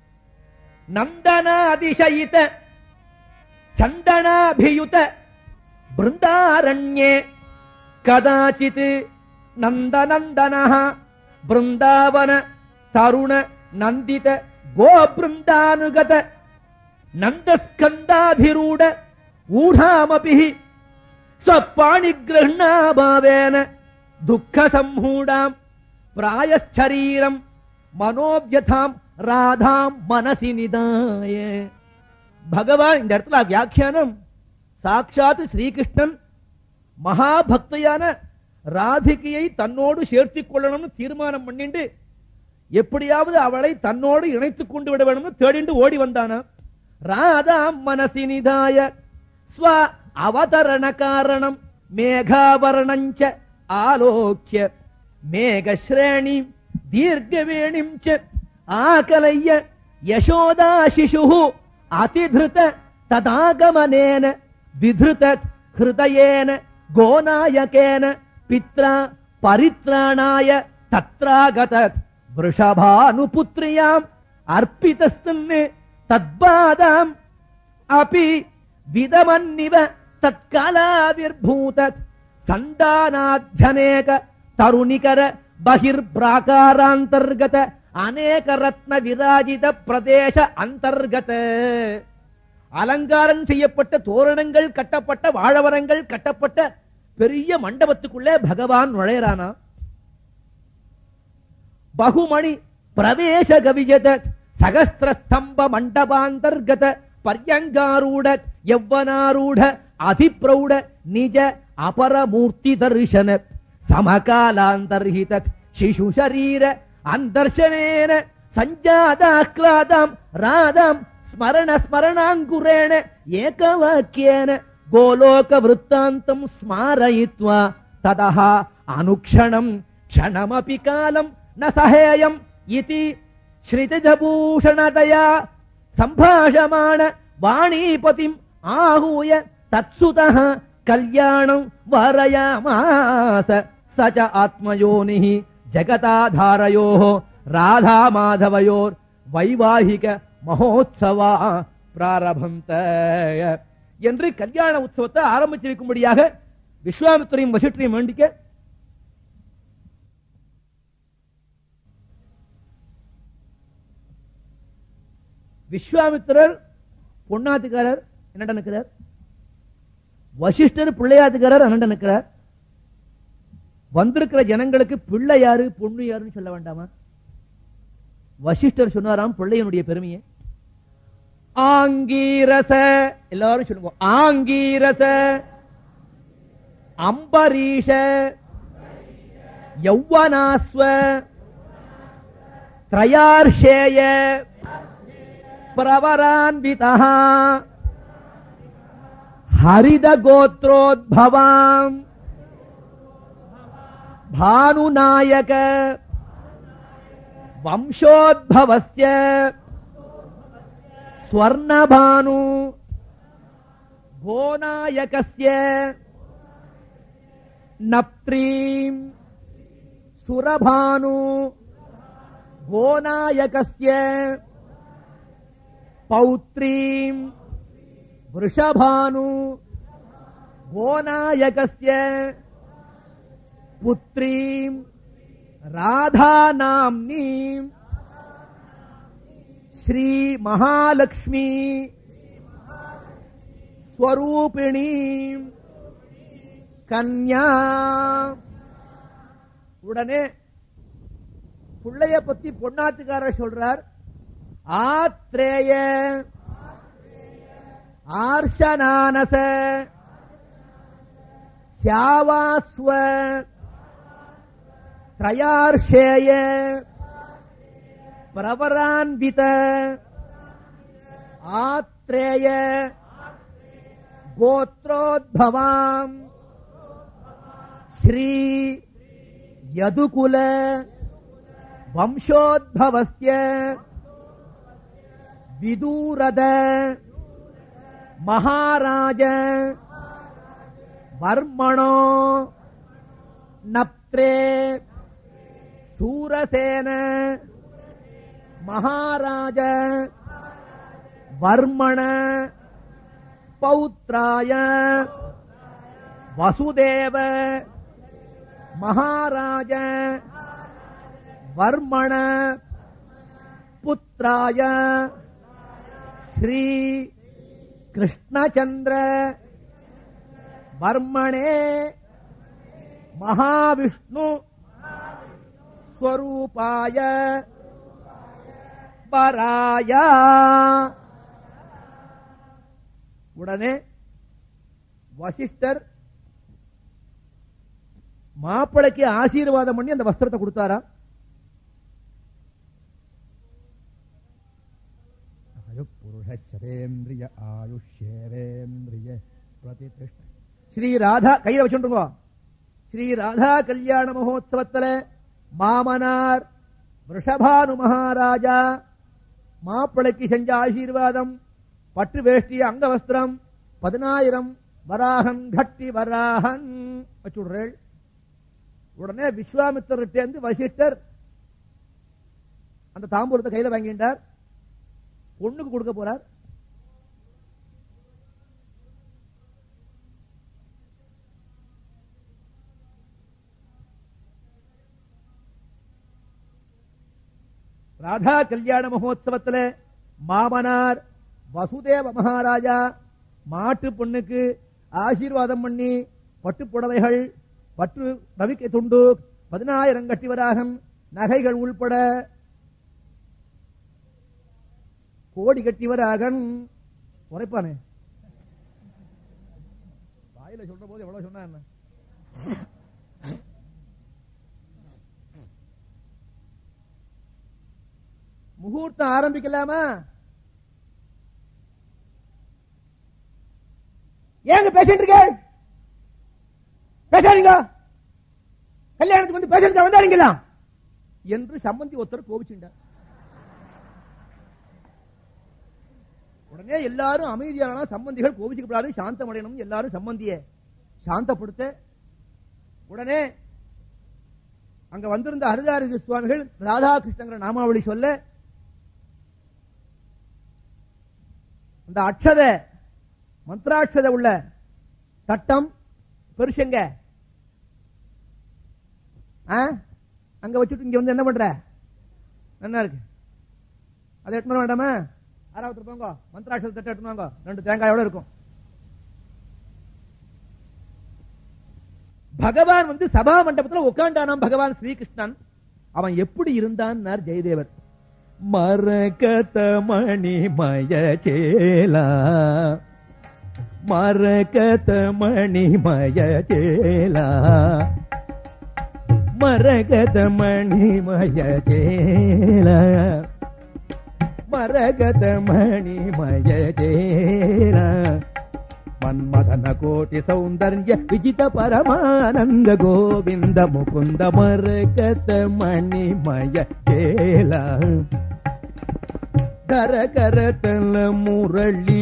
நந்தனாதிசயித சந்தனாபியுத பிருந்தாரண்யே கதாச்சித் நந்தநந்தனः பிருந்தாவன தருண நந்தித கோபிருந்தானுகத நந்தஸ்கந்தாதிரூட ஊಢாமபி ஸ்வப்பாணிகிரஹணாபாவேன துக்க சம்மூடாம் பிராயச்சரீரம் மனோவியதாம் ராதாம் மனசி நிதாய பகவான் இந்த இடத்துல வியாக்கியானம் சாட்சாத் ஸ்ரீகிருஷ்ணன் மகாபக்தையான ராதிகையை தன்னோடு சேர்த்துக் கொள்ளணும்னு தீர்மானம் பண்ணிண்டு எப்படியாவது அவளை தன்னோடு இணைத்துக் கொண்டு விட வேணும்னு தேடிண்டு ஓடி வந்தானா ராதாம் மனசி நிதாய ஸ்வ அவதரண காரணம் மேகாவரணஞ்ச ஆலோக்கிய மேகஸ்ரேணி தீர்க்கவேணிம் ச ஆகலய்ய யசோதா சிசு அதிதிருத ததாகமனேன விதிருத ஹிருதயேன கோநாயகேன பித்ரா பரித்ராணாய தத்ராகத वृषभानुपुत्र्याम् अर्पितस्तन् तद्बादाम् अपि विदमन्निव तत्कालाविर्भूत सण्डानाध्यनेक तरुणिकर बहिर्प्राकारान्तर्गत अनेक रत्न विराजित பிரதேச அந்தர்கத அலங்காரம் செய்யப்பட்ட தோரணங்கள் கட்டப்பட்ட வாழவரங்கள் கட்டப்பட்ட பெரிய மண்டபத்துக்குள்ளே பகவான் நுழையறானா ಬಹುಮಣಿ ಪ್ರವೇಶ ಗವಿಜತ ಸಹಸ್ರ ಸ್ತಂಭ ಮಂಡಪಾಂತರ್ಗತ ಪರ್ಯಂಗಾರೂಢ ಯೌವನಾರೂಢ ಅಧಿಪ್ರೌಢ ನಿಜ ಅಪರ ಮೂರ್ತಿ ದರ್ಶನ ಸಮಕಾಲಾಂತರ್ಹಿತ ಶಿಶು ಶರೀರ ಅಂದರ್ಶನೇನ ಸಂಜಾತಾಹ್ಲಾದಾಂ ರಾಧಾಂ ಸ್ಮರಣ ಸ್ಮರಣಾಂಕುರೇಣ ಏಕವಾಕ್ಯೇನ ಗೋಲೋಕ ವೃತ್ತಾಂತಂ ಸ್ಮಾರಯಿತ್ವಾ ತದಃ ಅನುಕ್ಷಣಂ ಕ್ಷಣಮಪಿ ಕಾಲಂ ನ ಸಹೇಯಂ ಇತಿ ಶ್ರಿತಿಜಭೂಷಣದಯ ಸಂಭಾಷಮಾಣ ವಾಣೀಪತಿಂ आहूय तत्सुतः कल्याणं वारयामास स च आत्मयोनिः जगताधारयोः राधामाधवयोर् वैवाहिक மகோத்சவா பிராரபந்த என்று கல்யாண உற்சவத்தை ஆரம்பிச்சிருக்கும்படியாக விஸ்வாமித்திரையும் வசிஷ்டரையும் வேண்டிக்க விஸ்வாமித்திரர் பொன்னாத்துக்காரர் என்னடா நிற்கிறார் வசிஷ்டர் பிள்ளையாத்துக்காரர் அண்ணன் நிற்கிறார் வந்திருக்கிற ஜனங்களுக்கு பிள்ளை யாரு பொண்ணு யாருன்னு சொல்ல வேண்டாமா வசிஷ்டர் சொன்னாராம் பிள்ளையனுடைய பெருமையை ஆங்கீரச எல்லாரும் சொல்லுங்க ஆங்கீரச அம்பரீஷ யௌவனாஸ்வ திரயார்ஷேய பிரவரான்விதா ஹரித கோத்ரோத்பவாம் भानुनायक वंशोद्भवस्य स्वर्णभानु गोनायकस्य नप्त्रीम् सुरभानु गोनायकस्य पौत्रीम् वृषभानु गोनायकस्य पुत्रीम् राधानाम्नीम् श्रीमहालक्ष्मी स्वरूपिणीम् கன்யா உடனே பிள்ளைய பத்தி பொன்னாத்துக்காரர் சொல்றார் ஆத்ரேய ஆர்ஷனானச சியாவாஸ்வ त्रयार्षेय प्रवरान्वित आत्रेय गोत्रोद्भवाम् श्री यदुकुल वंशोद्भवस्य विदूरद महाराज वर्मणो नप्त्रे सूरसेन महाराज वर्मण पौत्राय वसुदेव महाराज वर्मण पुत्राय श्री कृष्णचंद्र वर्मणे महाविष्णु स्वरूपाय பராய உடனே வசிஷ்டர் மாப்பிளைக்கு ஆசீர்வாதம் பண்ணி அந்த வஸ்திரத்தை கொடுத்தாரா புருஷேந்திரியம் மனுஷேரேந்திரிய பிரதிஷ்ட ஸ்ரீ ராதா கையில வச்சுருங்க ஸ்ரீ ராதா கல்யாண மகோத்சவத்துல மாமனார் ரிஷபானு மகாராஜா மாப்பிளைக்கு செஞ்ச ஆசீர்வாதம் பட்டு வேஷ்டி அங்கவஸ்திரம் பதினாயிரம் வராகன் கட்டி வராகன் வச்சுடுறேள் உடனே விஸ்வாமித்திரர்கிட்ட வசிஷ்டர் அந்த தாம்பூலத்தை கையில வாங்கிட்டார் பொண்ணுக்கு கொடுக்க போறார் ராதா கல்யாண மகோத்சவத்துல மாமனார் வசுதேவ மகாராஜா மாட்டு பொண்ணுக்கு ஆசீர்வாதம் பண்ணி பட்டு புடவைகள் பட்டு ரவிக்கை துண்டு பதினாயிரம் கட்டி வராகம் நகைகள் உள்பட கோடி கட்டி வராகன் உரைப்பானே வாயில சொல்ற போது எவ்வளவு சொன்னா என்ன முகூர்த்தம் ஆரம்பிக்கலாமா ஏங்க பேசிட்டு இருக்க பேசாதீங்க கல்யாணத்துக்கு வந்து பேசுறதுக்கு வந்தாருங்களா என்று சம்பந்தி ஒருத்தர் கோபிச்சுட்டார் உடனே எல்லாரும் அமைதியான சம்பந்திகள் கோபிச்சுக்கப்படாது சாந்தம் அடையணும் எல்லாரும் சம்பந்திய சாந்தப்படுத்த உடனே அங்க வந்திருந்த ஹரிதாரி சுவாமிகள் ராதாகிருஷ்ணங்கிற நாமாவளி சொல்ல அந்த அக்ஷத மந்திராட்சத உள்ள தட்டம் பெருசுங்க ஆ? அங்க வச்சுட்டு இங்க வந்து என்ன பண்ற என்ன இருக்கு அதை எட்டுனு வேண்டாமா ஆறாவது போங்க மந்திராட்சத தட்டை எட்டுனு வாங்க ரெண்டு தேங்காயோட இருக்கும் பகவான் வந்து சபா மண்டபத்துல உட்காண்டானாம் பகவான் ஸ்ரீகிருஷ்ணன் அவன் எப்படி இருந்தான் ஜெயதேவர் மரகத மணிமய சேலா மரகத மணிமய சேலா மரகத மணிமய சேலா மரகத மணிமய சேலா మన్మథన కోటి సౌందర్య విజిత పరమానంద గోవింద ముకుంద మరకత మణిమయ కేల ధర కరతల మురళి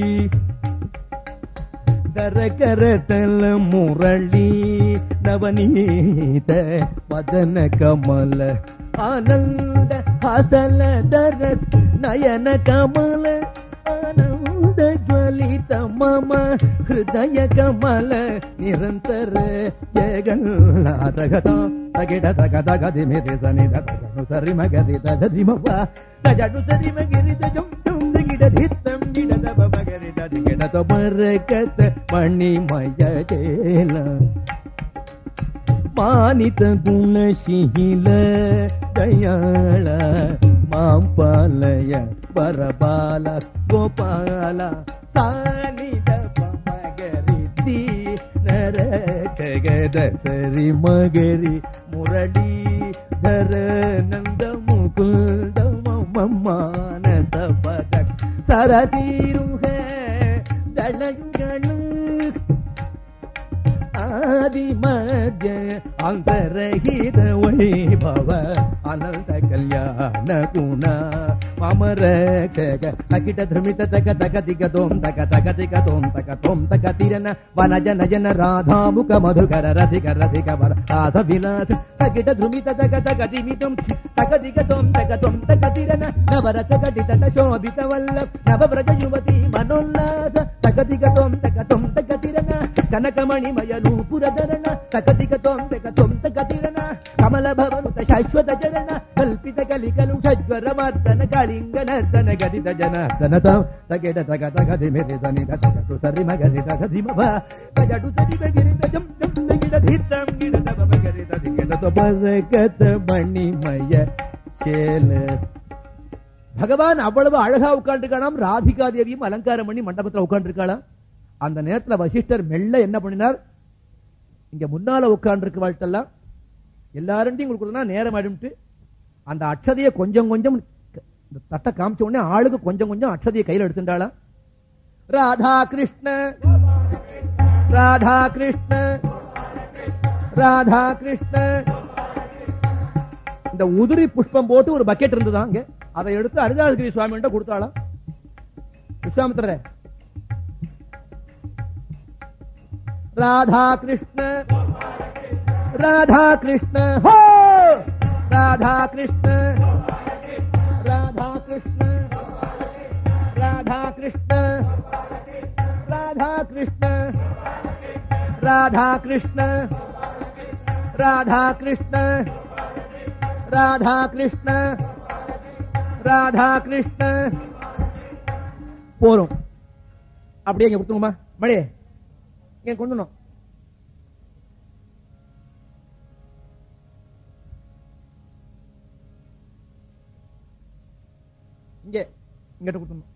ధర కరతల మురళి నవనీత వదన కమల ఆనంద హసల ధర నయన కమల ఆనంద జ్వలిత మమ హృదయ కమల నిరంతర జగన్నాథగత తగిడ తగ తగ దిమి సని తగను సరి మగది తది మవ తజడు సరి మగిరి తజం tum దిగిడ ధిత్తం గిడ దబ మగరి తది గిడ తో మరకత మణిమయ చేల మానిత గుణశీల దయాళ మాంపాలయ పరబాల గోపాల సానిద మగరి నరకగద సరి మగరి మురళీ ధర నంద ముకుంద మానస పద సరసీరుహ దళయుగణు ஆதி மத்திய அந்தரகித வைபவ அனந்த கல்யாண குண மமர ஜக தகிட திருமித தக தக திக தோம் தக தக திக தோம் தக தோம் தக திரன வன ஜன ஜன ராதா முக மதுகர ரதிக ரதிக வர ஆச விலாஸ் தகிட திருமித தக தக திமிதம் தக திக தோம் தக தோம் தக திரன நவரத கடித சோபித வல்ல நவவிரஜ யுவதி மனோல்லாச தக திக தோம் தக தோம் தக திரன ಕನಕಮಣಿಮಯ ನೂಪುರಧರಣ ಸಕತಿಕ ತೊಂದಕ ತೊಂದಕ ತಿರಣ ಕಮಲ ಭವನುತ ಶಾಶ್ವತ ಚರಣ ಕಲ್ಪಿತ ಕಲಿಕಲು ಷಜ್ವರ ಮರ್ದನ ಕಳಿಂಗ ನರ್ತನ ಗದಿತ ಜನ ತನತ ತಗೆಡ ತಗ ತಗದಿ ಮೇರೆ ಸನಿದ ತಗಟು ಸರಿ ಮಗರಿ ತಗದಿ ಮಭ ತಗಡು ಸರಿ ಮಗಿರಿ ತಜಂ ಜಂ ತಗಿಡ ಧಿತ್ತಂ ಗಿಡ ತಬ ಮಗರಿ ತದಿಗೆಡ ತೊಬರಕತ ಮಣಿಮಯ சேல பகவான் அவ்வளவு அழகா உட்கார்ந்துருக்கானாம் ராதிகா தேவியும் அலங்காரம் பண்ணி மண்டபத்துல உட்கார்ந்துருக்காளாம் அந்த நேரத்துல வசிஷ்டர் மெல்ல என்ன பண்ணினார் இங்க முன்னால உட்கார்ந்து வாழ்த்தெல்லாம் எல்லாருண்டையும் உங்களுக்கு கொடுத்தா நேரம் ஆயிடும்ட்டு அந்த அக்ஷதையை கொஞ்சம் கொஞ்சம் க- இந்த தட்டை காமிச்ச உடனே ஆளுக்கு கொஞ்சம் கொஞ்சம் அக்ஷதையை கையில எடுத்துட்டாளா ராதா கிருஷ்ண ராதா கிருஷ்ண ராதா கிருஷ்ண இந்த உதிரி புஷ்பம் போட்டு ஒரு பக்கெட் இருந்ததா அங்க அதை எடுத்து அரிதாசகிரி சுவாமி கொடுத்தாளாம் விஸ்வாமித்திர ராதா கிருஷ்ண ராதா கிருஷ்ண ஹோ ராதா கிருஷ்ண ராதா கிருஷ்ண ராதா கிருஷ்ண ராதா கிருஷ்ண ராதா கிருஷ்ண ராதா கிருஷ்ண ராதா கிருஷ்ண ராதா கிருஷ்ண போறோம் அப்படியே இங்க கொடுத்துருமா மணி இங்க கொண்டு வரணும். இங்க இங்கிட்ட கொடுத்துடணும்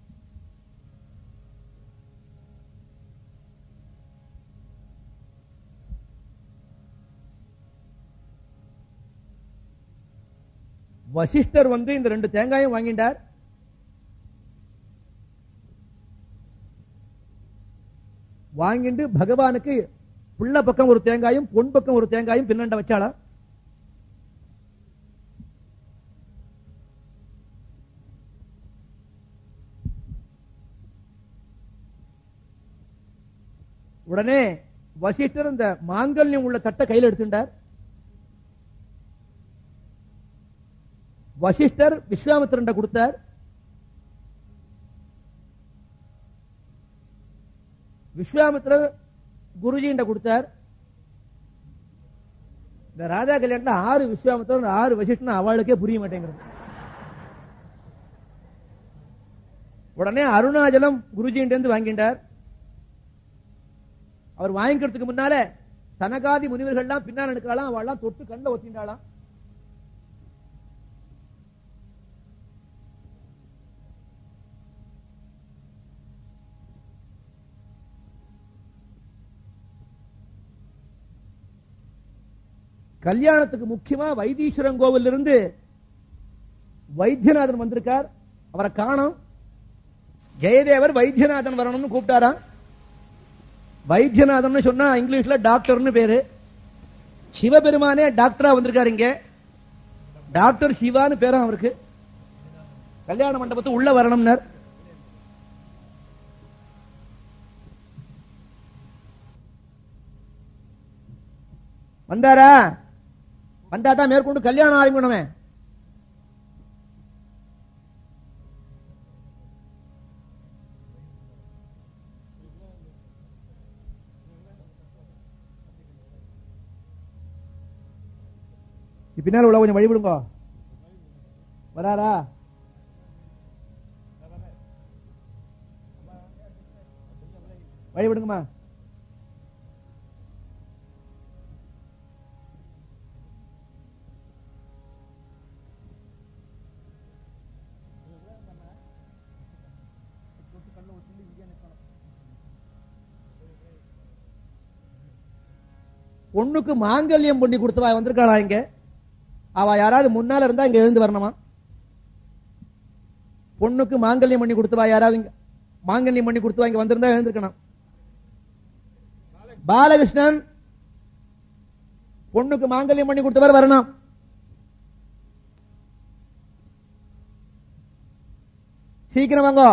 வசிஷ்டர் வந்து இந்த ரெண்டு தேங்காயும் வாங்கிட்டார் வாங்கிட்டு பகவானுக்கு புள்ள பக்கம் ஒரு தேங்காயும் பொன் பக்கம் ஒரு தேங்காயும் பின்னண்ட வச்சாளா உடனே வசிஷ்டர் இந்த மாங்கல்யம் உள்ள தட்டை கையில் எடுத்துட்டார் வசிஷ்டர் விஸ்வாமித்திரன் கொடுத்தார் விஸ்வாமித்திரர் குருஜிண்ட கொடுத்தார் இந்த ராஜா கல்யாணத்துல ஆறு விஸ்வாமித்திரன் ஆறு வசிஷ்டன் அவளுக்கே புரிய மாட்டேங்கிறது உடனே அருணாச்சலம் குருஜிண்ட இருந்து வாங்கிட்டார் அவர் வாங்கிக்கிறதுக்கு முன்னால சனகாதி முனிவர்கள்லாம் பின்னால் எடுக்கலாம் அவள்லாம் தொட்டு கண்ட ஒத்திண்டாளாம் கல்யாணத்துக்கு முக்கியமா வைத்தீஸ்வரன் கோவில் இருந்து வைத்தியநாதன் வந்திருக்கார் அவரை காணோம் ஜெயதேவர் வைத்தியநாதன் வரணும்னு கூப்பிட்டாராம் வைத்தியநாதன் சொன்னா இங்கிலீஷ்ல டாக்டர்னு பேரு சிவபெருமானே டாக்டரா வந்திருக்காரு இங்க டாக்டர் சிவான்னு பேரும் அவருக்கு கல்யாண மண்டபத்தை உள்ள வரணும்னார் வந்தாரா வந்தாதான் மேற்கொண்டு கல்யாணம் ஆரம்பிக்கணுமே பின்னால் உள்ள கொஞ்சம் வழிவிடுங்க வராரா வழிவிடுங்கம்மா பொண்ணுக்கு மாங்கல்யம் பண்ணி கொடுத்தவா வந்திருக்காளா இங்க அவ யாராவது முன்னால இருந்தா இங்க எழுந்து வரணுமா பொண்ணுக்கு மாங்கல்யம் பண்ணி கொடுத்தவா யாராவது இங்க மாங்கல்யம் பண்ணி கொடுத்தவா இங்க வந்திருந்தா எழுந்திருக்கணும் பாலகிருஷ்ணன் பொண்ணுக்கு மாங்கல்யம் பண்ணி கொடுத்தவர் வரணும் சீக்கிரம் வாங்க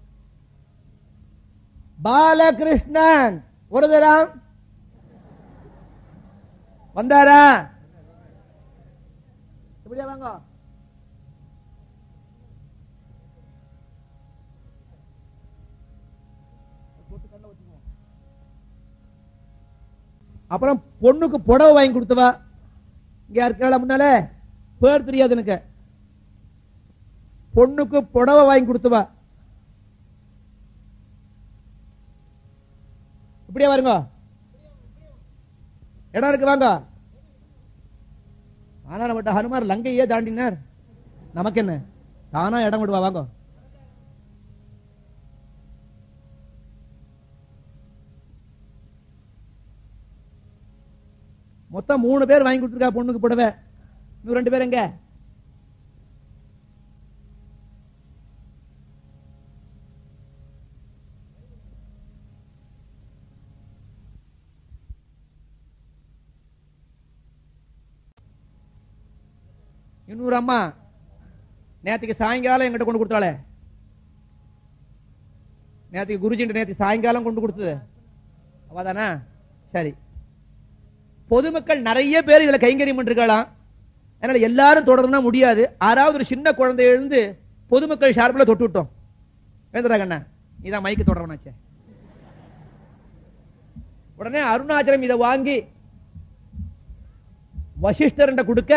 பாலகிருஷ்ணன் ஒரு தரம் வந்தாரா இப்படியா வாங்க அப்புறம் பொண்ணுக்கு புடவை வாங்கி கொடுத்தவா இங்க இருக்கா முன்னால பேர் தெரியாது எனக்கு பொண்ணுக்கு புடவை வாங்கி கொடுத்தவா இப்படியா வருங்க இடம் இருக்கு வாங்க ஆனா நம்மகிட்ட ஹனுமார் லங்கையே தாண்டினார் நமக்கு என்ன தானா இடம் விடுவா வாங்க மொத்தம் மூணு பேர் வாங்கி கொடுத்துருக்கா பொண்ணுக்கு புடவை இன்னும் ரெண்டு பேர் எங்க இன்னொரு அம்மா நேத்துக்கு சாயங்காலம் எங்கிட்ட கொண்டு கொடுத்தாளே நேத்துக்கு குருஜின்ற நேத்து சாயங்காலம் கொண்டு கொடுத்தது அவதானா சரி பொதுமக்கள் நிறைய பேர் இதுல கைங்கரியம் பண்ணிருக்கலாம் அதனால எல்லாரும் தொடரணும்னா முடியாது ஆறாவது ஒரு சின்ன குழந்தை எழுந்து பொதுமக்கள் ஷார்ப்பில் தொட்டு விட்டோம் வேந்தராகண்ணா இதான் மைக்கு தொடரவனாச்சே உடனே அருணாச்சலம் இதை வாங்கி வசிஷ்டர் கொடுக்க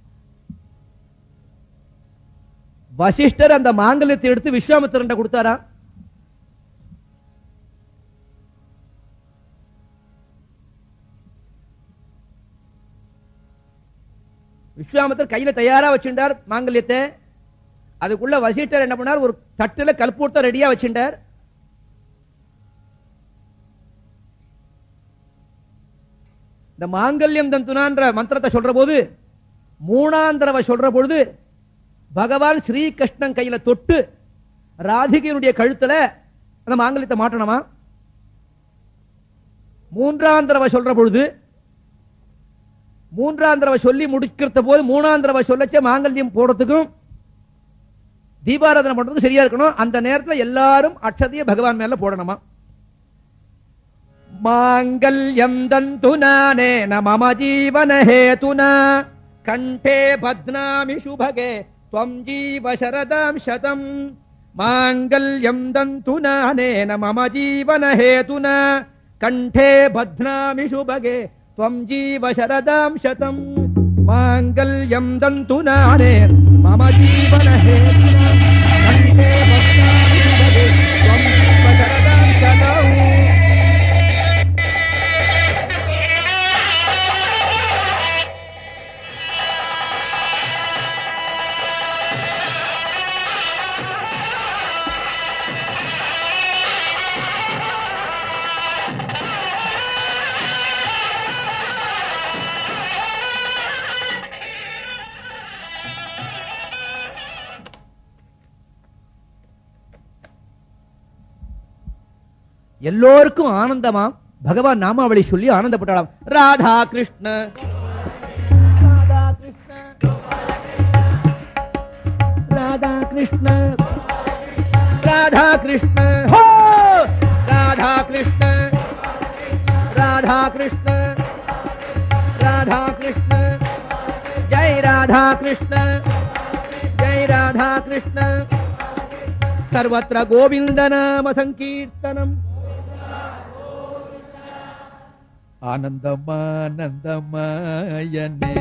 வசிஷ்டர் அந்த மாங்கல்யத்தை எடுத்து விஸ்வாமித்திரன் கொடுத்தாரா விஸ்வாமித்தர் கையில தயாரா வச்சிருந்தார் மாங்கல்யத்தை அதுக்குள்ள வசிஷ்டர் என்ன பண்ணார் ஒரு தட்டுல கல்பூர்த்த ரெடியா வச்சிருந்தார் இந்த மாங்கல்யம் தந்துனான்ற மந்திரத்தை சொல்ற போது மூணாம் தடவை சொல்ற பொழுது பகவான் ஸ்ரீகிருஷ்ணன் கையில தொட்டு ராதிகையினுடைய கழுத்துல அந்த மாங்கல்யத்தை மாட்டணுமா மூன்றாம் தடவை சொல்ற பொழுது மூன்றாம் தடவை சொல்லி முடிக்கிறத போது மூணாம் தடவை சொல்லச்ச மாங்கல்யம் போடுறதுக்கும் தீபாராதனை பண்றதுக்கும் சரியா இருக்கணும் அந்த நேரத்துல எல்லாரும் அக்ஷதைய பகவான் மேல போடணுமா மாங்கல்யம் தந்து நானே மம ஜீவன ஹேதுனா கண்டே பத்னாமி சுபகே त्वं जीव शरदां शतम् माङ्गल्यम् दन्तु नानेन मम जीवनहेतुना कण्ठे बध्नामि शुभगे त्वम् जीव शरदां शतम् माङ्गल्यम् दन्तु नाने मम जीवनहेतुना कण्ठे बध्नामि शुभगे त्वं जीव शरदां शतम् எல்லோருக்கும் ஆனந்தமா பகவான் நாமாவளி சொல்லி ஆனந்தப்பட்டாளாம் ராதா கிருஷ்ண ராதா கிருஷ்ண ராதா கிருஷ்ண ராதா கிருஷ்ண ஹோ ராதா கிருஷ்ண ராதா கிருஷ்ண ராதா கிருஷ்ண ஜெய் ராதா கிருஷ்ண ஜெய் ராதா கிருஷ்ண சர்வத்திர கோவிந்த நாம சங்கீர்த்தனம் ஆனந்தமானந்தமாயனே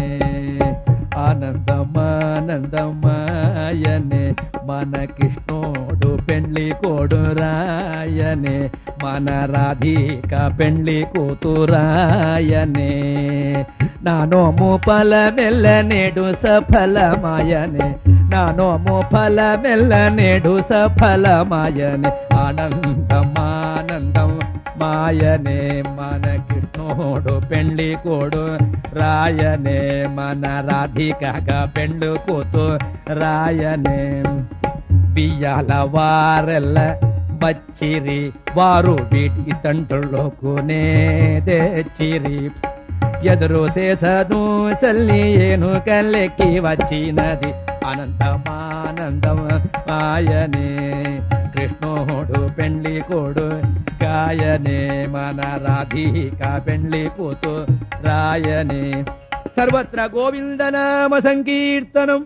ఆనందమానందమాయనే మన కృష్ణోడు పెండ్లి కోడురాయనే మన రాధిక పెండ్లి కూతురాయనే నా నోము ఫలమెల్ల నేడు సఫలమాయనే నా నోము ఫలమెల్ల నేడు సఫలమాయనే ఆనందమానందం మాయనే మన కృష్ణోడు పెండ్లి కోడు రాయనే మన రాధికగా పెండ్లు కూతు రాయనే బియ్యాల వారెల్ల బచ్చిరి వారు వీటి తండ్రులోకునే తెచ్చిరి ఎదురు చేసదు సల్లి ఏను కల్లెక్కి వచ్చినది అనంతమానందం ఆయనే కృష్ణోడు పెండ్లి కోడు గాయనే మన రాధిక పెండ్లి కూతు రాయనే సర్వత్ర గోవింద నామ సంకీర్తనం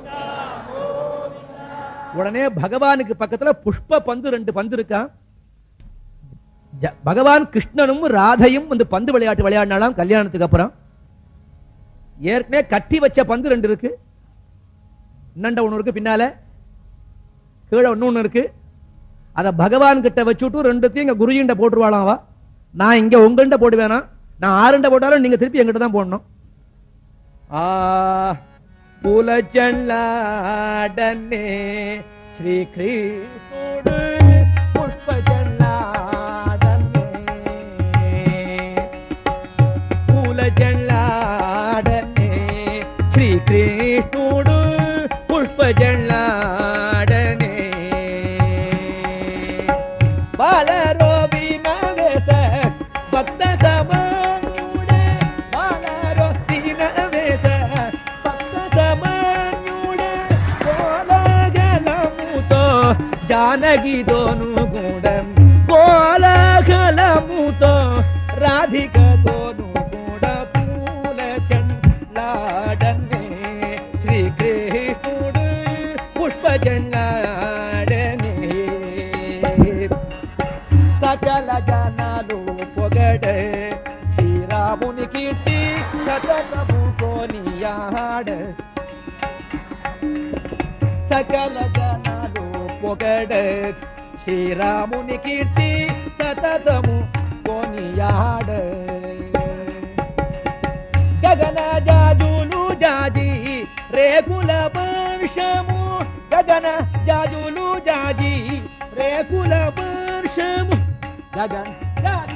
உடனே பகவானுக்கு பக்கத்துல புஷ்ப பந்து ரெண்டு பந்து இருக்கா ஜ- பகவான் கிருஷ்ணனும் ராதையும் வந்து பந்து விளையாட்டு விளையாடினாலாம் கல்யாணத்துக்கு அப்புறம் ஏற்கனவே கட்டி வச்ச பந்து ரெண்டு இருக்கு இன்னண்ட ஒண்ணு இருக்கு பின்னால கீழே ஒண்ணு இருக்கு அத பகவான் கிட்ட வச்சுட்டு ரெண்டுத்தையும் இங்க குருஜிண்ட போட்டுருவாளாம் அவ நான் இங்க உங்கள்கிட்ட போடுவேனா நான் ஆறுண்ட போட்டாலும் நீங்க திருப்பி எங்கிட்ட தான் போடணும் ஆ புலச்சல்லாடனே ஸ்ரீ கிருஷ்ணோடு புஷ்பச்சல்லாடனே పూలజల్లాడనే శ్రీకృష్ణుడు పుష్పజల్లాడనే బాలరో వినవేశ భక్త సమానుడే బాలరో వినవేశ భక్త సమానుడే జానగితోను గూడం కోలాహలముతో రాధికతోను కూడా పూల చెండాడనే శ్రీకృష్ణుడు పుష్ప చెండాడనే సకల జనాలు పొగడ శ్రీరాముని కీర్తి సతతము కొనియాడ సకల జనాలు పొగడ శ్రీరాముని కీర్తి సతతము కొనియాడ గగన జాజులు జాజి రేకుల వర్షము గగన జాజులు జాజి రేకుల వర్షము గగన జాజులు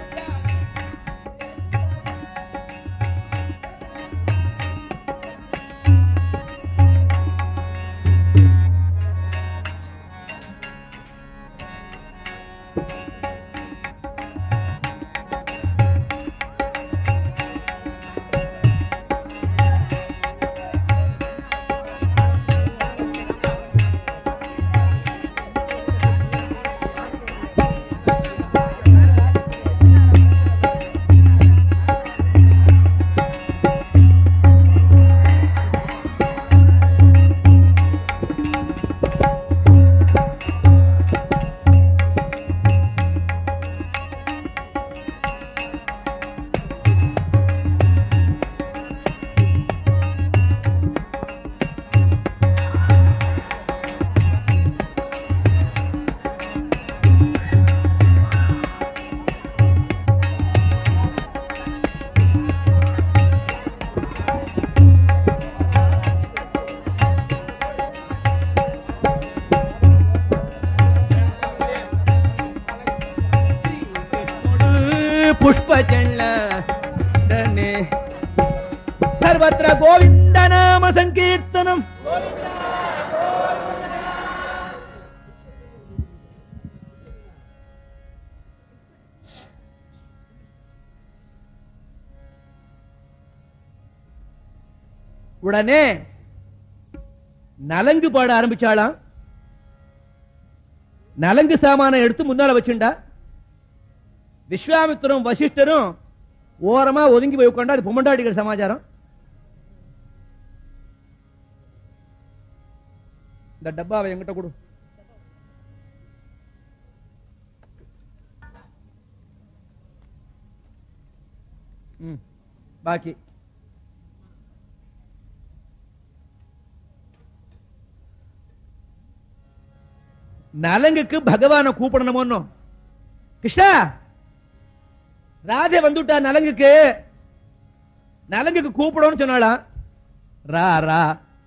పుష్పచండ సర్వత్ర గోవింద నామ సంకీర్తనం உடனே நலங்கு பாட ஆரம்பிச்சாளாம் நலங்கு சாமான எடுத்து முன்னால வச்சுண்டா விஸ்வாமித்திரம் வசிஷ்டரும் ஓரமா ஒதுங்கி போய் உட்காண்டா அது பொம்மண்டாடிகள் சமாச்சாரம் இந்த டப்பாவை என்கிட்ட கொடு ம், பாக்கி நலங்குக்கு பகவானை கூப்பிடணுமோ கிருஷ்ணா ராஜா வந்துட்டா நலங்குக்கு நலங்குக்கு கூப்பிடணும்னு சொன்னாளா ரா ரா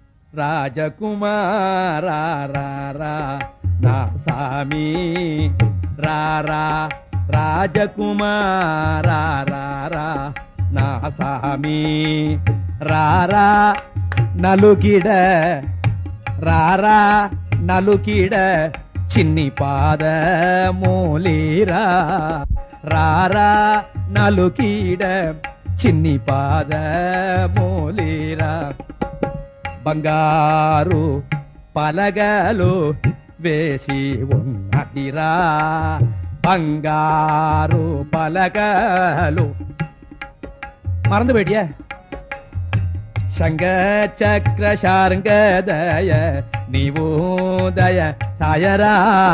ராஜகுமாரா ரா ரா நா சாமி ரா ரா ராஜகுமாரா ரா ரா நா சாமி ரா ரா நலுகிட రారా నలుకిడ చిన్ని పాద మూలీరా రారా నలుకిడ చిన్ని పాద మూలీరా బంగారు పలగలు వేసి ఉన్నదిరా బంగారు పలగలు மறந்து போயிட்டிய சங்க சக்கர சார்ங்கதய நீவோதய சாயரா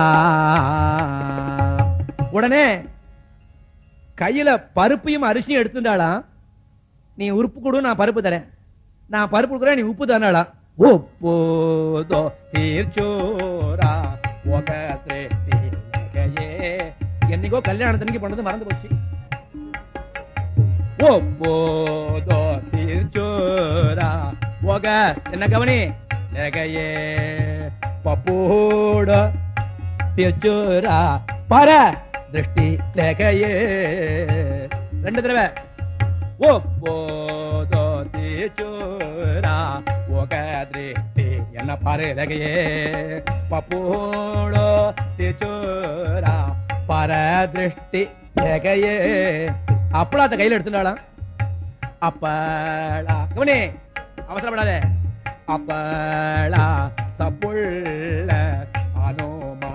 உடனே கையில பருப்பையும் அரிசியும் எடுத்துட்டாளாம் நீ உறுப்பு கொடு நான் பருப்பு தரேன் நான் பருப்பு கொடுக்குறேன் நீ உப்பு தானாளா ஓ போதோ தீர்ச்சோரா ஒக திரேஷ்டிகையே என்னைக்கோ கல்யாணத்தன்னைக்கு பண்ணது மறந்து போச்சு ஒப்போதோ திருச்சோரா ஒக என்ன கவனி நகையே பப்போட திருச்சோரா பர திருஷ்டி நகையே ரெண்டு தடவை ஒப்போதோ திருச்சோரா ஒக திருஷ்டி என்ன பாரு நகையே பப்போடோ திருச்சோரா பர திருஷ்டி நகையே அப்பளாத்த கையில எடுத்துட்டாளாம் அப்பளா கவனி அவசரப்படாத அப்பளா தப்புள்ள அனுமா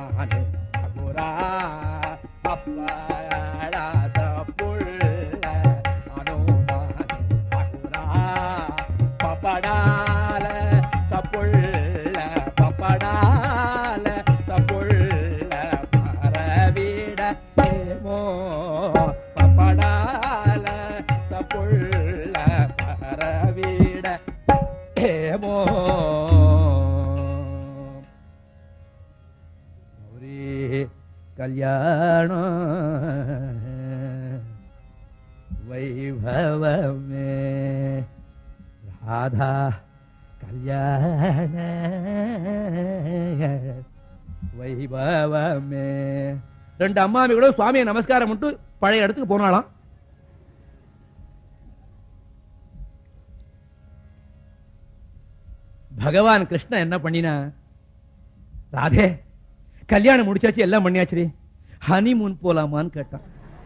வாழாத புள்ள அனுமான் பகுரா பப்படால தப்புள்ள பப்படால தப்புள்ள பரவிட ஏமோ பப்படால தப்புள்ள பரவிட ஏமோ கௌரி கல்யாணம் வைபவமே ராதா கல்யாண வைபவமே ரெண்டு அம்மாமி கூட சுவாமியை நமஸ்காரம் மட்டும் பழைய இடத்துக்கு போனாலாம் பகவான் கிருஷ்ணன் என்ன பண்ணினா ராதே கல்யாணம் முடிச்சாச்சு எல்லாம் பண்ணியாச்சு ஹனிமூன் போலாமான்னு கேட்டான்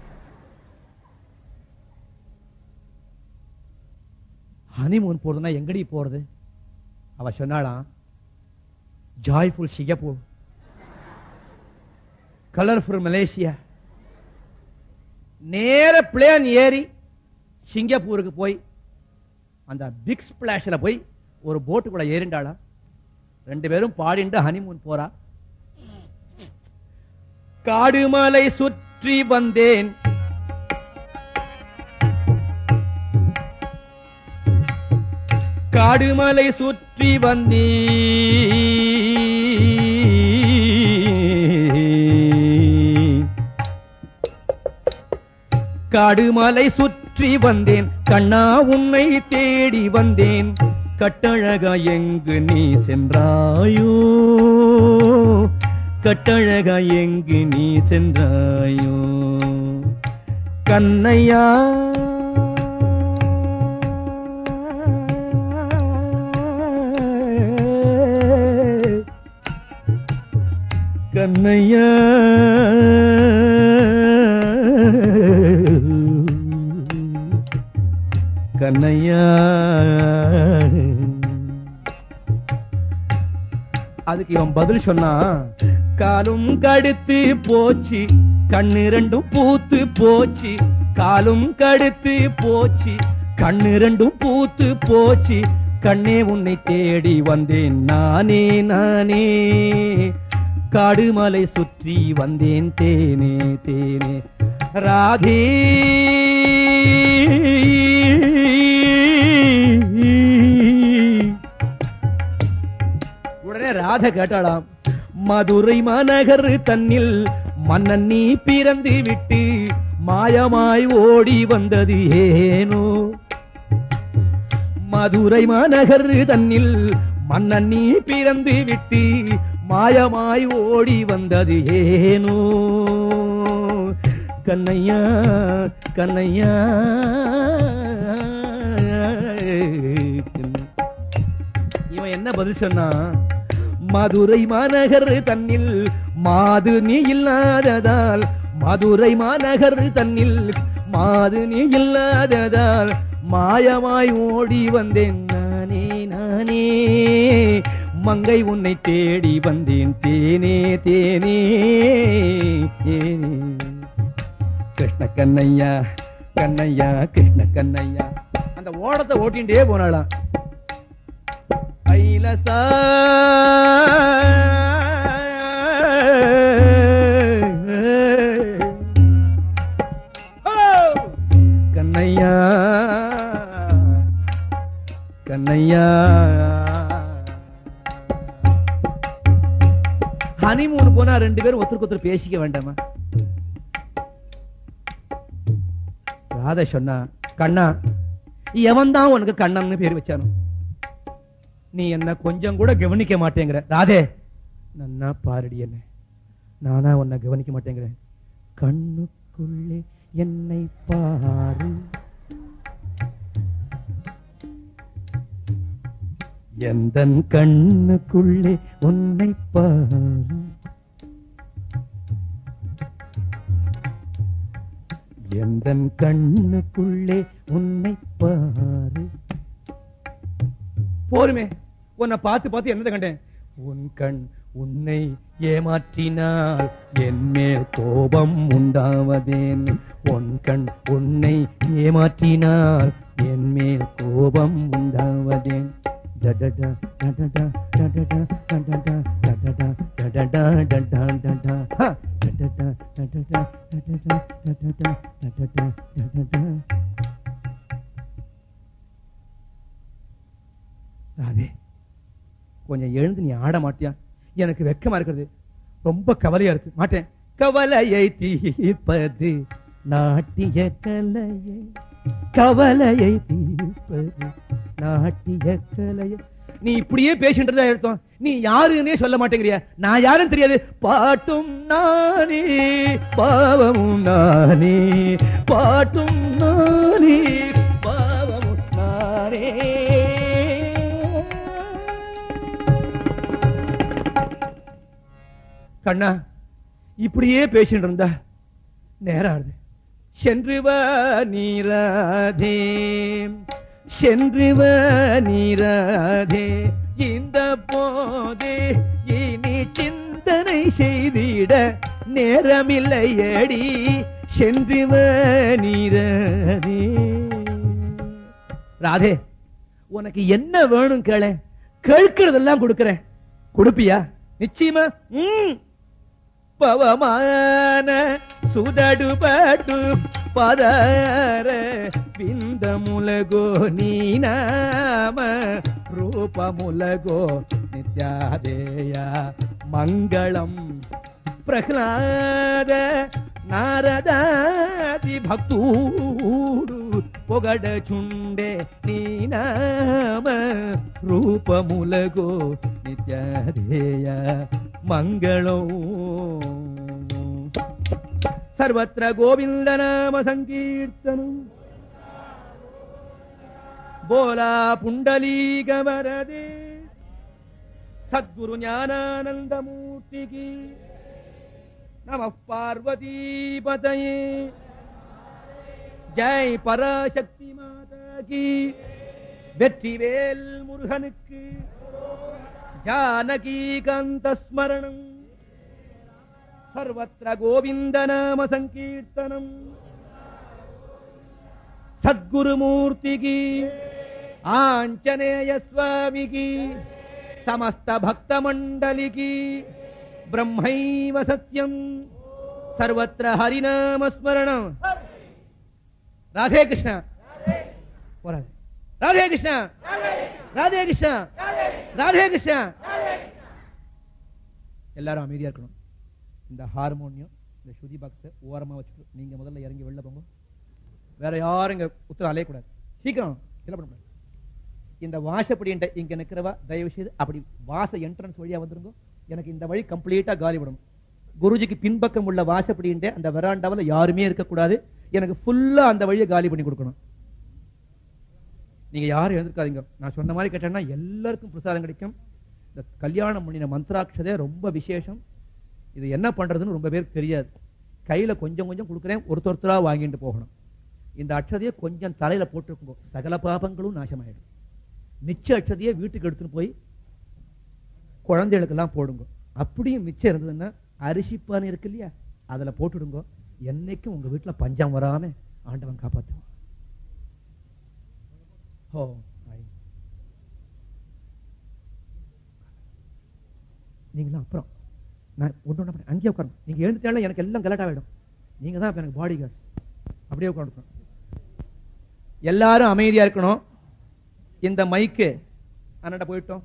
ஹனிமூன் போறதுன்னா எங்கடி போறது அவ சொன்னாளாம் ஜாய்ஃபுல் சிங்கப்பூர் கலர்ஃபுல் மலேசியா நேர பிளேன் ஏறி சிங்கப்பூருக்கு போய் அந்த பிக் ஸ்பிளாஷ்ல போய் ஒரு போட்டுக்குள்ள ஏறிண்டாளா ரெண்டு பேரும் பாடிண்டு ஹனிமூன் போறா காடுமலை சுற்றி வந்தேன் காடுமலை சுற்றி வந்தேன் காடுமலை சுற்றி வந்தேன் கண்ணா உன்னை தேடி வந்தேன் கட்டழகா எங்கு நீ சென்றாயோ கட்டழகா எங்கு நீ சென்றாயோ கண்ணையா கண்ணையா கண்ணையா அதுக்கு இவன் பதில் சொன்னா காலும் கடுத்து போச்சு கண்ணு ரெண்டும் பூத்து போச்சு காலும் கடுத்து போச்சு கண்ணு ரெண்டும் பூத்து போச்சு கண்ணே உன்னை தேடி வந்தேன் நானே நானே காடுமலை சுற்றி வந்தேன் தேனே தேனே ராதே உடனே ராத கேட்டாளாம் மதுரை மாநகர் தன்னில் மன்னன் நீ பிறந்து விட்டு மாயமாய் ஓடி வந்தது ஏனோ மதுரை மாநகர் தன்னில் மன்னன் நீ பிறந்து விட்டு மாயமாய் ஓடி வந்தது ஏனோ கண்ணையா கண்ணையா இவன் என்ன பதில் சொன்னா மதுரை மாநகர் தன்னில் மாது நீ இல்லாததால் மதுரை மாநகர் தன்னில் மாது நீ இல்லாததால் மாயமாய் ஓடி வந்தேன் நானே நானே மங்கை உன்னை தேடி வந்தேன் தேனே தேனே தேனே கிருஷ்ண கண்ணையா கண்ணையா கிருஷ்ண கண்ணையா அந்த ஓடத்தை ஓட்டிண்டே போனாளாம் ஐலசா கண்ணையா கண்ணையா ஹனிமூன் போனா ரெண்டு பேரும் ஒருத்தருக்கு ஒருத்தர் பேசிக்க வேண்டாமா ராதா சொன்னா கண்ணா எவன் தான் உனக்கு கண்ணன்னு பேர் வச்சானோ நீ என்ன கொஞ்சம் கூட கவனிக்க மாட்டேங்கிற ராதே நன்னா பாருடி என்ன நானா உன்னை கவனிக்க மாட்டேங்கிறேன் கண்ணுக்குள்ளே என்னை பாரு எந்தன் கண்ணுக்குள்ளே உன்னை பாரு எந்தன் கண்ணுக்குள்ளே உன்னை பாரு போருமே உன்னை பார்த்து பார்த்து என்னதை கண்டேன் உன் கண் உன்னை ஏமாற்றினால் என் மேல் கோபம் உண்டாவதேன் உன் கண் உன்னை ஏமாற்றினால் என் மேல் கோபம் உண்டாவதேன் டடடா, டடடா, டடடா, டடடா, டடடா, டடடா, டடா, டடா. ஹ! டடடா, டடடா, டடடா, டடடா, டடடா, டடடா. ராதே கொஞ்சம் எழுந்து நீ ஆட மாட்டியா எனக்கு வெக்கமா இருக்கிறது ரொம்ப கவலையா இருக்கு மாட்டேன் கவலையை தீர்ப்பது நாட்டிய கலையை கவலையை தீர்ப்பது நாட்டிய கலையை நீ இப்படியே பேசின்றதா எடுத்தோம் நீ யாருன்னே சொல்ல மாட்டேங்கிறியா நான் யாருன்னு தெரியாது பாட்டும் நானே பாவமும் நானே பாட்டும் நானே பாவமும் நானே கண்ணா இப்படியே பேசிட்டு இருந்தா நேரம் ஆகுது சென்று வா நீராதே சென்று வா நீராதே இந்த போதே இனி சிந்தனை செய்திட நேரமில்லையடி சென்று வா நீராதே ராதே உனக்கு என்ன வேணும் கேள கேட்கறதெல்லாம் கொடுக்கறேன் கொடுப்பியா நிச்சயமா ம் పవమాన సుదడుబడు పదర బిందములగో నీ నామ రూపములగో నిత్యాదేయ మంగళం ప్రహ్లాద నారదాది భక్తుడు పొగడచుండే నీ నామ రూపములగో నిత్యాదేయ మంగళం సర్వత్ర గోవింద నామ సంకీర్తనం బోలా పుండలీక వరదే సద్గురు జ్ఞానానందమూర్తికి నమ పార్వతీపతయే ஜெய் பராசக்தி மாதாக்கு வெற்றிவேல் முருகனுக்கு ஜானகி காந்த ஸ்மரணம் சர்வத்திர கோவிந்த நாம சங்கீர்த்தனம் சத்குருமூர்த்திக்கு ஆஞ்சநேய சுவாமிக்கு సమస్త భక్త మండలికి బ్రహ్మైవ సత్యం సర్వత్ర హరినామ స్మరణం రాధే కృష్ణ పోరాదు. రాధే కృష్ణ ராதே கிருஷ்ணா ராதே கிருஷ்ணா எல்லாரும் அமைதியா இருக்கணும் இந்த ஹார்மோனியம் இந்த ஸ்ருதி பாக்ஸ் ஓரமா வச்சுட்டு நீங்க முதல்ல இறங்கி வெளில போங்க வேற யாரும் இங்க உத்தரவு அலையக்கூடாது சீக்கிரம் இல்லை பண்ணக்கூடாது இந்த வாசப்படி இங்க நிக்கிறவா தயவு செய்து அப்படி வாச என்ட்ரன்ஸ் வழியா வந்துருங்க எனக்கு இந்த வழி கம்ப்ளீட்டா காலி விடணும் குருஜிக்கு பின்பக்கம் உள்ள வாசப்படி அந்த வெராண்டாவில் யாருமே இருக்கக்கூடாது எனக்கு ஃபுல்லா அந்த வழியை காலி பண்ணி கொடுக்கணும் நீங்க யாரும் எழுந்திருக்காதீங்க நான் சொன்ன மாதிரி கேட்டேன்னா எல்லாருக்கும் பிரசாதம் கிடைக்கும் இந்த கல்யாணம் பண்ணின மந்திராட்சதே ரொம்ப விசேஷம் இது என்ன பண்றதுன்னு ரொம்ப பேருக்கு தெரியாது கையில கொஞ்சம் கொஞ்சம் கொடுக்குறேன் ஒருத்தர் ஒருத்தரா வாங்கிட்டு போகணும் இந்த அட்சதையை கொஞ்சம் தலையில போட்டுக்கோங்க சகல பாபங்களும் நாசமாயிடும் மிச்ச அட்சதையை வீட்டுக்கு எடுத்துட்டு போய் குழந்தைகளுக்கெல்லாம் போடுங்க அப்படியும் மிச்சம் இருந்ததுன்னா அரிசி பானை இருக்கு இல்லையா அதுல போட்டுடுங்க என்னைக்கும் உங்க வீட்டுல பஞ்சம் வராம ஆண்டவன் காப்பாத்துவான் ஓ ஆய். நீங்களாம் அப்புறம் நான் ஒன்று ஒன்று அங்கேயே உட்காரணும் நீங்க எழுந்துட்டாலும் எனக்கு எல்லாம் கலட் ஆகிடும் நீங்க தான் இப்ப எனக்கு பாடி கார்டு அப்படியே உட்காந்துக்கணும் எல்லாரும் அமைதியா இருக்கணும் இந்த மைக்கு அண்ணாட்ட போயிட்டோம்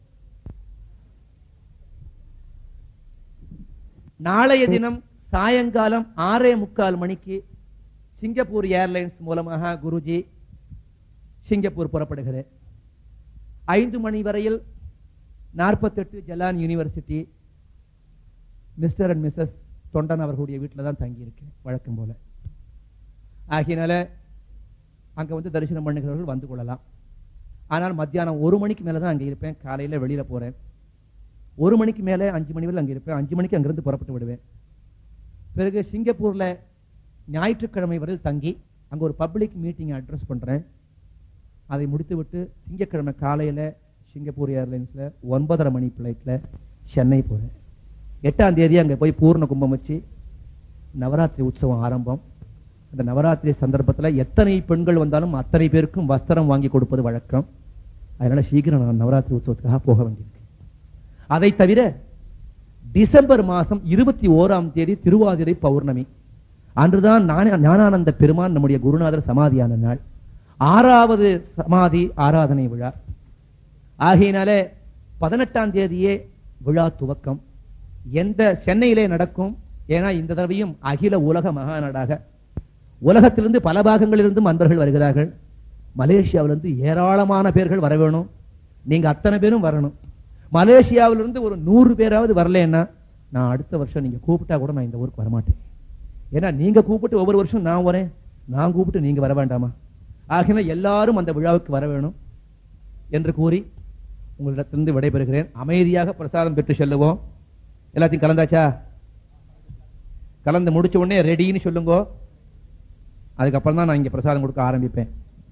நாளைய தினம் சாயங்காலம் ஆறே முக்கால் மணிக்கு சிங்கப்பூர் ஏர்லைன்ஸ் மூலமாக குருஜி சிங்கப்பூர் புறப்படுகிறேன் ஐந்து மணி வரையில் நாற்பத்தெட்டு Jalan university mister and missus Thondan அவர்களுடைய வீட்டில் தான் தங்கியிருக்கேன் வழக்கம் போல ஆகையினால அங்க வந்து தரிசனம் பண்ணுகிறவர்கள் வந்து கொள்ளலாம் ஆனால் மத்தியானம் ஒரு மணிக்கு மேல தான் அங்க இருப்பேன் காலையில வெளியில போறேன் ஒரு மணிக்கு மேல அஞ்சு மணி வரை அங்க இருப்பேன் அஞ்சு மணிக்கு அங்கிருந்து புறப்பட்டு விடுவேன் பிறகு சிங்கப்பூர்ல ஞாயிற்றுக்கிழமை வரையில் தங்கி அங்க ஒரு பப்ளிக் மீட்டிங் அட்ரஸ் பண்றேன் அதை முடித்து விட்டு திங்கட்கிழமை காலையில சிங்கப்பூர் ஏர்லைன்ஸ்ல ஒன்பதரை மணி பிளைட்ல சென்னை போறேன் எட்டாம் தேதி அங்க போய் பூர்ண கும்பம் வச்சு நவராத்திரி உற்சவம் ஆரம்பம் அந்த நவராத்திரி சந்தர்ப்பத்துல எத்தனை பெண்கள் வந்தாலும் அத்தனை பேருக்கும் வஸ்திரம் வாங்கி கொடுப்பது வழக்கம் அதனால சீக்கிரம் நான் நவராத்திரி உற்சவத்துக்காக போக வேண்டியிருக்கு அதை தவிர டிசம்பர் மாசம் இருபத்தி ஓராம் தேதி திருவாதிரை பௌர்ணமி அன்றுதான் ஞான- ஞானானந்த பெருமான் நம்முடைய குருநாதர் சமாதியான நாள் ஆறாவது சமாதி ஆராதனை விழா ஆகையினாலே பதினெட்டாம் தேதியே விழா துவக்கம் எந்த சென்னையிலே நடக்கும் ஏன்னா இந்த தடவையும் அகில உலக மகாநாடாக உலகத்திலிருந்து பல பாகங்களிலிருந்தும் அன்பர்கள் வருகிறார்கள் மலேசியாவிலிருந்து ஏராளமான பேர்கள் வர வேணும் நீங்க அத்தனை பேரும் வரணும் மலேசியாவிலிருந்து ஒரு நூறு பேராவது வரலன்னா நான் அடுத்த வருஷம் நீங்க கூப்பிட்டா கூட நான் இந்த ஊருக்கு வரமாட்டேன் ஏன்னா நீங்க கூப்பிட்டு ஒவ்வொரு வருஷம் நான் வரேன் நான் கூப்பிட்டு நீங்க வர வேண்டாமா ஆகினா எல்லாரும் அந்த விழாவுக்கு வர வேணும் என்று கூறி உங்களிடத்திலிருந்து விடைபெறுகிறேன் அமைதியாக பிரசாதம் பெற்று செல்லுவோம் எல்லாத்தையும் கலந்தாச்சா கலந்து முடிச்ச உடனே ரெடின்னு சொல்லுங்க அதுக்கப்புறம் தான் நான் இங்க பிரசாதம் கொடுக்க ஆரம்பிப்பேன்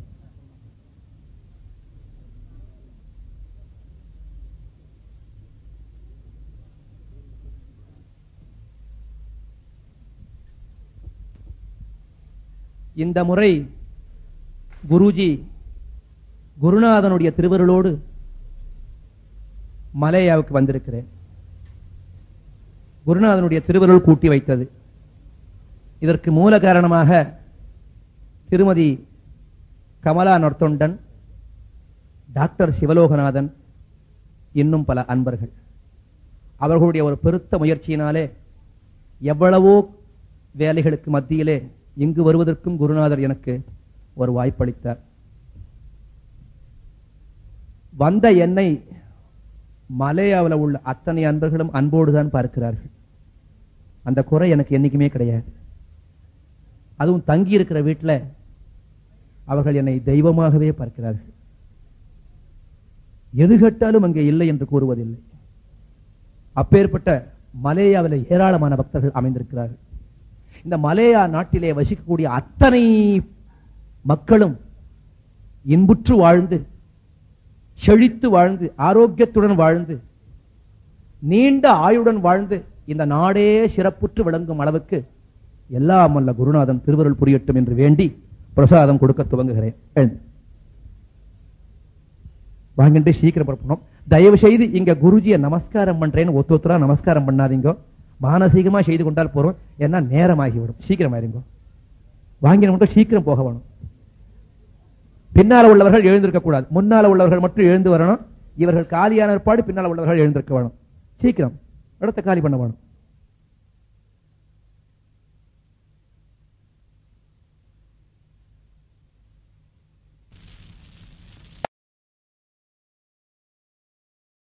இந்த முறை குருஜி குருநாதனுடைய திருவருளோடு மலேயாவுக்கு வந்திருக்கிறேன் குருநாதனுடைய திருவருள் கூட்டி வைத்தது இதற்கு மூல காரணமாக திருமதி கமலா நொர்த்தொண்டன் டாக்டர் சிவலோகநாதன் இன்னும் பல அன்பர்கள் அவர்களுடைய ஒரு பெருத்த முயற்சியினாலே எவ்வளவோ வேலைகளுக்கு மத்தியிலே இங்கு வருவதற்கும் குருநாதர் எனக்கு ஒரு வாய்ப்பளித்தார் வந்த என்னை மலேயாவில் உள்ள அத்தனை அன்பர்களும் அன்போடு தான் பார்க்கிறார்கள் அந்த குறை எனக்கு என்னைக்குமே கிடையாது அதுவும் தங்கி இருக்கிற வீட்டில் அவர்கள் என்னை தெய்வமாகவே பார்க்கிறார்கள் எது கேட்டாலும் அங்கே இல்லை என்று கூறுவதில்லை அப்பேற்பட்ட மலேயாவில் ஏராளமான பக்தர்கள் அமைந்திருக்கிறார்கள் இந்த மலேயா நாட்டிலே வசிக்கக்கூடிய அத்தனை மக்களும் இன்புற்று வாழ்ந்து செழித்து வாழ்ந்து ஆரோக்கியத்துடன் வாழ்ந்து நீண்ட ஆயுடன் வாழ்ந்து இந்த நாடே சிறப்புற்று விளங்கும் அளவுக்கு எல்லாம் அல்ல குருநாதன் திருவருள் புரியட்டும் என்று வேண்டி பிரசாதம் கொடுக்க துவங்குகிறேன் எழுந்து. வாங்கிட்டு சீக்கிரம் புறப்படணும் தயவு செய்து இங்க குருஜியை நமஸ்காரம் பண்றேன்னு ஒத்து ஒத்துரா நமஸ்காரம் பண்ணாதீங்க மானசீகமா செய்து கொண்டால் போறோம் ஏன்னா நேரமாகிவிடும் சீக்கிரம் ஆயிருங்க வாங்கின மட்டும் சீக்கிரம் போக வேணும் பின்னால உள்ளவர்கள் எழுந்திருக்க கூடாது முன்னால உள்ளவர்கள் மட்டும் எழுந்து வரணும் இவர்கள் காலியான ஏற்பாடு பின்னால உள்ளவர்கள் எழுந்திருக்க வேணும் சீக்கிரம் இடத்தை காலி பண்ண வேணும்